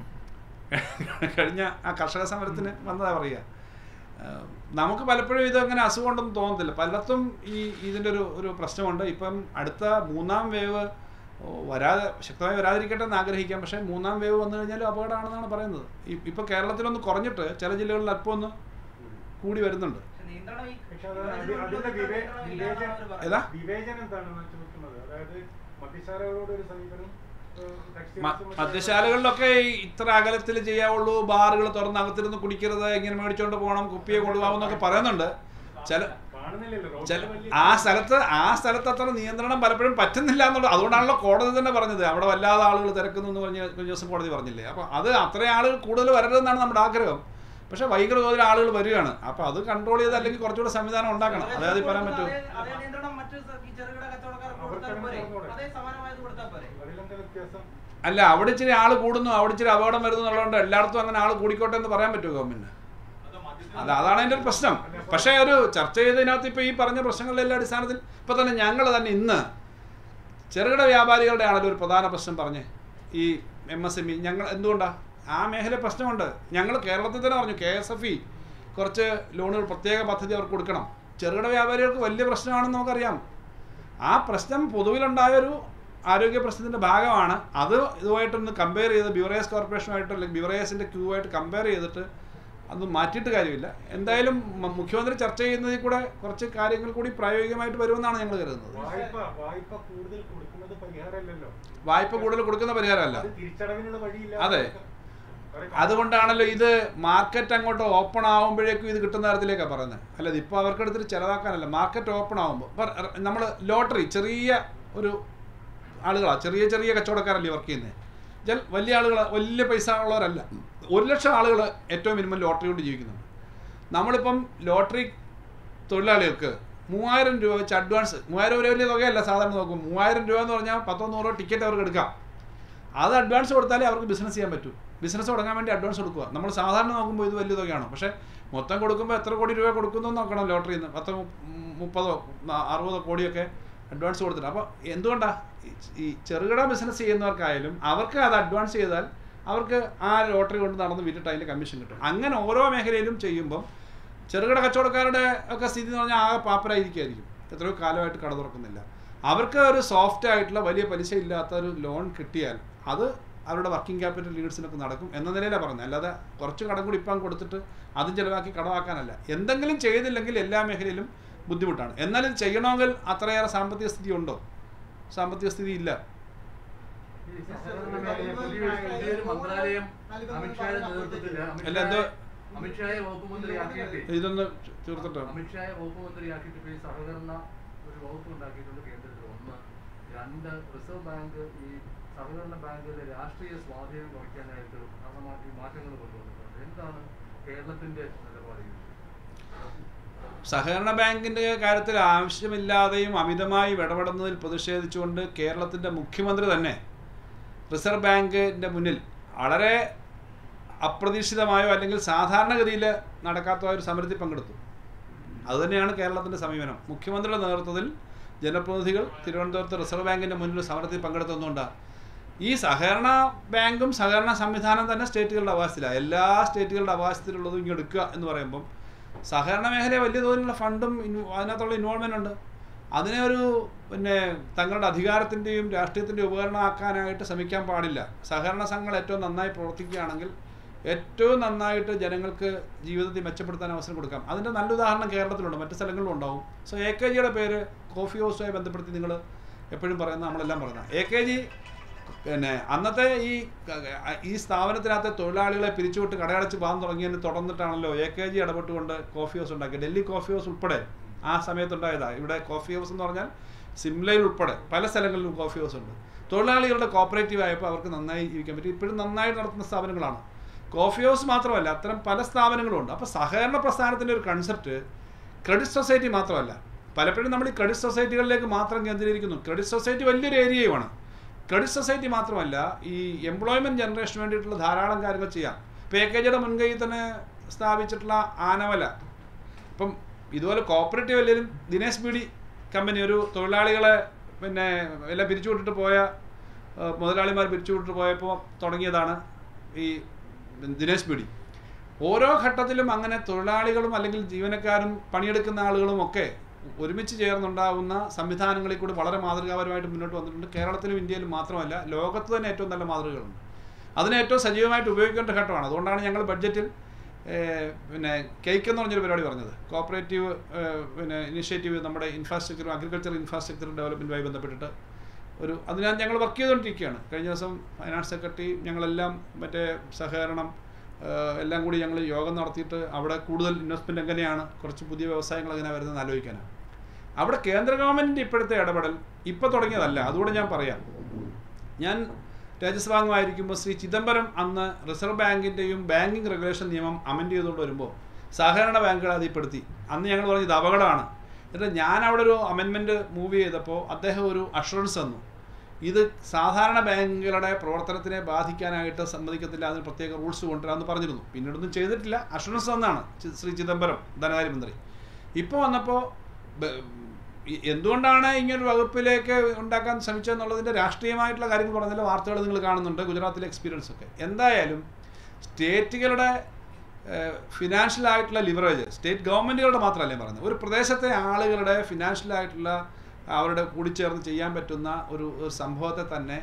കഴിഞ്ഞ ആ കർഷക സമരത്തിന് വന്നതാ പറയുക ഏഹ് നമുക്ക് പലപ്പോഴും ഇതങ്ങനെ അസുഖം ഉണ്ടെന്ന് തോന്നത്തില്ല പലർത്തും ഈ ഇതിൻ്റെ ഒരു ഒരു പ്രശ്നമുണ്ട് ഇപ്പം അടുത്ത മൂന്നാം വേവ് വരാതെ ശക്തമായി വരാതിരിക്കട്ടെ എന്ന് ആഗ്രഹിക്കാം പക്ഷേ മൂന്നാം വേവ് വന്നു കഴിഞ്ഞാലും അപകടമാണെന്നാണ് പറയുന്നത് ഇ- ഇപ്പൊ കേരളത്തിലൊന്ന് കുറഞ്ഞിട്ട് ചില ജില്ലകളിൽ അല്പം ഒന്ന് കൂടി വരുന്നുണ്ട് പക്ഷേ നിയന്ത്രണം ഈ പക്ഷെ അത് ബിവറേജ് അതി- അതിന്റെ കൊണ്ടുവരുന്ന വിവേ- നിയന്ത്രണം ഇല്ലാന്നാണ് അവര് വിവേചനം പറയുന്നത്. ഏതാ? വിവേചനം എന്താണെന്ന് ചോദിക്കുന്നത് അതായത് മദ്യശാലകളോട് ഒരു സമീപനം ഏഹ്, textiles മ- മറ്റ് മദ്യശാലകളിലൊക്കെ ഈ ഇത്ര അകലത്തിൽ ചെയ്യാവുള്ളൂ ബാറുകൾ തുറന്ന് അകത്തിരുന്ന് കുടിക്കരുത് ഇങ്ങനെ മേടിച്ചോണ്ട് പോകണം കുപ്പിയെ കൊണ്ടുപോകാമെന്നൊക്കെ പറയുന്നുണ്ട് ചില കാണുന്നില്ലല്ലോ റോഡിൽ ചില വലിയ ആ സ്ഥലത്ത് ആ സ്ഥലത്ത് അത്ര നിയന്ത്രണം പലപ്പോഴും പറ്റുന്നില്ല എന്നുള്ളത് അതുകൊണ്ടാണല്ലോ കോടതി തന്നെ പറഞ്ഞത് അവിടെ വല്ലാതെ ആളുകൾ തിരക്കുന്നു എന്ന് പറഞ്ഞ് കഴിഞ്ഞ ദിവസം കോടതി പറഞ്ഞില്ലേ അപ്പോൾ അത് അത്രയും ആളുകൾ കൂടുതൽ വരരുതെന്നാണ് നമ്മുടെ ആഗ്രഹം പക്ഷേ ഭയങ്കര തോതിൽ ആളുകൾ വരികയാണ് അപ്പോൾ അത് കൺട്രോൾ ചെയ്ത് അല്ലെങ്കിൽ കുറച്ചുകൂടെ സംവിധാനം ഉണ്ടാക്കണം അതായത് ഈ പറയാൻ പറ്റൂ അതേ അതേ നിയന്ത്രണം മറ്റ് സ- ഈ ചെറുകിട കച്ചവടക്കാർക്ക് കൊടുത്താൽ അവർക്കങ്ങനെ പോരെ കൊടുത്തൂടെ? അതേ സമാനമായത് കൊടുത്താൽ പോരെ അതിലെന്താ വ്യത്യാസം അല്ല അവിടെ ഇച്ചിരി ആൾ കൂടുന്നു അവിടെ ഇച്ചിരി അപകടം വരുന്നു എന്നുള്ളതുകൊണ്ട് എല്ലായിടത്തും അങ്ങനെ ആൾ കൂടിക്കോട്ടെ എന്ന് പറയാൻ പറ്റുമോ ഗവൺമെന്റ് അത് മദ്യത്തിൽ അല്ല അതാണ് അതിൻ്റെ ഒരു പ്രശ്നം പക്ഷേ ഒരു ചർച്ച ചെയ്തതിനകത്ത് ഇപ്പോൾ ഈ പറഞ്ഞ പ്രശ്നങ്ങളുടെ എല്ലാ അടിസ്ഥാനത്തിൽ ഇപ്പോൾ തന്നെ ഞങ്ങൾ തന്നെ ഇന്ന് ചെറുകിട വ്യാപാരികളുടെ ആണല്ലോ ഒരു പ്രധാന പ്രശ്നം പറഞ്ഞ് ഈ എം എസ് എം ഇ ഞങ്ങൾ എന്തുകൊണ്ടാണ് ആ മേഖല പ്രശ്നമുണ്ട് ഞങ്ങൾ കേരളത്തിൽ തന്നെ പറഞ്ഞു കെ എസ് എഫ് ഇ കുറച്ച് ലോണുകൾ പ്രത്യേക പദ്ധതി അവർക്ക് കൊടുക്കണം ചെറുകിട വ്യാപാരികൾക്ക് വലിയ പ്രശ്നമാണെന്ന് നമുക്കറിയാം ആ പ്രശ്നം പൊതുവിലുണ്ടായൊരു ആരോഗ്യ പ്രശ്നത്തിൻ്റെ ഭാഗമാണ് അത് ഇതുമായിട്ടൊന്ന് കമ്പയർ ചെയ്ത് ബിവറേസ് കോർപ്പറേഷനുമായിട്ട് അല്ലെങ്കിൽ ബിവറേസിൻ്റെ ക്യൂ ആയിട്ട് കമ്പയർ ചെയ്തിട്ട് അത് മാറ്റിയിട്ട് കാര്യമില്ല എന്തായാലും മ- മുഖ്യമന്ത്രി ചർച്ച ചെയ്യുന്നതിൽ കൂടെ കുറച്ച് കാര്യങ്ങൾ കൂടി പ്രായോഗികമായിട്ട് വരുമെന്നാണ് ഞങ്ങൾ കരുതുന്നത് വായ്പ വായ്പ കൂടുതൽ കൊടുക്കുന്നത് പരിഹാരമല്ലല്ലോ വായ്പ കൂടുതൽ കൊടുക്കുന്ന പരിഹാരമല്ല അത് തിരിച്ചടവിനുള്ള വഴിയില്ല അതെ. അതുകൊണ്ടാണല്ലോ ഇത് മാർക്കറ്റ് അങ്ങോട്ട് ഓപ്പൺ ആകുമ്പോഴേക്കും ഇത് കിട്ടുന്ന തരത്തിലേക്കാണ് പറയുന്നത് അല്ലാതെ ഇപ്പോൾ അവർക്കെടുത്തിട്ട് ചിലവാക്കാനല്ല മാർക്കറ്റ് ഓപ്പൺ ആകുമ്പോൾ നമ്മൾ ലോട്ടറി ചെറിയ ഒരു ആളുകളാണ് ചെറിയ ചെറിയ കച്ചവടക്കാരല്ലേ വർക്ക് ചെയ്യുന്നത് ചില വലിയ ആളുകൾ വലിയ പൈസ ഉള്ളവരല്ല ഒരു ലക്ഷം ആളുകൾ ഏറ്റവും മിനിമം ലോട്ടറി കൊണ്ട് ജീവിക്കുന്നുണ്ട് നമ്മളിപ്പം ലോട്ടറി തൊഴിലാളികൾക്ക് മൂവായിരം രൂപ വെച്ച് അഡ്വാൻസ് മൂവായിരം രൂപ വലിയ തുകയല്ല സാധാരണ നോക്കും മൂവായിരം രൂപ എന്ന് പറഞ്ഞാൽ പത്തോ നൂറോ ടിക്കറ്റ് അവർക്ക് എടുക്കാം അത് അഡ്വാൻസ് കൊടുത്താലേ അവർക്ക് ബിസിനസ് ചെയ്യാൻ പറ്റൂ ബിസിനസ് തുടങ്ങാൻ വേണ്ടി അഡ്വാൻസ് കൊടുക്കുക നമ്മൾ സാധാരണ നോക്കുമ്പോൾ ഇത് വലിയ തുകയാണ് പക്ഷേ മൊത്തം കൊടുക്കുമ്പോൾ എത്ര കോടി രൂപ കൊടുക്കുന്നു എന്ന് നോക്കണം ലോട്ടറിയിൽ നിന്ന് പത്ത് മു- മുപ്പതോ ന- അറുപതോ കോടിയൊക്കെ അഡ്വാൻസ് കൊടുത്തിട്ട് അപ്പോൾ എന്തുകൊണ്ടാണ് ഈ ചെറുകിട ബിസിനസ് ചെയ്യുന്നവർക്കായാലും അവർക്ക് അത് അഡ്വാൻസ് ചെയ്താൽ അവർക്ക് ആ ലോട്ടറി കൊണ്ട് നടന്ന് വിറ്റിട്ട് അതിൻ്റെ കമ്മീഷൻ കിട്ടും അങ്ങനെ ഓരോ മേഖലയിലും ചെയ്യുമ്പം ചെറുകിട കച്ചവടക്കാരുടെ ഒക്കെ സ്ഥിതി എന്ന് പറഞ്ഞാൽ ആകെ പാപ്പരായിരിക്കുമായിരിക്കും എത്രയോ കാലമായിട്ട് കട തുറക്കുന്നില്ല അവർക്ക് ഒരു സോഫ്റ്റ് ആയിട്ടുള്ള വലിയ പലിശ ഇല്ലാത്ത ഒരു ലോൺ കിട്ടിയാൽ അത് അവരുടെ വർക്കിംഗ് ക്യാപിറ്റൽ ലീഡ്സിനൊക്കെ നടക്കും എന്ന നിലയിലാണ് പറഞ്ഞത് അല്ലാതെ കുറച്ച് കടം കൂടി ഇപ്പം കൊടുത്തിട്ട് അതും ചിലവാക്കി കടമാക്കാനല്ല എന്തെങ്കിലും ചെയ്തില്ലെങ്കിൽ എല്ലാ മേഖലയിലും ബുദ്ധിമുട്ടാണ് എന്നാൽ ഇത് ചെയ്യണമെങ്കിൽ അത്രയേറെ സാമ്പത്തിക സ്ഥിതി ഉണ്ടോ സാമ്പത്തിക സ്ഥിതി ഇല്ല ഈ സഹകരണ മേഖലയെ പുതിയൊരു പുതിയൊരു മന്ത്രാലയം അമിത്ഷായുടെ നേതൃത്വത്തിൽ അല്ല, എന്തോ- അമിത്ഷായെ വകുപ്പ് മന്ത്രിയാക്കിയിട്ട് ഇതൊന്ന് തീർത്തിട്ടോ അമിത്ഷായെ വകുപ്പ് മന്ത്രിയാക്കിയിട്ട് ഇപ്പോൾ ഈ സഹകരണ ഒരു വകുപ്പ് ഉണ്ടാക്കിയിട്ടുണ്ട് കേന്ദ്രത്തിൽ ഒന്ന് രണ്ട് റിസർവ് ബാങ്ക് ഈ സഹകരണ ബാങ്കുകളുടെ രാഷ്ട്രീയ സ്വാധീനം കുറയ്ക്കാനായിട്ട് ആ ഈ മാറ്റങ്ങൾ കൊണ്ടുവന്നിട്ടുണ്ട് എന്താണ് കേരളത്തിന്റെ നിലപാട് ഈ വിഷയത്തിൽ? സഹകരണ ബാങ്കിൻ്റെ കാര്യത്തിൽ ആവശ്യമില്ലാതെയും അമിതമായി ഇടപെടുന്നതിൽ പ്രതിഷേധിച്ചുകൊണ്ട് കേരളത്തിൻ്റെ മുഖ്യമന്ത്രി തന്നെ റിസർവ് ബാങ്കിൻ്റെ മുന്നിൽ വളരെ അപ്രതീക്ഷിതമായോ അല്ലെങ്കിൽ സാധാരണഗതിയിൽ നടക്കാത്ത ഒരു സമരത്തിൽ പങ്കെടുത്തു അതുതന്നെയാണ് കേരളത്തിൻ്റെ സമീപനം മുഖ്യമന്ത്രിയുടെ നേതൃത്വത്തിൽ ജനപ്രതിനിധികൾ തിരുവനന്തപുരത്ത് റിസർവ് ബാങ്കിൻ്റെ മുന്നിൽ സമരത്തിൽ പങ്കെടുത്തുന്നുണ്ടാണ് ഈ സഹകരണ ബാങ്കും സഹകരണ സംവിധാനം തന്നെ സ്റ്റേറ്റുകളുടെ അവകാശത്തിലാണ് എല്ലാ സ്റ്റേറ്റുകളുടെ അവകാശത്തിലുള്ളതും ഇങ്ങ് എടുക്കുക എന്ന് പറയുമ്പം സഹകരണ മേഖലയെ വലിയ തോതിലുള്ള ഫണ്ടും ഇൻ- അതിനകത്തുള്ള ഇൻവോൾവ്മെൻ്റ് ഉണ്ട് അതിനെ ഒരു പിന്നെ തങ്ങളുടെ അധികാരത്തിൻ്റെയും രാഷ്ട്രീയത്തിൻ്റെയും ഉപകരണമാക്കാനായിട്ട് ശ്രമിക്കാൻ പാടില്ല സഹകരണ സംഘങ്ങൾ ഏറ്റവും നന്നായി പ്രവർത്തിക്കുകയാണെങ്കിൽ ഏറ്റവും നന്നായിട്ട് ജനങ്ങൾക്ക് ജീവിതത്തിൽ മെച്ചപ്പെടുത്താൻ അവസരം കൊടുക്കാം അതിൻ്റെ നല്ല ഉദാഹരണം കേരളത്തിലുണ്ട് മറ്റു സ്ഥലങ്ങളിലും ഉണ്ടാവും സോ എ കെ ജിയുടെ പേര് കോഫി ഹൗസുമായി ബന്ധപ്പെടുത്തി നിങ്ങൾ എപ്പോഴും പറയുന്ന നമ്മളെല്ലാം പറയുന്നത് എ കെ ജി പിന്നെ അന്നത്തെ ഈ ഈ സ്ഥാപനത്തിനകത്തെ തൊഴിലാളികളെ പിരിച്ചുവിട്ട് കടയടച്ച് പോകാൻ തുടങ്ങിയതിന് തുടർന്നിട്ടാണല്ലോ എ കെ ജി ഇടപെട്ടുകൊണ്ട് കോഫി ഹൗസ് ഉണ്ടാക്കിയത് ഡൽഹി കോഫി ഹൗസ് ഉൾപ്പെടെ ആ സമയത്തുണ്ടായതാണ് ഇവിടെ കോഫി ഹൗസ് എന്ന് പറഞ്ഞാൽ സിംലയിൽ ഉൾപ്പെടെ പല സ്ഥലങ്ങളിലും കോഫി ഹൗസ് ഉണ്ട് തൊഴിലാളികളുടെ കോപ്പറേറ്റീവ് ആയപ്പോൾ അവർക്ക് നന്നായി ജീവിക്കാൻ പറ്റി ഇപ്പോഴും നന്നായി നടത്തുന്ന സ്ഥാപനങ്ങളാണ് കോഫി ഹൗസ് മാത്രമല്ല അത്തരം പല സ്ഥാപനങ്ങളും ഉണ്ട് അപ്പോൾ സഹകരണ പ്രസ്ഥാനത്തിൻ്റെ ഒരു കൺസെപ്റ്റ് ക്രെഡിറ്റ് സൊസൈറ്റി മാത്രമല്ല പലപ്പോഴും നമ്മൾ ഈ ക്രെഡിറ്റ് സൊസൈറ്റികളിലേക്ക് മാത്രം കേന്ദ്രീകരിക്കുന്നു ക്രെഡിറ്റ് സൊസൈറ്റി വലിയൊരു ഏരിയയുമാണ് ക്രെഡിറ്റ് സൊസൈറ്റി മാത്രമല്ല ഈ എംപ്ലോയ്മെൻറ്റ് ജനറേഷന് വേണ്ടിയിട്ടുള്ള ധാരാളം കാര്യങ്ങൾ ചെയ്യാം ഇപ്പോൾ എ കെ ജിയുടെ മുൻകൈ തന്നെ സ്ഥാപിച്ചിട്ടുള്ള ആനവല ഇപ്പം ഇതുപോലെ കോപ്പറേറ്റീവ് അല്ലെങ്കിലും ദിനേശ് ബീഡി കമ്പനി ഒരു തൊഴിലാളികളെ പിന്നെ എല്ലാം പിരിച്ചുവിട്ടിട്ട് പോയ ആ, മുതലാളിമാർ പിരിച്ചുവിട്ടിട്ട് പോയപ്പോൾ തുടങ്ങിയതാണ് ഈ ദിനേശ് ബീഡി ഓരോ ഘട്ടത്തിലും അങ്ങനെ തൊഴിലാളികളും അല്ലെങ്കിൽ ജീവനക്കാരും പണിയെടുക്കുന്ന ആളുകളും ഒക്കെ ഒരുമിച്ച് ചേർന്നുണ്ടാകുന്ന സംവിധാനങ്ങളിൽ കൂടി വളരെ മാതൃകാപരമായിട്ട് മുന്നോട്ട് വന്നിട്ടുണ്ട് കേരളത്തിലും ഇന്ത്യയിലും മാത്രമല്ല ലോകത്ത് തന്നെ ഏറ്റവും നല്ല മാതൃകകളുണ്ട് അതിനെ ഏറ്റവും സജീവമായിട്ട് ഉപയോഗിക്കേണ്ട ഘട്ടമാണ് അതുകൊണ്ടാണ് ഞങ്ങൾ ബഡ്ജറ്റിൽ ഏഹ്, പിന്നെ കേക്ക് എന്ന് പറഞ്ഞൊരു പരിപാടി പറഞ്ഞത് കോപ്പറേറ്റീവ് ഏഹ്, പിന്നെ ഇനിഷ്യേറ്റീവ് നമ്മുടെ ഇൻഫ്രാസ്ട്രക്ചർ അഗ്രികൾച്ചർ ഇൻഫ്രാസ്ട്രക്ചർ ഡെവലപ്മെൻറ്റുമായി ബന്ധപ്പെട്ടിട്ട് ഒരു അതിനകത്ത് ഞങ്ങൾ വർക്ക് ചെയ്തുകൊണ്ടിരിക്കുകയാണ് കഴിഞ്ഞ ദിവസം ഫൈനാൻസ് സെക്രട്ടറി ഞങ്ങളെല്ലാം മറ്റേ സഹകരണം ഏഹ്, എല്ലാം കൂടി ഞങ്ങൾ യോഗം നടത്തിയിട്ട് അവിടെ കൂടുതൽ ഇൻവെസ്റ്റ്മെൻറ്റ് എങ്ങനെയാണ് കുറച്ച് പുതിയ വ്യവസായങ്ങൾ എങ്ങനെ വരുന്നത് ആലോചിക്കാനാണ് അവിടെ കേന്ദ്ര ഗവൺമെൻറ്റിൻ്റെ ഇപ്പോഴത്തെ ഇടപെടൽ ഇപ്പോൾ തുടങ്ങിയതല്ല അതുകൂടെ ഞാൻ പറയാം ഞാൻ രാജ്യസഭാംഗമായിരിക്കുമ്പോൾ ശ്രീ ചിദംബരം അന്ന് റിസർവ് ബാങ്കിൻ്റെയും ബാങ്കിങ് റെഗുലേഷൻ നിയമം അമെൻഡ് ചെയ്തുകൊണ്ട് വരുമ്പോൾ സഹകരണ ബാങ്കുകൾ അതിൽപ്പെടുത്തി അന്ന് ഞങ്ങൾ പറഞ്ഞു ഇത് അപകടമാണ് എന്നിട്ട് ഞാൻ അവിടെ ഒരു അമെൻമെൻറ്റ് മൂവ് ചെയ്തപ്പോൾ അദ്ദേഹം ഒരു അഷുറൻസ് തന്നു ഇത് സാധാരണ ബാങ്കുകളുടെ പ്രവർത്തനത്തിനെ ബാധിക്കാനായിട്ട് സമ്മതിക്കത്തില്ല അതിന് പ്രത്യേക റൂൾസ് കൊണ്ടുവരാമെന്ന് പറഞ്ഞിരുന്നു പിന്നീടൊന്നും ചെയ്തിട്ടില്ല അഷുറൻസ് തന്നാണ് ചി- ശ്രീ ചിദംബരം ധനകാര്യമന്ത്രി ഇപ്പോൾ വന്നപ്പോൾ ബ- ഈ എന്തുകൊണ്ടാണ് ഇങ്ങനൊരു വകുപ്പിലേക്ക് ഉണ്ടാക്കാൻ ശ്രമിച്ചതെന്നുള്ളതിൻ്റെ രാഷ്ട്രീയമായിട്ടുള്ള കാര്യങ്ങൾ പറഞ്ഞാൽ വാർത്തകൾ നിങ്ങൾ കാണുന്നുണ്ട് ഗുജറാത്തിലെ എക്സ്പീരിയൻസ് ഒക്കെ എന്തായാലും സ്റ്റേറ്റുകളുടെ ഫിനാൻഷ്യൽ ആയിട്ടുള്ള ലിവറേജ് സ്റ്റേറ്റ് ഗവൺമെൻറ്റുകളുടെ മാത്രമല്ല ഞാൻ പറയുന്നത് ഒരു പ്രദേശത്തെ ആളുകളുടെ ഫിനാൻഷ്യൽ ആയിട്ടുള്ള അവരുടെ കൂടിച്ചേർന്ന് ചെയ്യാൻ പറ്റുന്ന ഒരു ഒരു സംഭവത്തെ തന്നെ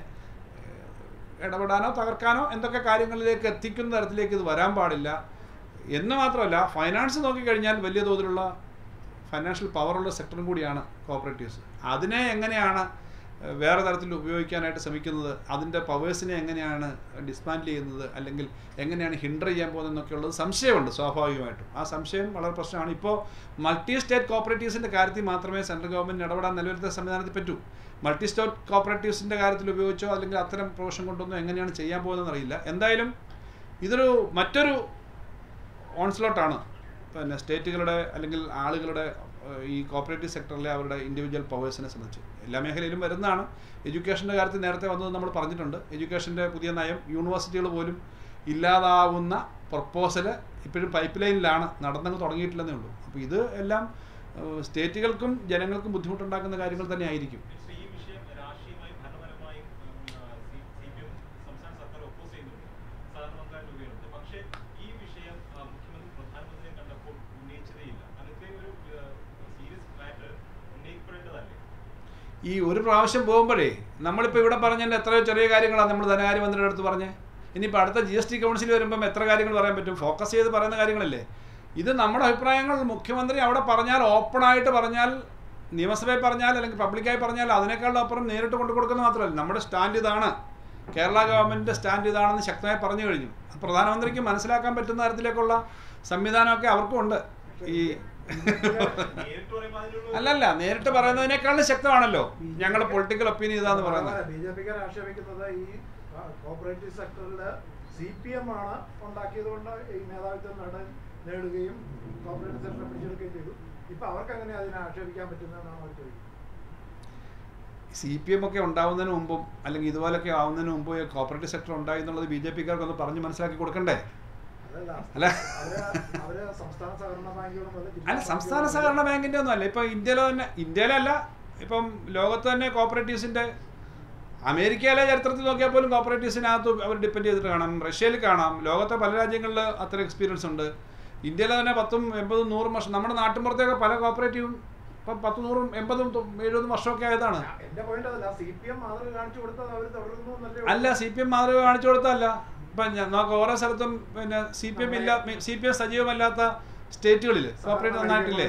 ഏഹ്, ഇടപെടാനോ തകർക്കാനോ എന്തൊക്കെ കാര്യങ്ങളിലേക്ക് എത്തിക്കുന്ന തരത്തിലേക്ക് ഇത് വരാൻ പാടില്ല എന്ന് മാത്രമല്ല ഫൈനാൻസ് നോക്കിക്കഴിഞ്ഞാൽ വലിയ തോതിലുള്ള ഫൈനാൻഷ്യൽ പവറുള്ള സെക്ടറും കൂടിയാണ് കോപ്പറേറ്റീവ്സ് അതിനെ എങ്ങനെയാണ് ഏഹ്, വേറെ തരത്തിൽ ഉപയോഗിക്കാനായിട്ട് ശ്രമിക്കുന്നത് അതിൻ്റെ പവേഴ്സിനെ എങ്ങനെയാണ് ഡിസ്മാൻഡിൽ ചെയ്യുന്നത് അല്ലെങ്കിൽ എങ്ങനെയാണ് ഹിൻഡർ ചെയ്യാൻ പോകുന്നതെന്നൊക്കെ ഉള്ളത് സംശയമുണ്ട് സ്വാഭാവികമായിട്ടും ആ സംശയം വളരെ പ്രശ്നമാണ് ഇപ്പോൾ മൾട്ടി സ്റ്റേറ്റ് കോപ്പറേറ്റീവ്സിൻ്റെ കാര്യത്തിൽ മാത്രമേ സെൻട്രൽ ഗവൺമെൻറ് ഇടപെടാൻ നിലവിലത്തെ സംവിധാനത്തിൽ പറ്റൂ മൾട്ടി സ്റ്റേറ്റ് കോപ്പറേറ്റീവ്സിൻ്റെ കാര്യത്തിൽ ഉപയോഗിച്ചോ അല്ലെങ്കിൽ അത്തരം പ്രൊഫഷൻ കൊണ്ടൊന്നും എങ്ങനെയാണ് ചെയ്യാൻ പോകുന്നതെന്ന് അറിയില്ല എന്തായാലും ഇതൊരു മറ്റൊരു ഓൺസ്ലോട്ടാണ് പിന്നെ സ്റ്റേറ്റുകളുടെ അല്ലെങ്കിൽ ആളുകളുടെ ഏഹ്, ഈ കോപ്പറേറ്റീവ് സെക്ടറിലെ അവരുടെ ഇൻഡിവിജ്വൽ പവേഴ്സിനെ സംബന്ധിച്ച് എല്ലാ മേഖലയിലും വരുന്നതാണ് എഡ്യൂക്കേഷൻ്റെ കാര്യത്തിൽ നേരത്തെ വന്നത് നമ്മൾ പറഞ്ഞിട്ടുണ്ട് എഡ്യൂക്കേഷൻ്റെ പുതിയ നയം യൂണിവേഴ്സിറ്റികൾ പോലും ഇല്ലാതാവുന്ന പ്രപ്പോസൽ ഇപ്പോഴും പൈപ്പ് ലൈനിലാണ് നടന്നങ്ങ് തുടങ്ങിയിട്ടില്ലെന്നേ ഉള്ളൂ അപ്പോൾ ഇത് എല്ലാം ഏഹ്, സ്റ്റേറ്റുകൾക്കും ജനങ്ങൾക്കും ബുദ്ധിമുട്ടുണ്ടാക്കുന്ന കാര്യങ്ങൾ തന്നെ ആയിരിക്കും പക്ഷേ ഈ വിഷയം രാഷ്ട്രീയമായും ഭരണപരമായും സി പി എം സംസ്ഥാന സർക്കാർ ഒപ്പോസ് ചെയ്യുന്നുണ്ട് സാധാരണ മന്ത്രാലയം രൂപയുണ്ട് പക്ഷേ ഈ വിഷയം ആ, മുഖ്യമന്ത്രി പ്രധാനമന്ത്രിയെ കണ്ടപ്പോൾ ഉന്നയിച്ചതേ ഈ ഒരു പ്രാവശ്യം പോകുമ്പോഴേ നമ്മളിപ്പോൾ ഇവിടെ പറഞ്ഞതിൻ്റെ എത്രയോ ചെറിയ കാര്യങ്ങളാണ് നമ്മൾ ധനകാര്യമന്ത്രിയുടെ അടുത്ത് പറഞ്ഞേ ഇനിയിപ്പോൾ അടുത്ത ജി എസ് ടി കൗൺസിൽ വരുമ്പം എത്ര കാര്യങ്ങൾ പറയാൻ പറ്റും ഫോക്കസ് ചെയ്ത് പറയുന്ന കാര്യങ്ങളല്ലേ ഇത് നമ്മുടെ അഭിപ്രായങ്ങൾ മുഖ്യമന്ത്രി അവിടെ പറഞ്ഞാൽ ഓപ്പണായിട്ട് പറഞ്ഞാൽ നിയമസഭയിൽ പറഞ്ഞാൽ അല്ലെങ്കിൽ പബ്ലിക്കായി പറഞ്ഞാൽ അതിനേക്കാളും അപ്പുറം നേരിട്ട് കൊണ്ടു കൊടുക്കുന്നത് മാത്രമല്ല നമ്മുടെ സ്റ്റാൻഡ് ഇതാണ് കേരള ഗവൺമെൻറ്റിൻ്റെ സ്റ്റാൻഡ് ഇതാണെന്ന് ശക്തമായി പറഞ്ഞു കഴിഞ്ഞു അത് പ്രധാനമന്ത്രിക്ക് മനസ്സിലാക്കാൻ പറ്റുന്ന തരത്തിലേക്കുള്ള സംവിധാനമൊക്കെ അവർക്കും ഉണ്ട് ഈ നേരിട്ട് പറയുമ്പോൾ അതിനുള്ള അല്ലല്ല നേരിട്ട് പറയുന്നതിനേക്കാളും ശക്തമാണല്ലോ ഞങ്ങൾ പൊളിറ്റിക്കൽ ഒപ്പീനിയൻ ഇതാന്ന് പറയുന്നത് ബി ജെ പിക്കാർ ആക്ഷേപിക്കുന്നത് ഈ കോപ്പറേറ്റീവ് സെക്ടറിൽ സി പി എം ആണ് ഉണ്ടാക്കിയത് കൊണ്ട് ഈ മേധാവിത്വം നേട നേടുകയും കോപ്പറേറ്റീവ് സെക്ടറെ പിടിച്ചെടുക്കുകയും ചെയ്തു ഇപ്പൊ അവർക്ക് എങ്ങനെ അതിനെ ആക്ഷേപിക്കാൻ പറ്റുന്നതെന്നാണ് അവർ ചോദിക്കുന്നത് സി പി എം ഒക്കെ ഉണ്ടാവുന്നതിന് മുമ്പും അല്ലെങ്കിൽ ഇതുപോലൊക്കെ ആവുന്നതിന് മുമ്പ് കോപ്പറേറ്റീവ് സെക്ടർ ഉണ്ടായി എന്നുള്ളത് ബി ജെ പിക്കാർക്ക് ഒന്ന് പറഞ്ഞ് മനസ്സിലാക്കി കൊടുക്കണ്ടേ അതല്ല അല്ല. അവര് അവര് സംസ്ഥാന സഹകരണ ബാങ്കുകളും അല്ല ജില്ലാ അല്ല സംസ്ഥാന ബാങ്കുകളും സഹകരണ ബാങ്കിന്റെ ഒന്നും അല്ല ഇപ്പം ഇന്ത്യയിലെ തന്നെ ഇന്ത്യയിലല്ല ഇപ്പം ലോകത്ത് തന്നെ കോപ്പറേറ്റീവ്സിന്റെ അമേരിക്കയിലെ ചരിത്രത്തിൽ നോക്കിയാൽ പോലും കോപ്പറേറ്റീവ്സിനകത്ത് അവർ ഡിപ്പെൻഡ് ചെയ്തിട്ട് കാണാം റഷ്യയിൽ കാണാം ലോകത്തെ പല രാജ്യങ്ങളിൽ അത്ര എക്സ്പീരിയൻസ് ഉണ്ട് ഇന്ത്യയിലെ തന്നെ പത്തും എൺപതും നൂറും വർഷം നമ്മുടെ നാട്ടിൻപുറത്തൊക്കെ പല കോപ്പറേറ്റീവും ഇപ്പം പത്ത് നൂറും എൺപതും തൊ- എഴുപതും വർഷമൊക്കെ ആയതാണ് എന്റെ പോയിന്റ് അതല്ല സി പി എം മാതൃക കാണിച്ചു കൊടുത്തത് അവർ തുടരുന്നു എന്നല്ലേ അല്ല സി പി എം മാതൃക കാണിച്ചു കൊടുത്തല്ല ഇപ്പം ഞാൻ നോക്കാം ഓരോ സ്ഥലത്തും പിന്നെ സി പി എം ഇല്ല സി പി എം സജീവമല്ലാത്ത സ്റ്റേറ്റുകളിൽ കോപ്പറേറ്റീവ് നന്നായിട്ടില്ലേ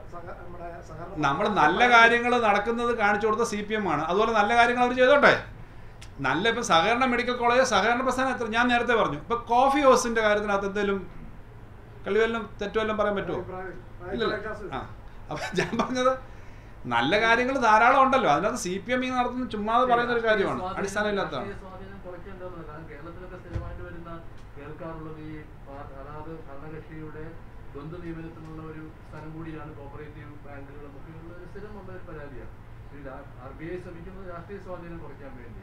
നമ്മൾ നല്ല കാര്യങ്ങൾ നടക്കുന്നത് കാണിച്ചു കൊടുത്ത സി പി എം ആണ് അതുപോലെ നല്ല കാര്യങ്ങൾ അവർ ചെയ്തോട്ടെ നല്ല ഇപ്പം സഹകരണ മെഡിക്കൽ കോളേജ് സഹകരണ പ്രസ്ഥാനം എത്ര ഞാൻ നേരത്തെ പറഞ്ഞു ഇപ്പം കോഫി ഹൗസിന്റെ കാര്യത്തിനകത്ത് എന്തെങ്കിലും കളിവെല്ലാം തെറ്റുവെല്ലാം പറയാൻ പറ്റുമോ ഇല്ലല്ലോ ആ അപ്പം ഞാൻ പറഞ്ഞത് നല്ല കാര്യങ്ങൾ ധാരാളം ഉണ്ടല്ലോ അതിനകത്ത് സി പി എം ഈ നടത്തുന്ന ചുമ്മാതെ പറയുന്ന ഒരു കാര്യമാണ് അടിസ്ഥാനമില്ലാത്തതാണ് രാഷ്ട്രീയ സ്വാധീനം കുറയ്ക്കേണ്ടതാണ് കാരണം കേരളത്തിലൊക്കെ സ്ഥിരമായിട്ട് വരുന്ന കേൾക്കാറുള്ളത് ഈ പാ- അതാത് ഭരണകക്ഷിയുടെ ദ്വന്ദ്വ നിയമനത്തിനുള്ള ഒരു സ്ഥലം കൂടിയാണ് കോപ്പറേറ്റീവ് ബാങ്കുകളും ഒക്കെ ഉള്ള ഒരു സ്ഥിരമുള്ള ഒരു പരാതിയാണ് ആർ ബി ഐ ശ്രമിക്കുന്നത് രാഷ്ട്രീയ സ്വാധീനം കുറയ്ക്കാൻ വേണ്ടിയാണ്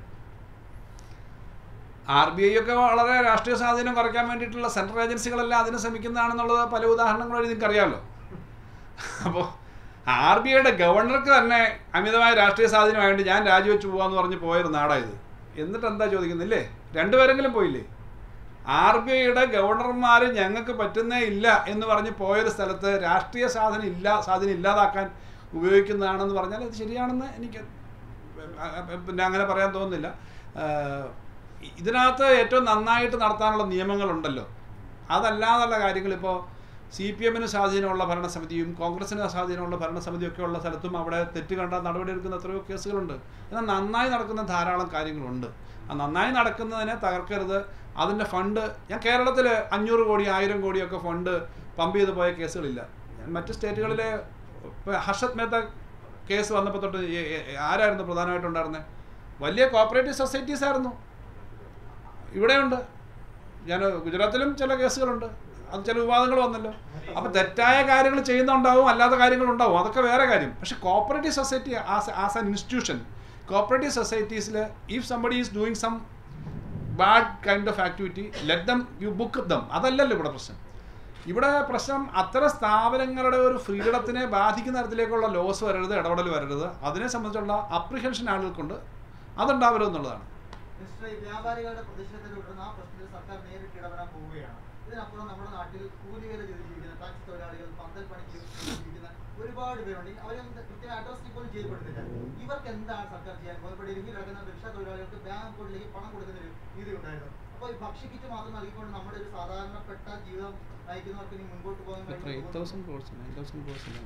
ആർ ബി ഐ ഒക്കെ വളരെ രാഷ്ട്രീയ സ്വാധീനം കുറയ്ക്കാൻ വേണ്ടിയിട്ടുള്ള സെൻട്രൽ ഏജൻസികളെല്ലാം അതിന് ശ്രമിക്കുന്നതാണെന്നുള്ളത് പല ഉദാഹരണങ്ങളും നിങ്ങൾക്ക് അറിയാമല്ലോ അപ്പോൾ ആർ ബി ഐയുടെ ഗവർണർക്ക് തന്നെ അമിതമായ രാഷ്ട്രീയ സ്വാധീനമായിട്ട് ഞാൻ രാജിവെച്ച് പോകാന്ന് പറഞ്ഞ് പോയൊരു നാടായത് എന്നിട്ട് എന്താ ചോദിക്കുന്നില്ലേ രണ്ടുപേരെങ്കിലും പോയില്ലേ ആർ ബി ഐയുടെ ഗവർണർമാർ ഞങ്ങൾക്ക് പറ്റുന്നേ ഇല്ല എന്ന് പറഞ്ഞ് പോയൊരു സ്ഥലത്ത് രാഷ്ട്രീയ സ്വാധീനം ഇല്ല സ്വാധീനം ഇല്ലാതാക്കാൻ ഉപയോഗിക്കുന്നതാണെന്ന് പറഞ്ഞാൽ അത് ശരിയാണെന്ന് എനിക്ക് പിന്നെ അങ്ങനെ പറയാൻ തോന്നുന്നില്ല ആഹ് ഇതിനകത്ത് ഏറ്റവും നന്നായിട്ട് നടത്താനുള്ള നിയമങ്ങളുണ്ടല്ലോ അതല്ലാതുള്ള കാര്യങ്ങൾ ഇപ്പോൾ സി പി എമ്മിന് സ്വാധീനമുള്ള ഭരണസമിതിയും കോൺഗ്രസിന് സ്വാധീനമുള്ള ഭരണസമിതിയും ഒക്കെ ഉള്ള സ്ഥലത്തും അവിടെ തെറ്റ് കണ്ട നടപടിയെടുക്കുന്ന എത്രയോ കേസുകളുണ്ട് എന്നാൽ നന്നായി നടക്കുന്ന ധാരാളം കാര്യങ്ങളുണ്ട് ആ നന്നായി നടക്കുന്നതിനെ തകർക്കരുത് അതിൻ്റെ ഫണ്ട് ഞാൻ കേരളത്തിൽ അഞ്ഞൂറ് കോടി ആയിരം കോടിയൊക്കെ ഫണ്ട് പമ്പ് ചെയ്ത് പോയ കേസുകളില്ല ഞാൻ മറ്റ് സ്റ്റേറ്റുകളിലെ ഇപ്പൊ ഹർഷത് മേത്ത കേസ് വന്നപ്പോൾ തൊട്ട് ഏ- ഏ- ആരായിരുന്നു പ്രധാനമായിട്ടുണ്ടായിരുന്നത് വലിയ കോപ്പറേറ്റീവ് സൊസൈറ്റീസ് ആയിരുന്നു ഇവിടെയുണ്ട് ഞാൻ ഗുജറാത്തിലും ചില കേസുകളുണ്ട് അത് ചില വിവാദങ്ങൾ വന്നല്ലോ അപ്പോൾ തെറ്റായ കാര്യങ്ങൾ ചെയ്യുന്നുണ്ടാവും അല്ലാത്ത കാര്യങ്ങളുണ്ടാവും അതൊക്കെ വേറെ കാര്യം പക്ഷെ cooperative society as as an institution cooperative സൊസൈറ്റീസിൽ if somebody is doing some bad kind of activity let them you book them അതല്ലല്ലോ ഇവിടെ പ്രശ്നം ഇവിടെ പ്രശ്നം അത്തരം സ്ഥാപനങ്ങളുടെ ഒരു ഫ്രീഡത്തിനെ ബാധിക്കുന്ന തരത്തിലേക്കുള്ള ലോസ് വരരുത് ഇടപെടൽ വരരുത് അതിനെ സംബന്ധിച്ചുള്ള അപ്രിഹെൻഷൻ ആളുകൾക്കുണ്ട് അതുണ്ടാവരുത് എന്നുള്ളതാണ് മിസ്റ്റർ ഈ വ്യാപാരികളുടെ പ്രതിഷേധത്തെ തുടർന്ന് ആ പ്രശ്നത്തിൽ സർക്കാർ നേരിട്ട് ഇടപെടാൻ പോവുകയാണ് ഇതിനപ്പുറം നമ്മുടെ നാട്ടിൽ കൂലിവേല ചെയ്ത് ജീവിക്കുന്ന ടാക്സി തൊഴിലാളികൾ പന്തൽ പണിക്ക് ജീവിക്കുന്ന ഒരുപാട് പേരുണ്ട് അവരും കൃത്യമായി അഡ്രസ് പോലും ചെയ്യപ്പെടുന്നില്ല ഇവർക്ക് എന്താണ് സർക്കാർ ചെയ്യാൻ പോകുന്നത് ഇപ്പോൾ ഡൽഹിയിൽ നടക്കുന്ന റിക്ഷ തൊഴിലാളികൾക്ക് ബാങ്ക് അക്കൗണ്ടിലേക്ക് പണം കൊടുക്കുന്ന ഒരു രീതി ഉണ്ടായിരുന്നു അപ്പോൾ ഈ ഭക്ഷ്യക്കിറ്റ് മാത്രം നൽകിക്കൊണ്ട് നമ്മുടെ ഒരു സാധാരണപ്പെട്ട ജീവിതം നയിക്കുന്നവർക്ക് ഇനി മുൻപോട്ട് പോകാൻ എത്ര കഴിയുമോ? Eight thousand crores nine thousand crores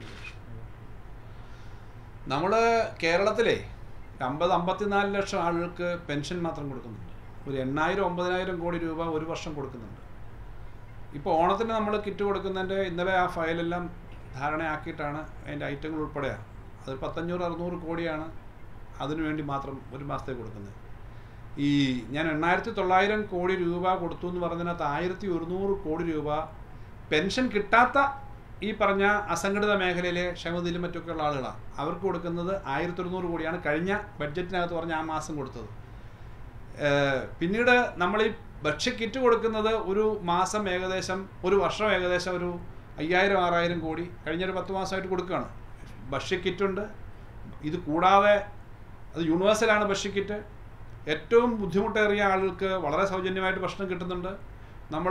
നമ്മൾ കേരളത്തിലെ അമ്പത് അമ്പത്തിനാല് ലക്ഷം ആളുകൾക്ക് പെൻഷൻ മാത്രം കൊടുക്കുന്നുണ്ട് ഒരു എണ്ണായിരം ഒമ്പതിനായിരം കോടി രൂപ ഒരു വർഷം കൊടുക്കുന്നുണ്ട് ഇപ്പോൾ ഓണത്തിന് നമ്മൾ കിറ്റ് കൊടുക്കുന്നതിൻ്റെ ഇന്നലെ ആ ഫയലെല്ലാം ധാരണയാക്കിയിട്ടാണ് അതിൻ്റെ ഐറ്റങ്ങൾ ഉൾപ്പെടെയാണ് അത് പത്തഞ്ഞൂറ് അറുന്നൂറ് കോടിയാണ് അതിനു വേണ്ടി മാത്രം ഒരു മാസത്തേക്ക് കൊടുക്കുന്നത് ഈ ഞാൻ എണ്ണായിരത്തി തൊള്ളായിരം കോടി രൂപ കൊടുത്തു എന്ന് പറഞ്ഞതിനകത്ത് ആയിരത്തി ഒരുന്നൂറ് കോടി രൂപ പെൻഷൻ കിട്ടാത്ത ഈ പറഞ്ഞ അസംഘടിത മേഖലയിലെ ക്ഷമതയിലും മറ്റൊക്കെ ഉള്ള ആളുകളാണ് അവർക്ക് കൊടുക്കുന്നത് ആയിരത്തി ഒരുന്നൂറ് കോടിയാണ് കഴിഞ്ഞ ബഡ്ജറ്റിനകത്ത് പറഞ്ഞ ആ മാസം കൊടുത്തത് ഏഹ് പിന്നീട് നമ്മൾ ഈ ഭക്ഷ്യ കിറ്റ് കൊടുക്കുന്നത് ഒരു മാസം ഏകദേശം ഒരു വർഷം ഏകദേശം ഒരു അയ്യായിരം ആറായിരം കോടി കഴിഞ്ഞൊരു പത്ത് മാസമായിട്ട് കൊടുക്കുകയാണ് ഭക്ഷ്യ കിറ്റുണ്ട് ഇത് കൂടാതെ അത് യൂണിവേഴ്സലാണ് ഭക്ഷ്യ കിറ്റ് ഏറ്റവും ബുദ്ധിമുട്ടേറിയ ആളുകൾക്ക് വളരെ സൗജന്യമായിട്ട് ഭക്ഷണം കിട്ടുന്നുണ്ട് നമ്മൾ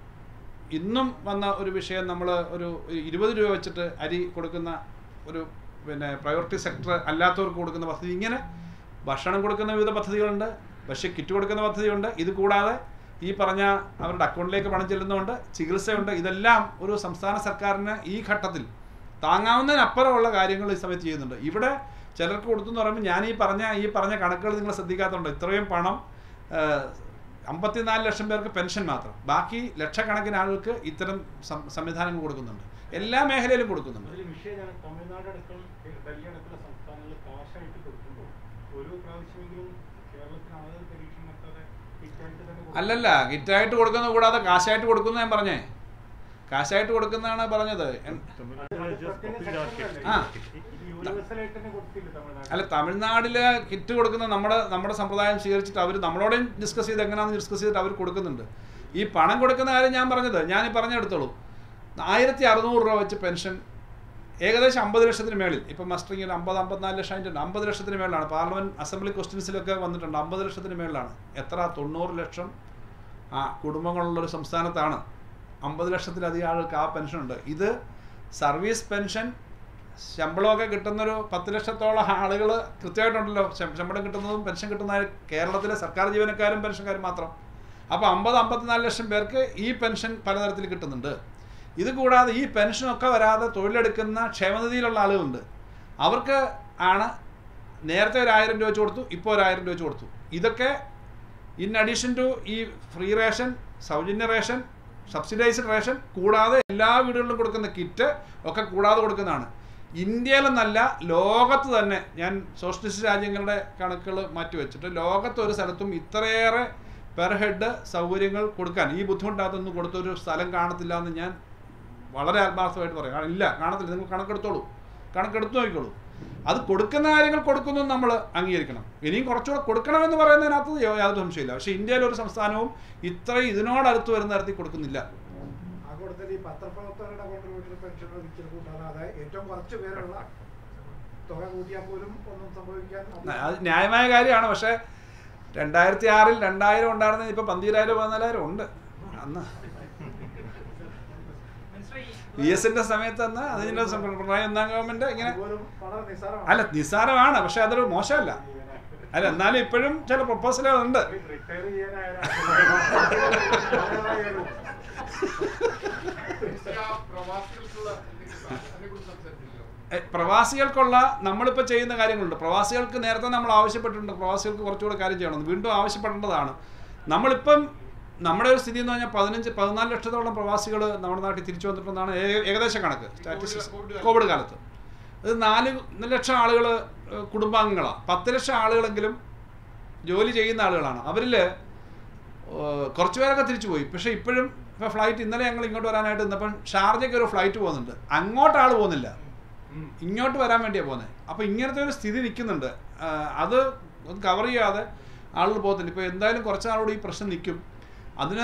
ഇന്നും വന്ന ഒരു വിഷയം നമ്മൾ ഒരു ഇരുപത് രൂപ വെച്ചിട്ട് അരി കൊടുക്കുന്ന ഒരു പിന്നെ പ്രയോറിറ്റി സെക്ടർ അല്ലാത്തവർക്ക് കൊടുക്കുന്ന പദ്ധതി ഇങ്ങനെ ഭക്ഷണം കൊടുക്കുന്ന വിവിധ പദ്ധതികളുണ്ട് പക്ഷേ കിറ്റ് കൊടുക്കുന്ന പദ്ധതിയുണ്ട് ഇത് കൂടാതെ ഈ പറഞ്ഞ അവരുടെ അക്കൗണ്ടിലേക്ക് പണം ചെല്ലുന്നുണ്ട് ചികിത്സയുണ്ട് ഇതെല്ലാം ഒരു സംസ്ഥാന സർക്കാരിന് ഈ ഘട്ടത്തിൽ താങ്ങാവുന്നതിനപ്പുറമുള്ള കാര്യങ്ങൾ ഈ സമയത്ത് ചെയ്യുന്നുണ്ട് ഇവിടെ ചിലർക്ക് കൊടുത്തു എന്ന് പറയുമ്പോൾ ഞാൻ ഈ പറഞ്ഞ ഈ പറഞ്ഞ കണക്കുകൾ നിങ്ങൾ ശ്രദ്ധിക്കാത്തതുണ്ട് ഇത്രയും പണം അമ്പത്തിനാല് ലക്ഷം പേർക്ക് പെൻഷൻ മാത്രം ബാക്കി ലക്ഷക്കണക്കിന് ആളുകൾക്ക് ഇത്തരം സം- സംവിധാനങ്ങൾ കൊടുക്കുന്നുണ്ട് എല്ലാ മേഖലയിലും കൊടുക്കുന്നുണ്ട് അതിൽ വിഷയമാണ് തമിഴ്നാട് അടക്കം ഡൽഹി അടക്കമുള്ള സംസ്ഥാനങ്ങളിൽ കാശായിട്ട് കൊടുക്കുമ്പോൾ ഓരോ പ്രാവശ്യമെങ്കിലും കേരളത്തിന് ആളുകൾ പരീക്ഷ നടത്താതെ കിറ്റായിട്ട് തന്നെ കൊടുക്കും. അല്ലല്ല കിറ്റായിട്ട് കൊടുക്കുന്നത് കൂടാതെ കാശായിട്ട് കൊടുക്കുന്ന ഞാൻ പറഞ്ഞേ കാശായിട്ട് കൊടുക്കുന്നതാണ് പറഞ്ഞത് എൻ- ആ യൂണിവേഴ്സലായിട്ട് തന്നെ കൊടുത്തില്ല തമിഴ്നാട് അല്ല തമിഴ്നാട്ടില് കിറ്റ് കൊടുക്കുന്ന നമ്മുടെ നമ്മുടെ സമ്പ്രദായം സ്വീകരിച്ചിട്ട് അവർ നമ്മളോടും ഡിസ്കസ് ചെയ്ത് എങ്ങനെയാണെന്ന് ഡിസ്കസ് ചെയ്തിട്ട് അവർ കൊടുക്കുന്നുണ്ട് ഈ പണം കൊടുക്കുന്ന കാര്യം ഞാൻ പറഞ്ഞത് ഞാൻ ഈ പറഞ്ഞെടുത്തോളൂ ആയിരത്തി അറുന്നൂറ് രൂപ വെച്ച് പെൻഷൻ ഏകദേശം അമ്പത് ലക്ഷത്തിന് മേളിൽ ഇപ്പം മസ്റ്ററിംഗ് ഒരു അമ്പത് അമ്പത്തിനാല് ലക്ഷം ആയിട്ടുണ്ട് അമ്പത് ലക്ഷത്തിന് മേളിലാണ് പാർലമെന്റ് അസംബ്ലി ക്വസ്റ്റ്യൻസിലൊക്കെ വന്നിട്ടുണ്ട് അമ്പത് ലക്ഷത്തിന് മേളിലാണ് എത്ര തൊണ്ണൂറ് ലക്ഷം ആ കുടുംബങ്ങളുള്ള ഒരു സംസ്ഥാനത്താണ് അമ്പത് ലക്ഷത്തിലധികം ആൾക്ക് ആ പെൻഷൻ ഉണ്ട് ഇത് സർവീസ് പെൻഷൻ ശമ്പളമൊക്കെ കിട്ടുന്നൊരു പത്ത് ലക്ഷത്തോളം ആളുകൾ കൃത്യമായിട്ടുണ്ടല്ലോ ശം- ശമ്പളം കിട്ടുന്നതും പെൻഷൻ കിട്ടുന്ന കേരളത്തിലെ സർക്കാർ ജീവനക്കാരും പെൻഷൻകാരും മാത്രം അപ്പോൾ അമ്പത് അമ്പത്തിനാല് ലക്ഷം പേർക്ക് ഈ പെൻഷൻ പലതരത്തിൽ കിട്ടുന്നുണ്ട് ഇത് കൂടാതെ ഈ പെൻഷനൊക്കെ വരാതെ തൊഴിലെടുക്കുന്ന ക്ഷേമനിധിയിലുള്ള ആളുകളുണ്ട് അവർക്ക് ആണ് നേരത്തെ ഒരു ആയിരം രൂപ വെച്ച് കൊടുത്തു ഇപ്പോൾ ഒരു ആയിരം രൂപ വെച്ച് കൊടുത്തു ഇതൊക്കെ ഇൻ അഡീഷൻ ടു ഈ ഫ്രീ റേഷൻ സൗജന്യ റേഷൻ സബ്സിഡൈസ്ഡ് റേഷൻ കൂടാതെ എല്ലാ വീടുകളിലും കൊടുക്കുന്ന കിറ്റ് ഒക്കെ കൂടാതെ കൊടുക്കുന്നതാണ് ഇന്ത്യയിലെന്നല്ല ലോകത്ത് തന്നെ ഞാൻ സോഷ്യലിസ്റ്റ് രാജ്യങ്ങളുടെ കണക്കുകൾ മാറ്റിവെച്ചിട്ട് ലോകത്ത് ഒരു സ്ഥലത്തും ഇത്രയേറെ പെർ ഹെഡ് സൗകര്യങ്ങൾ കൊടുക്കാൻ ഈ ബുദ്ധിമുട്ടാകത്തൊന്നും കൊടുത്തൊരു സ്ഥലം കാണത്തില്ല എന്ന് ഞാൻ വളരെ ആത്മാർത്ഥമായിട്ട് പറയാം കാരണം ഇല്ല കാണത്തില്ല നിങ്ങൾ കണക്കെടുത്തോളൂ കണക്കെടുത്ത് നോക്കിക്കോളൂ അത് കൊടുക്കുന്ന കാര്യങ്ങൾ കൊടുക്കുന്നു നമ്മൾ അംഗീകരിക്കണം ഇനിയും കുറച്ചുകൂടെ കൊടുക്കണമെന്ന് പറയുന്നതിനകത്ത് യോ- യാതൊരു സംശയമില്ല പക്ഷേ ഇന്ത്യയിലെ ഒരു സംസ്ഥാനവും ഇത്രയും ഇതിനോടടുത്ത് വരുന്ന തരത്തിൽ കൊടുക്കുന്നില്ല ആ കൂട്ടത്തിൽ ഈ പത്രപ്രവർത്തകരുടെ കോൺട്രിബ്യൂട്ടർ പെൻഷൻ ഒരിക്കലും കൂട്ടാതെ അതായത് ഏറ്റവും കുറച്ച് പേരുള്ള തുക കൂട്ടിയാൽ പോലും ഒന്നും സംഭവിക്കാൻ അത് ന്യായമായ കാര്യമാണ് പക്ഷേ രണ്ടായിരത്തി ആറിൽ രണ്ടായിരം ഉണ്ടായിരുന്നത് ഇപ്പോൾ പന്തിരായിരം പതിനാലായിരം ഉണ്ട് അന്ന് പി എസിന്റെ സമയത്ത് അന്ന് അതിന്റെ സം- പിണറായി ഒന്നാം ഗവൺമെന്റ് ഇങ്ങനെ പോലും വളരെ നിസ്സാരമാണ് അല്ല നിസ്സാരമാണ് പക്ഷെ അതൊരു മോശമല്ല അല്ല എന്നാലും ഇപ്പോഴും ചില പ്രപ്പോസലുകൾ ഉണ്ട് റിട്ടയർ ചെയ്യാനായാലും പ്രവാസികൾക്കുള്ള അതിനെക്കുറിച്ച് സംസാരിച്ചില്ലല്ലോ എ, പ്രവാസികൾക്കുള്ള നമ്മളിപ്പോൾ ചെയ്യുന്ന കാര്യങ്ങളുണ്ട് പ്രവാസികൾക്ക് നേരത്തെ നമ്മൾ ആവശ്യപ്പെട്ടിട്ടുണ്ട് പ്രവാസികൾക്ക് കുറച്ചുകൂടെ കാര്യം ചെയ്യണം വീണ്ടും ആവശ്യപ്പെടേണ്ടതാണ് നമ്മളിപ്പം നമ്മുടെ ഒരു സ്ഥിതി എന്ന് പറഞ്ഞാൽ പതിനഞ്ച് പതിനാല് ലക്ഷത്തോളം പ്രവാസികൾ നമ്മുടെ നാട്ടിൽ തിരിച്ചു വന്നിട്ടുണ്ടെന്നാണ് ഏ- ഏകദേശ കണക്ക് സ്റ്റാറ്റിസ്റ്റിക്സ് കോവിഡ് കോവിഡ് കാലത്ത് ഇത് നാല് ലക്ഷം ആളുകൾ കുടുംബാംഗങ്ങളാണ് പത്ത് ലക്ഷം ആളുകളെങ്കിലും ജോലി ചെയ്യുന്ന ആളുകളാണ് അവരിൽ കുറച്ച് പേരൊക്കെ തിരിച്ചു പോയി പക്ഷേ ഇപ്പോഴും ഇപ്പോൾ ഫ്ലൈറ്റ് ഇന്നലെ ഞങ്ങൾ ഇങ്ങോട്ട് വരാനായിട്ട് ഇന്നപ്പം ഷാർജയ്ക്ക് ഒരു ഫ്ലൈറ്റ് പോകുന്നുണ്ട് അങ്ങോട്ട് ആൾ പോകുന്നില്ല ഇങ്ങോട്ട് വരാൻ വേണ്ടിയാണ് പോകുന്നത് അപ്പോൾ ഇങ്ങനത്തെ ഒരു സ്ഥിതി നിൽക്കുന്നുണ്ട് ആ, അത് കവർ ചെയ്യാതെ ആളുകൾ പോകുന്നില്ല ഇപ്പോൾ എന്തായാലും കുറച്ച് നാളോട് ഈ പ്രശ്നം നിൽക്കും അതിന്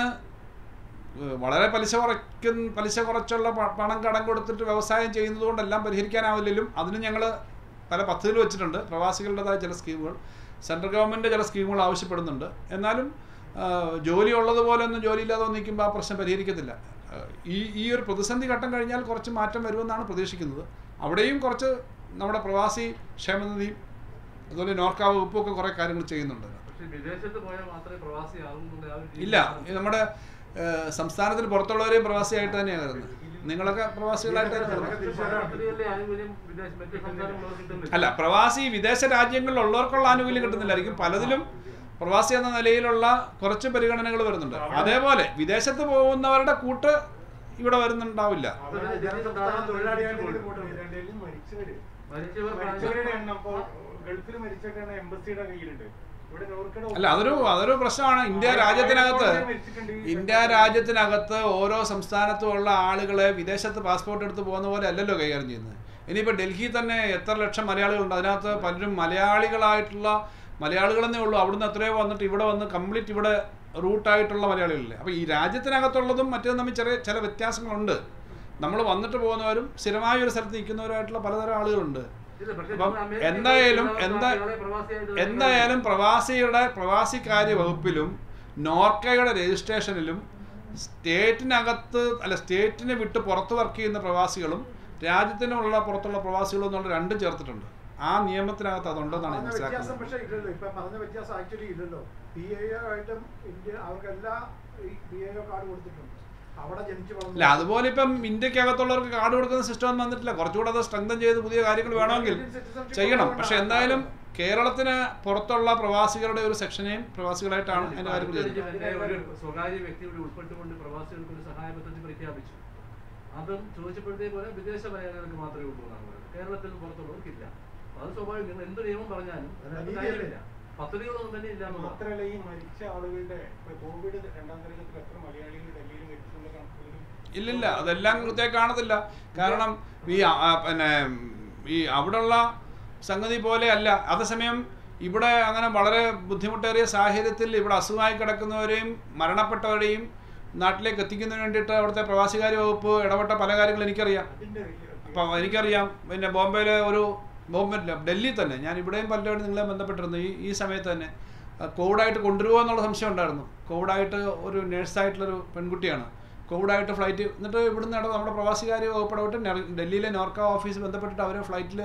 ഏഹ് വളരെ പലിശ കുറയ്ക്കുന്ന പലിശ കുറച്ചുള്ള പ- പണം കടം കൊടുത്തിട്ട് വ്യവസായം ചെയ്യുന്നത് കൊണ്ടെല്ലാം പരിഹരിക്കാനാവില്ലെങ്കിലും അതിന് ഞങ്ങൾ പല പദ്ധതികൾ വെച്ചിട്ടുണ്ട് പ്രവാസികളുടേതായ ചില സ്കീമുകൾ സെൻട്രൽ ഗവൺമെൻറ് ചില സ്കീമുകൾ ആവശ്യപ്പെടുന്നുണ്ട് എന്നാലും ആ, ജോലി ഉള്ളതുപോലെ ഒന്നും ജോലി ഇല്ലാതെ നിൽക്കുമ്പോൾ ആ പ്രശ്നം പരിഹരിക്കത്തില്ല ആ, ഈ ഈ ഒരു പ്രതിസന്ധി ഘട്ടം കഴിഞ്ഞാൽ കുറച്ച് മാറ്റം വരുമെന്നാണ് പ്രതീക്ഷിക്കുന്നത് അവിടെയും കുറച്ച് നമ്മുടെ പ്രവാസി ക്ഷേമനിധിയും അതുപോലെ നോർക്ക വകുപ്പും ഒക്കെ കുറേ കാര്യങ്ങൾ ചെയ്യുന്നുണ്ട് പക്ഷെ വിദേശത്ത് പോയാൽ മാത്രമേ പ്രവാസി ആകുന്നുള്ള ആ ഒരു രീതി ഇല്ല ഇത് നമ്മുടെ ഏഹ്, സംസ്ഥാനത്തിന് പുറത്തുള്ളവരെയും പ്രവാസിയായിട്ട് തന്നെയാണ് കരുതുന്നത് നിങ്ങളൊക്കെ പ്രവാസികളായിട്ടാണ് കരുതുന്നത് അത്രയല്ലേ ആനുകൂല്യം വിദേശ മറ്റു സംസ്ഥാനങ്ങളൊക്കെ കിട്ടുന്നില്ല അല്ല പ്രവാസി വിദേശ രാജ്യങ്ങളിലുള്ളവർക്കുള്ള ആനുകൂല്യം കിട്ടുന്നില്ലായിരിക്കും പലതിലും പ്രവാസി എന്ന നിലയിലുള്ള കുറച്ച് പരിഗണനകൾ വരുന്നുണ്ട് അതേപോലെ വിദേശത്ത് പോകുന്നവരുടെ കൂട്ട് ഇവിടെ വരുന്നുണ്ടാവില്ല തൊഴിലാളിയായിട്ട് ഡൽഹിയിൽ മരിച്ചവര് മരിച്ചവർ മരിച്ചവരുടെ എണ്ണം ഇപ്പോ ഗൾഫിൽ മരിച്ചവരുടെ എണ്ണം എംബസിയുടെ കയ്യിലുണ്ട് ഇവിടെ നോർക്കയുടെ അല്ല അതൊരു അതൊരു പ്രശ്നമാണ് ഇന്ത്യ രാജ്യത്തിനകത്ത് ഇന്ത്യ രാജ്യത്തിനകത്ത് ഓരോ സംസ്ഥാനത്തും ഉള്ള ആളുകളെ വിദേശത്ത് പാസ്പോർട്ട് എടുത്ത് പോകുന്ന പോലെ അല്ലല്ലോ കൈകാര്യം ചെയ്യുന്നത് ഇനിയിപ്പോൾ ഡൽഹി തന്നെ എത്ര ലക്ഷം മലയാളികളുണ്ട് അതിനകത്ത് പലരും മലയാളികളായിട്ടുള്ള മലയാളികളെന്നേ ഉള്ളൂ അവിടുന്ന് എത്രയോ വന്നിട്ട് ഇവിടെ വന്ന് കംപ്ലീറ്റ് ഇവിടെ റൂട്ടായിട്ടുള്ള മലയാളികളില്ലേ അപ്പോൾ ഈ രാജ്യത്തിനകത്തുള്ളതും മറ്റേതും തമ്മിൽ ചെറിയ ചില വ്യത്യാസങ്ങളുണ്ട് നമ്മൾ വന്നിട്ട് പോകുന്നവരും സ്ഥിരമായ ഒരു സ്ഥലത്ത് നിൽക്കുന്നവരായിട്ടുള്ള പലതരം ആളുകളുണ്ട് ഇല്ല, പക്ഷേ അപ്പം നിങ്ങൾ അമേരിക്കയിൽ എന്തായാലും പോയി എന്താ ആളെ പ്രവാസിയായിട്ട് എന്തായാലും പ്രവാസിയുടെ പ്രവാസിക്കാര്യ വകുപ്പിലും നോർക്കയുടെ രജിസ്ട്രേഷനിലും സ്റ്റേറ്റിനകത്ത് അല്ല സ്റ്റേറ്റിനെ വിട്ട് പുറത്ത് വർക്ക് ചെയ്യുന്ന പ്രവാസികളും രാജ്യത്തിനുള്ള പുറത്തുള്ള പ്രവാസികൾ എന്നുള്ള രണ്ടും ചേർത്തിട്ടുണ്ട് ആ നിയമത്തിനകത്ത് അതുണ്ടെന്നാണ് ഞാൻ പറഞ്ഞ വ്യത്യാസം മനസ്സിലാക്കുന്നത് പക്ഷേ ഇല്ലല്ലോ ഇപ്പൊ പറഞ്ഞ വ്യത്യാസം ആക്ച്വലി ഇല്ലല്ലോ പി ഐ ആയിട്ടും ഇന്ത്യ അവർക്ക് എല്ലാ പി ഐ ഒ കാർഡ് കൊടുത്തിട്ടുണ്ട് അവിടെ ജനിച്ചു ഇല്ല വളർന്നു അതുപോലെ ഇപ്പം ഇന്ത്യക്കകത്തുള്ളവർക്ക് കാർഡ് കൊടുക്കുന്ന സിസ്റ്റം ഒന്നും വന്നിട്ടില്ല കുറച്ചുകൂടെ അത് സ്ട്രെങ്തൻ ചെയ്ത് പുതിയ കാര്യങ്ങൾ വേണമെങ്കിൽ ചെയ്യണം പക്ഷെ എന്തായാലും കേരളത്തിന് പുറത്തുള്ള പ്രവാസികളുടെ ഒരു സെക്ഷനെയും പ്രവാസികളായിട്ടാണ് അതിന്റെ കാര്യങ്ങൾ ചെയ്യുന്നത് പിന്നെ ഒരു സ്വകാര്യ വ്യക്തിയുടെ ഉൾപ്പെട്ടുകൊണ്ട് പ്രവാസികൾക്ക് ഒരു സഹായ പദ്ധതി പ്രഖ്യാപിച്ചു അതും ചോദിച്ചപ്പോഴത്തേക്ക് പോലെ വിദേശ മലയാളികൾക്ക് മാത്രമേ ഉള്ളൂ എന്നാണ് പറയുന്നത് കേരളത്തിൽ പുറത്തുള്ളവർക്കില്ല അപ്പൊ അത് സ്വാഭാവികം നിങ്ങൾ എന്ത് നിയമം പറഞ്ഞാലും അതിനകത്ത് കാര്യമില്ല പദ്ധതികളൊന്നും തന്നെ ഇല്ല എന്നുള്ളതാണ് മാത്രമല്ല ഈ മരിച്ച ആളുകളുടെ ഇപ്പൊ കോവിഡ് രണ്ടാം തരംഗത്തിൽ എത്ര മലയാളികൾ ഡൽഹിയിൽ മരിച്ചുള്ള കണക്കുകളും ഇല്ലില്ല അതെല്ലാം കൃത്യമായി കാണത്തില്ല കാരണം ഈ ആ, ആ, പിന്നെ ഈ അവിടെയുള്ള സംഗതി പോലെ അല്ല അതേസമയം ഇവിടെ അങ്ങനെ വളരെ ബുദ്ധിമുട്ടേറിയ സാഹചര്യത്തിൽ ഇവിടെ അസുഖമായി കിടക്കുന്നവരെയും മരണപ്പെട്ടവരെയും നാട്ടിലേക്ക് എത്തിക്കുന്നതിന് വേണ്ടിയിട്ട് അവിടുത്തെ പ്രവാസികാര്യ വകുപ്പ് ഇടപെട്ട പല കാര്യങ്ങളും എനിക്കറിയാം അതിന്റെ അപ്പം എനിക്കറിയാം പിന്നെ ബോംബെയിലെ ഒരു ബോംബെ ഡൽഹി തന്നെ ഞാൻ ഇവിടെയും പലരോടും നിങ്ങളെ ബന്ധപ്പെട്ടിരുന്നു ഈ ഈ സമയത്ത് തന്നെ ആ, കോവിഡായിട്ട് കൊണ്ടുവരുമോ എന്നുള്ള സംശയം ഉണ്ടായിരുന്നു കോവിഡായിട്ട് ഒരു നേഴ്സായിട്ടുള്ളൊരു പെൺകുട്ടിയാണ് കോവിഡായിട്ട് ഫ്ലൈറ്റ് എന്നിട്ട് ഇവിടുന്ന് ഇട നമ്മുടെ പ്രവാസികാര്യ വകുപ്പ് ഇടപെട്ട് നെ- ഡൽഹിയിലെ നോർക്ക ഓഫീസ് ബന്ധപ്പെട്ടിട്ട് അവർ ഫ്ലൈറ്റിൽ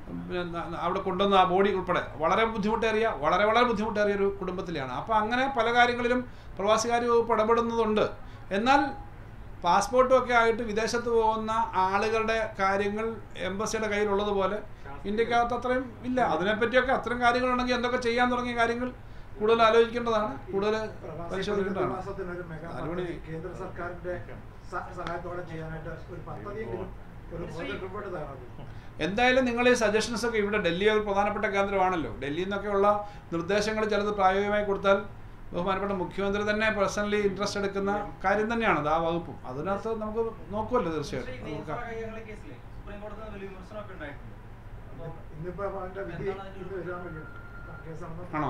അവിടെ കൊണ്ടുവന്ന ആ ബോഡി ഉൾപ്പെടെ വളരെ ബുദ്ധിമുട്ടേറിയ വളരെ വളരെ ബുദ്ധിമുട്ടേറിയ ഒരു കുടുംബത്തിലെയാണ് അപ്പോൾ അങ്ങനെ പല കാര്യങ്ങളിലും പ്രവാസികാര്യ വകുപ്പ് ഇടപെടുന്നതുണ്ട് എന്നാൽ പാസ്പോർട്ടും ഒക്കെ ആയിട്ട് വിദേശത്ത് പോകുന്ന ആളുകളുടെ കാര്യങ്ങൾ എംബസിയുടെ കയ്യിലുള്ളതുപോലെ ഇന്ത്യക്കകത്ത് അത്രയും ഇല്ല അതിനെപ്പറ്റിയൊക്കെ അത്തരം കാര്യങ്ങളുണ്ടെങ്കിൽ എന്തൊക്കെ ചെയ്യാൻ തുടങ്ങിയ കാര്യങ്ങൾ കൂടുതൽ ആലോചിക്കേണ്ടതാണ് കൂടുതൽ പരിശോധിക്കേണ്ടതാണ് പ്രവാസത്തിനൊരു മെഗാ നാലുമണി പദ്ധതി കേന്ദ്ര സർക്കാരിന്റെ സ- സഹായത്തോടെ ചെയ്യാനായിട്ട് ഒരു പദ്ധതിയെങ്കിലും ഒരു പ്രോജക്ട് റിപ്പോർട്ട് തയ്യാറാക്കും എന്തായാലും നിങ്ങൾ ഈ സജഷൻസ് ഒക്കെ ഇവിടെ ഡൽഹി ഒരു പ്രധാനപ്പെട്ട കേന്ദ്രമാണല്ലോ ഡൽഹിയിൽ നിന്നൊക്കെയുള്ള നിർദ്ദേശങ്ങൾ ചിലത് പ്രായോഗികമായി കൊടുത്താൽ ബഹുമാനപ്പെട്ട മുഖ്യമന്ത്രി തന്നെ പേഴ്സണലി ഇൻട്രസ്റ്റ് എടുക്കുന്ന കാര്യം തന്നെയാണ് അത് ആ വകുപ്പും അതിനകത്ത് നമുക്ക് നോക്കുമല്ലോ പക്ഷേ ഈ തീർച്ചയായിട്ടും നെയ്സറ നമുക്ക് കയ്യാങ്കളി കേസിലെ സുപ്രീം കോടതിയിൽ നിന്ന് വലിയ വിമർശനമൊക്കെ ഉണ്ടായിട്ടുണ്ട് അപ്പം ഇന്നിപ്പോ അതിന്റെ വിധി ഇന്ന് വരാൻ വേണ്ടിയാണ് കേസാണെന്ന് ആണോ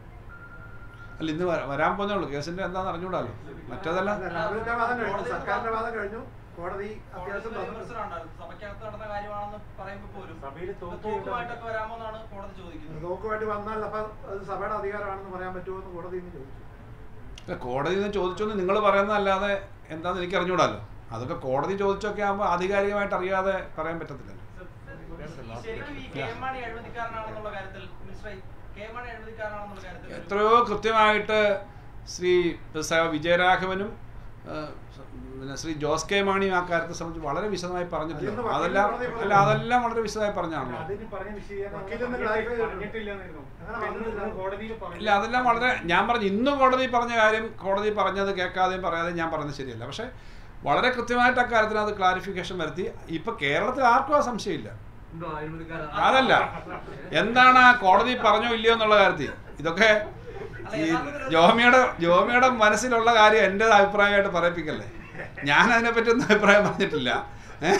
അല്ല ഇന്ന് വര- വരാൻ പോകുന്നേ ഉള്ളൂ കേസിന്റെ എന്താണെന്ന് അറിഞ്ഞൂടാലോ മറ്റേതല്ല അല്ല, രാഹുലിന്റെ വാദം കഴിഞ്ഞു സർക്കാരിന്റെ വാദം കഴിഞ്ഞു കോടതി അത്യാവശ്യം കോടതിയിൽ തന്നിട്ടുണ്ട്. വിമർശനം ഉണ്ടായിരുന്നു സഭയ്ക്കകത്ത് നടന്ന കാര്യമാണെന്ന് പറയുമ്പോൾ പോലും സഭയിൽ ഇത് തോക്ക് തോക്കുമായിട്ടൊക്കെ വരാമോ എന്നാണ് കോടതി ചോദിക്കുന്നത് തോക്കുമായിട്ട് വന്നാൽ അപ്പൊ അത് സഭയുടെ അധികാരമാണെന്ന് പറയാൻ പറ്റുമോ എന്ന് കോടതി ഇന്ന് ചോദിച്ചു ഇല്ല, കോടതി നിന്ന് ചോദിച്ചൊന്ന് നിങ്ങൾ പറയുന്നതല്ലാതെ എന്താണെന്ന് എനിക്ക് അറിഞ്ഞൂടാലോ അതൊക്കെ കോടതി ചോദിച്ചൊക്കെ ആകുമ്പോൾ ആധികാരികമായിട്ട് അറിയാതെ പറയാൻ പറ്റത്തില്ലല്ലോ ഈ ശരിക്കും ഈ കെ എം മാണി അഴിമതിക്കാരനാണെന്നുള്ള കാര്യത്തിൽ മിനിസ്റ്റർ കെ എം മാണി അഴിമതിക്കാരനാണെന്നുള്ള കാര്യത്തിൽ ഒരു- എത്രയോ കൃത്യമായിട്ട് ശ്രീ സ- വിജയരാഘവനും ആ, പിന്നെ ശ്രീ ജോസ് കെ മാണിയും ആ കാര്യത്തെ സംബന്ധിച്ച് വളരെ വിശദമായി പറഞ്ഞിട്ടില്ല അതിന്ന് അതെല്ലാം വക്കീലിന് അല്ല അതെല്ലാം വളരെ വിശദമായി പറഞ്ഞാണല്ലോ അതിന് പറഞ്ഞ വിശദീകരണം വക്കീലൊന്ന് clarify ചെയ്തിട്ടുണ്ട്. പറഞ്ഞിട്ടില്ലെന്നായിരുന്നു അങ്ങനെ ഇന്ന് പറഞ്ഞിട്ടില്ല. കോടതിയിൽ പറഞ്ഞു ഇല്ല അതെല്ലാം വളരെ ഞാൻ പറഞ്ഞു ഇന്നും കോടതി പറഞ്ഞ കാര്യം കോടതി പറഞ്ഞത് കേൾക്കാതെയും പറയാതെയും ഞാൻ പറഞ്ഞത് ശരിയല്ല പക്ഷേ വളരെ കൃത്യമായിട്ട് അക്കാര്യത്തിന് അത് ക്ലാരിഫിക്കേഷൻ വരുത്തി ഇപ്പൊ കേരളത്തിൽ ആർക്കും ആ സംശയമില്ല ഉണ്ടോ അഴിമതിക്കാരൻ അതല്ല എന്താണ് ആ കോടതി പറഞ്ഞോ ഇല്ലയോ എന്നുള്ള കാര്യത്തിൽ ഇതൊക്കെ ഈ ജോമിയുടെ ജോമിയുടെ മനസ്സിലുള്ള കാര്യം എൻ്റെ അഭിപ്രായമായിട്ട് പറയിപ്പിക്കല്ലേ ഞാൻ അതിനെപ്പറ്റി ഒന്നും അഭിപ്രായം പറഞ്ഞിട്ടില്ല ഏ?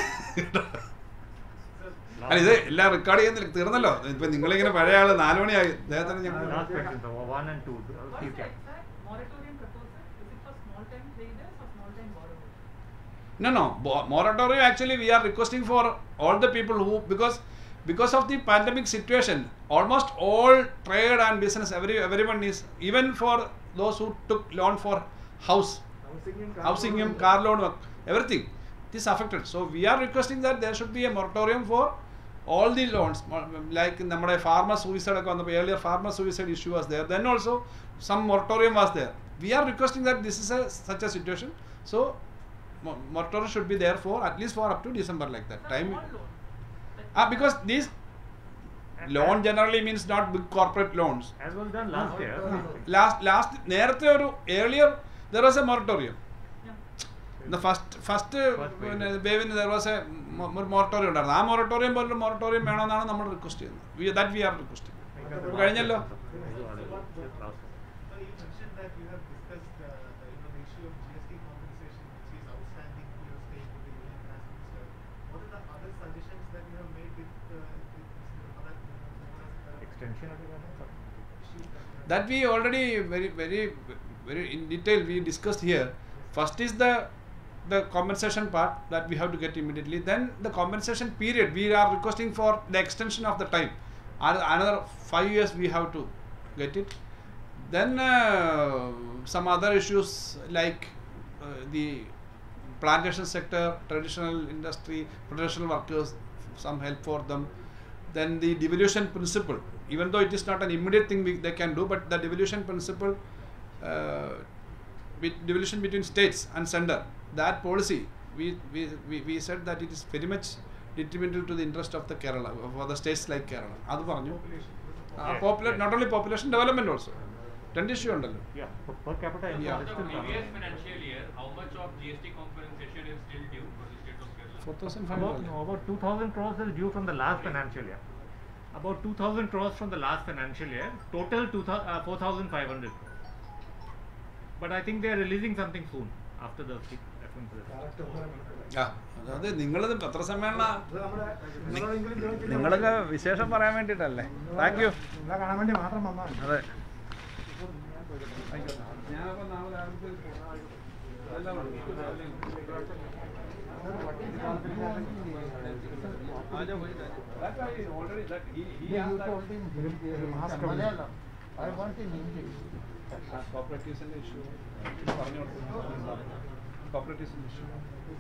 അല്ല ഇത് എല്ലാം റെക്കോർഡ് ചെയ്യുന്നില്ല തീർന്നല്ലോ ഇപ്പൊ നിങ്ങളിങ്ങനെ പഴയ ആള് നാലു മണിയായി അദ്ദേഹത്തിന് ഞാൻ Last question, so one and two. uh, One you can- sec, sir. Moratorium proposal, is it for small time traders or small time borrowers? No, no. Bo- moratorium actually we are requesting for all the people who because because of the pandemic situation, almost all trade and business, every everyone is even for those who took loan for house, ഹൗസിംഗും housing, car loan, everything. This affected. So we are requesting that there should be a moratorium for all the loans, mo- like നമ്മുടെ farmer suicide ഒക്കെ വന്നപ്പോൾ earlier farmer suicide issue was there. Then also some moratorium was there. We are requesting that this is a such a situation. So mo- moratorium should be there for at least for up to December like that Sir, time. small loan. Ah, because these loan generally means not big corporate loans. As was done last year. Last last നേരത്തെ ഒരു earlier there was a moratorium. Yeah. The first first പിന്നെ വേവിന് there was a mo- ഒരു moratorium ഉണ്ടായിരുന്നു ആ moratorium പോലൊരു moratorium വേണമെന്നാണ് നമ്മൾ request ചെയ്യുന്നത് We- that we are requesting. ഇപ്പൊ കഴിഞ്ഞല്ലോ Last. So you mentioned that you have discussed uh, the, you know, the issue of GST compensation which is outstanding to your state with the Union Finance Minister. What are the other suggestions that you have made with, uh, with Mr. Bharat, uh, Extension of the government? issue that you have that we already very very very in detail we discussed here first is the the compensation part that we have to get immediately then the compensation period we are requesting for the extension of the time Ano- another 5 years we have to get it then uh, some other issues like uh, the plantation sector, traditional industry, traditional workers, some help for them. Then the devolution principle, even though it is not an immediate thing we, they can do, but the devolution principle, uh, with devolution between states and center, that policy, we, we, we, we said that it is very much detrimental to the interest of the Kerala, for the states like Kerala. അത് പറഞ്ഞു popular not only population development also രണ്ട് issue ഉണ്ടല്ലോ Yeah, per, per capita income Yeah. is The still previous financial year, how much of GST compensation is still due for the state of Kerala? Four thousand About, no, about 2,000 crores is due from the last financial year. About 2,000 crores from the last financial year. Total 2,000 uh, 4,500 crores. But I think they are releasing something soon after the FMC results. ആ അതായത് നിങ്ങളിത് പത്രസമ്മേളന ഇത് നമ്മുടെ നിങ്ങളോടെങ്കിലും ചോദിച്ചിട്ട് നിങ്ങളൊക്കെ വിശേഷം പറയാൻ വേണ്ടിയിട്ടല്ലേ താങ്ക് യു നിങ്ങളെ കാണാൻ വേണ്ടി മാത്രം വന്നതാണ് അതെ ഞാനപ്പോൾ നാളെ രാവിലത്തെ അതെല്ലാം I want in English. കോപ്പറേറ്റീവ്സിന്റെ ഇഷ്യൂ പറഞ്ഞു കോപ്പറേറ്റീവ്സിന്റെ issue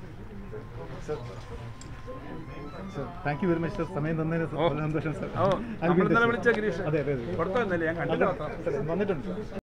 thank you very much sir സമയം തന്നതിന് ഓ. വളരെ സന്തോഷം സർ ഓ, നമ്മൾ ഇന്നലെ വിളിച്ച ഗിരീഷ്. അതെ അതെ അതെ കൊടുത്തോ ഇന്നലെ? ഞാൻ കണ്ടില്ല അതെ, സർ, വന്നിട്ടുണ്ട് സർ